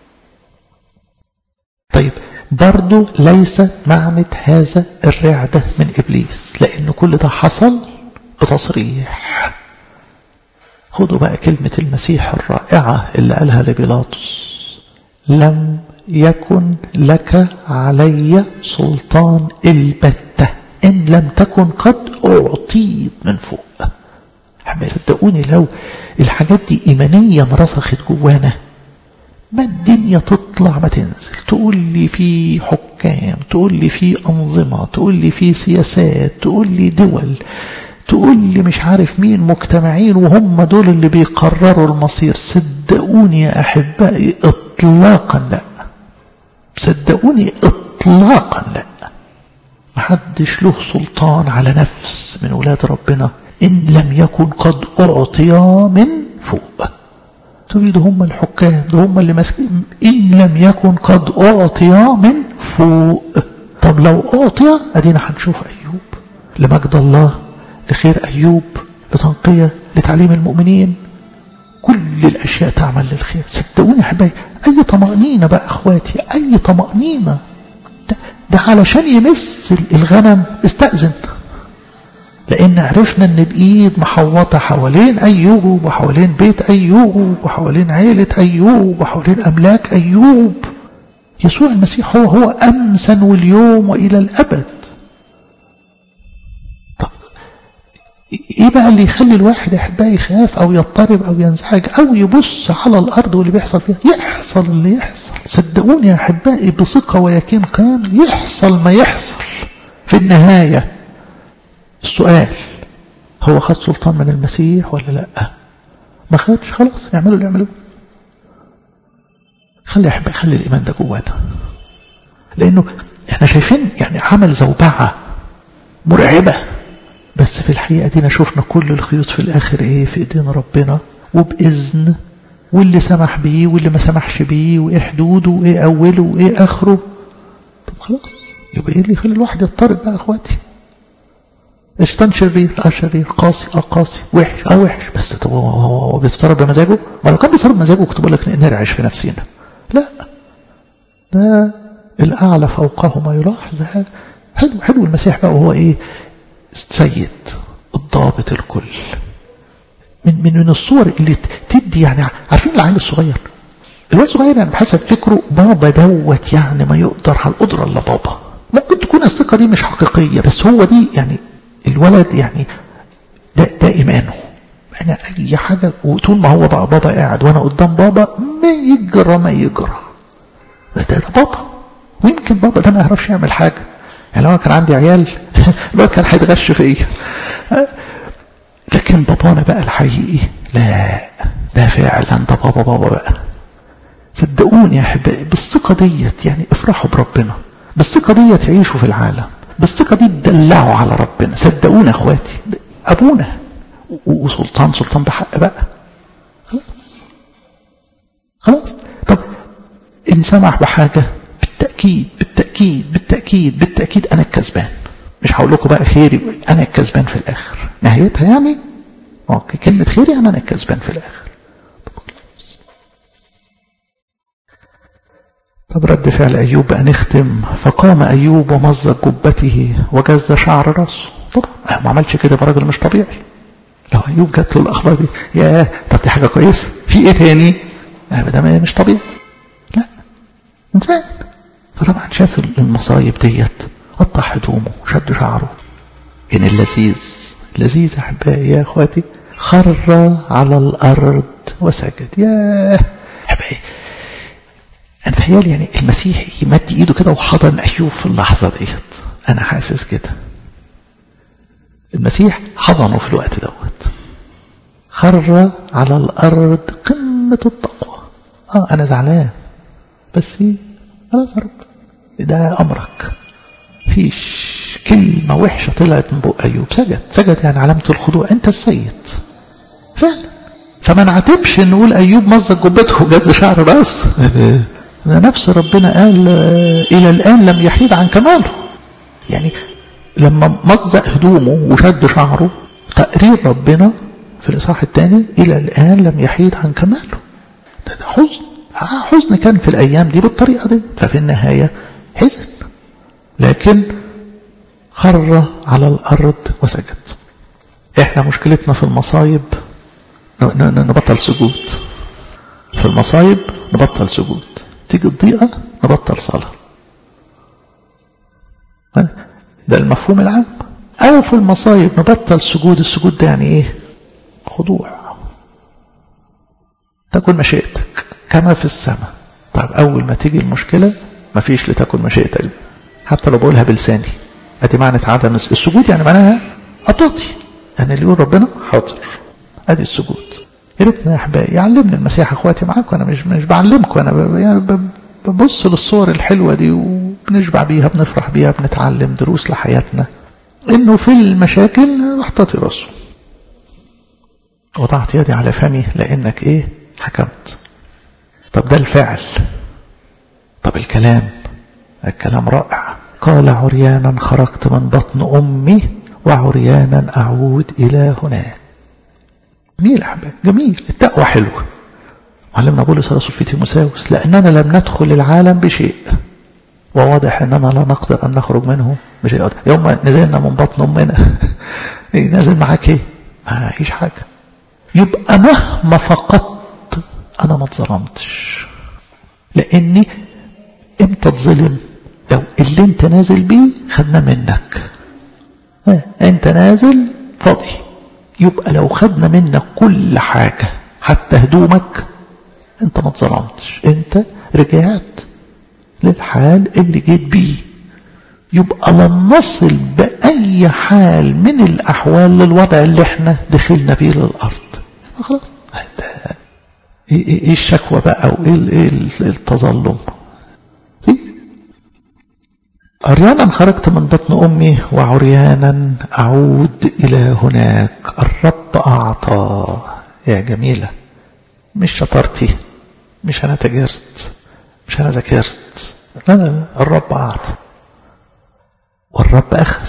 طيب برضو ليست معنى هذا الرعدة من إبليس لأن كل ده حصل بتصريح خدوا بقى كلمة المسيح الرائعة اللي قالها لبيلاطس لم يكن لك علي سلطان البتة إن لم تكن قد أعطيت من فوق حبايبي صدقوني لو الحاجات دي إيمانيا رسخت جوانا ما الدنيا تطلع ما تنزل تقول لي في حكام تقول لي في أنظمة تقول لي في سياسات تقول لي دول تقول لي مش عارف مين مجتمعين وهم دول اللي بيقرروا المصير صدقوني يا أحبائي إطلاقا لا صدقوني إطلاقا لا محدش له سلطان على نفس من ولاد ربنا إن لم يكن قد أعطيا من فوق تقولي ده هم الحكام ده هم اللي ماسكين إن لم يكن قد أعطيا من فوق طب لو أعطي أدينا هنشوف أيوب لمجد الله لخير أيوب لتنقية لتعليم المؤمنين كل الأشياء تعمل للخير صدقوني يا حبايبي أي طمأنينة بقى أخواتي أي طمأنينة ده, ده علشان يمس الغنم استأذن لأن عرفنا أن بإيد محوطة حوالين أيوب وحوالين بيت أيوب وحوالين عيلة أيوب وحوالين أملاك أيوب يسوع المسيح هو هو أمسا واليوم وإلى الأبد طب إيه بقى اللي يخلي الواحد يحبها يخاف أو يضطرب أو ينزعج أو يبص على الأرض واللي بيحصل فيها يحصل اللي يحصل صدقوني يا أحبائي بثقة ويقين كان يحصل ما يحصل في النهاية السؤال هو خد سلطان من المسيح ولا لا ما خدش خلاص يعملوا اللي يعملوه خلي يحب خلي الإيمان ده جوانا لأنه احنا شايفين يعني عمل زوبعة مرعبة بس في الحقيقة دينا شفنا كل الخيوط في الآخر ايه في ايدين ربنا وبإذن واللي سمح بيه واللي ما سمحش بيه وايه حدوده وايه أوله وايه آخره طب خلاص يبقى ايه اللي يخلي الواحد يضطرب بقى اخواتي الشيطان شرير اه شرير قاسي اه قاسي وحش اه وحش بس طب هو, هو بيتصرف بمزاجه ما لو كان بيتصرف بمزاجه كنت بقول لك نرعش في نفسنا لا ده الأعلى فوقه ما يلاحظ ده حلو حلو المسيح بقى وهو ايه سيد الضابط الكل من من من الصور اللي تدي يعني عارفين العيل الصغير الواد صغير يعني بحسب فكره بابا دوت يعني ما يقدر على القدرة الا بابا ممكن تكون الثقة دي مش حقيقية بس هو دي يعني الولد يعني ده, ده إيمانه أنا أي حاجة وطول ما هو بقى بابا قاعد وأنا قدام بابا ما يجرى ما يجرى ده, ده, ده بابا ويمكن بابا ده ما يعرفش يعمل حاجة يعني لو أنا كان عندي عيال الواد كان هيتغش فيا لكن بابانا بقى الحقيقي لا ده فعلا ده بابا بابا بقى صدقوني يا احبائي بالثقه ديت يعني افرحوا بربنا بالثقه ديت عيشوا في العالم بالثقه دي تدلعوا على ربنا صدقوني يا اخواتي ابونا وسلطان سلطان بحق بقى خلاص خلاص طب ان سمح بحاجه بالتاكيد بالتاكيد بالتاكيد بالتاكيد انا الكسبان مش هقول لكم بقى خيري انا الكسبان في الاخر نهايتها يعني اوكي كلمه خيري انا انا الكسبان في الاخر طب رد فعل أيوب بقى نختم فقام أيوب ومزق جبته وجز شعر راسه طبعا ما عملش كده راجل مش طبيعي لو أيوب جات له الأخبار دي يا طب دي حاجة كويسة في إيه تاني ده مش طبيعي لا إنسان فطبعا شاف المصايب ديت قطع هدومه شد شعره كان اللذيذ لذيذ يا أحبائي يا أخواتي خر على الأرض وسجد يا أحبائي أنا تخيل يعني المسيح يمد إيده كده وحضن أيوب في اللحظة ديت أنا حاسس كده المسيح حضنه في الوقت دوت خر على الأرض قمة التقوى آه أنا زعلان بس خلاص يا رب ده أمرك فيش كلمة وحشة طلعت من بق أيوب سجد سجد يعني علامة الخضوع أنت السيد فعلا فما نعتبش نقول أيوب مزق جبته جز شعر راس نفس ربنا قال إلى الآن لم يحيد عن كماله يعني لما مزق هدومه وشد شعره تقرير ربنا في الإصحاح الثاني إلى الآن لم يحيد عن كماله ده, ده حزن حزن كان في الأيام دي بالطريقة دي ففي النهاية حزن لكن خر على الأرض وسجد إحنا مشكلتنا في المصايب نبطل سجود في المصايب نبطل سجود تيجي الضيقة نبطل صلاة ده المفهوم العام أو في المصايب نبطل سجود السجود ده يعني إيه خضوع تكن مشيئتك كما في السماء طيب أول ما تيجي المشكلة مفيش لتكن مشيئتك دي حتى لو بقولها بلساني ادي معنى عدم السجود يعني معناها أطاطي يعني اللي يقول ربنا حاضر ادي السجود يا ريتنا يا احبائي يعلمني المسيح اخواتي معاكم انا مش مش بعلمكم انا يعني ببص للصور الحلوه دي وبنشبع بيها بنفرح بيها بنتعلم دروس لحياتنا انه في المشاكل احتطي راسه وضعت يدي على فمي لانك ايه حكمت طب ده الفعل طب الكلام الكلام رائع قال عريانا خرجت من بطن امي وعريانا اعود الى هناك جميل أحباب جميل التقوى حلوة علمنا بولس الرسول في تيموساوس لأننا لم ندخل العالم بشيء وواضح أننا لا نقدر أن نخرج منه بشيء يوم نزلنا من بطن أمنا إيه نازل معاك إيه ما فيش حاجة يبقى مهما فقدت أنا ما اتظلمتش لأني امتى اتظلم لو اللي انت نازل بيه خدنا منك انت نازل فاضي يبقى لو خدنا منك كل حاجة حتى هدومك انت ما اتظلمتش انت رجعت للحال اللي جيت بيه يبقى لن نصل بأي حال من الأحوال للوضع اللي احنا دخلنا بيه للأرض خلاص ايه الشكوى بقى وايه ايه التظلم عريانا خرجت من بطن أمي وعريانا أعود إلى هناك الرب أعطى يا جميلة مش شطارتي مش أنا تجرت مش أنا ذاكرت لا لا لا الرب أعطى والرب أخذ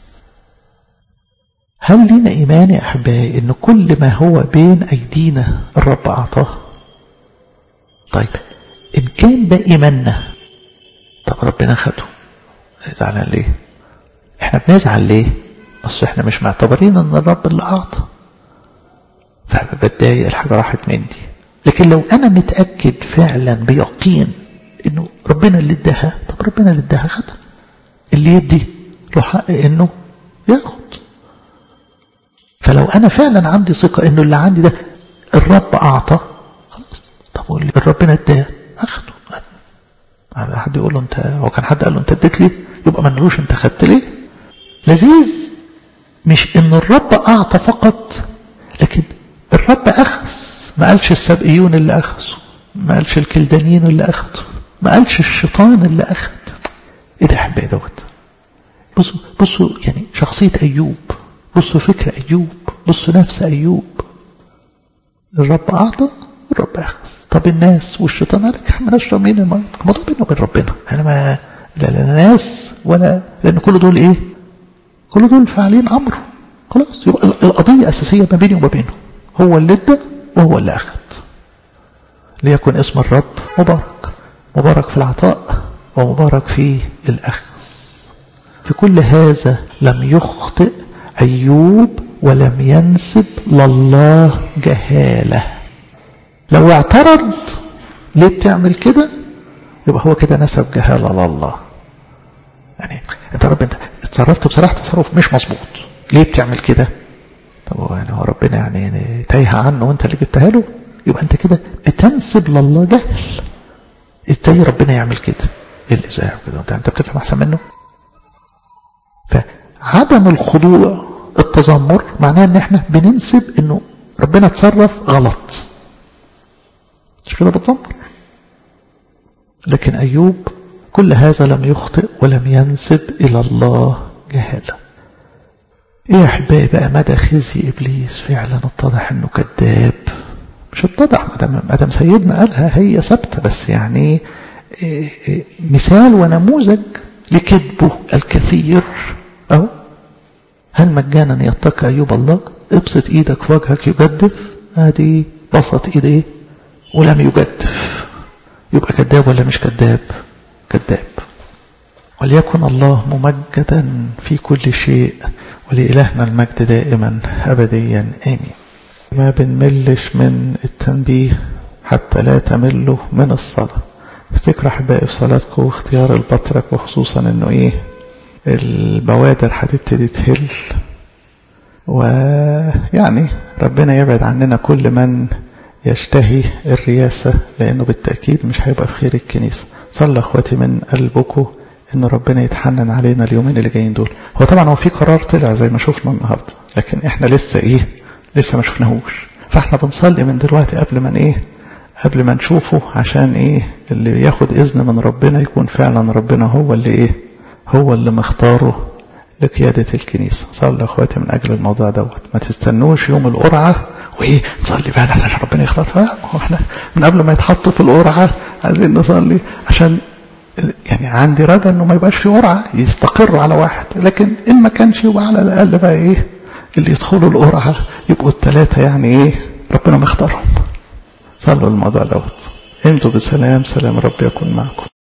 هل لنا إيمان يا أحبائي إن كل ما هو بين أيدينا الرب أعطاه طيب إن كان ده إيماننا طب ربنا خده زعلان ليه احنا بنزعل ليه اصل احنا مش معتبرين ان الرب اللي اعطى فبتضايق الحاجه راحت مني لكن لو انا متاكد فعلا بيقين انه ربنا اللي اداها طب ربنا اللي اداها خدها اللي يدي له حق انه ياخد فلو انا فعلا عندي ثقه انه اللي عندي ده الرب اعطى خلاص طب واللي ربنا اداه اخده حد يقول له انت هو كان حد قال له انت اديت لي يبقى ما نقولوش انت خدت ليه لذيذ مش ان الرب اعطى فقط لكن الرب اخذ ما قالش السبئيون اللي اخذوا ما قالش الكلدانيين اللي اخذوا ما قالش الشيطان اللي اخذ ايه ده يا احبائي دوت بصوا بصوا يعني شخصيه ايوب بصوا فكر ايوب بصوا نفس ايوب الرب اعطى الرب اخذ طب الناس والشيطان قال لك احنا مالناش مين الموضوع بيننا وبين ربنا انا ما لا لا ناس ولا لان كل دول ايه كل دول فاعلين امره خلاص يبقى القضيه اساسيه ما بيني وما بينه هو اللي ادى وهو اللي اخذ ليكن اسم الرب مبارك مبارك في العطاء ومبارك في الاخذ في كل هذا لم يخطئ ايوب ولم ينسب لله جهاله لو اعترض ليه بتعمل كده يبقى هو كده نسب جهالة لله يعني انت رب انت اتصرفت بصراحة تصرف مش مظبوط ليه بتعمل كده طب هو يعني هو ربنا يعني, يعني تايه عنه وانت اللي جبتها له يبقى انت كده بتنسب لله جهل ازاي ربنا يعمل كده ايه اللي ازاي كده انت انت بتفهم احسن منه فعدم الخضوع التذمر معناه ان احنا بننسب انه ربنا تصرف غلط مش كده بتذمر لكن أيوب كل هذا لم يخطئ ولم ينسب إلى الله جهالة إيه يا أحبائي بقى مدى خزي إبليس فعلا اتضح إنه كذاب مش اتضح مدام مدام سيدنا قالها هي ثابتة بس يعني إيه إيه مثال ونموذج لكذبه الكثير أهو هل مجانا يتقي أيوب الله ابسط إيدك في وجهك يجدف ادي بسط إيديه ولم يجدف يبقى كذاب ولا مش كذاب كذاب وليكن الله ممجدا في كل شيء ولإلهنا المجد دائما أبديا آمين ما بنملش من التنبيه حتى لا تملوا من الصلاة افتكروا أحبائي في صلاتكم واختيار البطرك وخصوصا انه ايه البوادر هتبتدي تهل ويعني ربنا يبعد عننا كل من يشتهي الرياسة لأنه بالتأكيد مش هيبقى في خير الكنيسة صلى أخواتي من قلبكم إن ربنا يتحنن علينا اليومين اللي جايين دول هو طبعا هو في قرار طلع زي ما شفنا النهاردة لكن إحنا لسه إيه لسه ما شفناهوش فإحنا بنصلي من دلوقتي قبل ما إيه قبل ما نشوفه عشان إيه اللي ياخد إذن من ربنا يكون فعلا ربنا هو اللي إيه هو اللي مختاره لقيادة الكنيسة صلى أخواتي من أجل الموضوع دوت ما تستنوش يوم القرعة وايه نصلي بقى عشان ربنا يخلطها احنا من قبل ما يتحطوا في القرعه عايزين نصلي عشان يعني عندي رجاء انه ما يبقاش في قرعه يستقروا على واحد لكن ان ما كانش يبقى على الاقل بقى ايه اللي يدخلوا القرعه يبقوا الثلاثه يعني ايه ربنا مختارهم صلوا الموضوع دوت امضوا بسلام سلام رب يكون معكم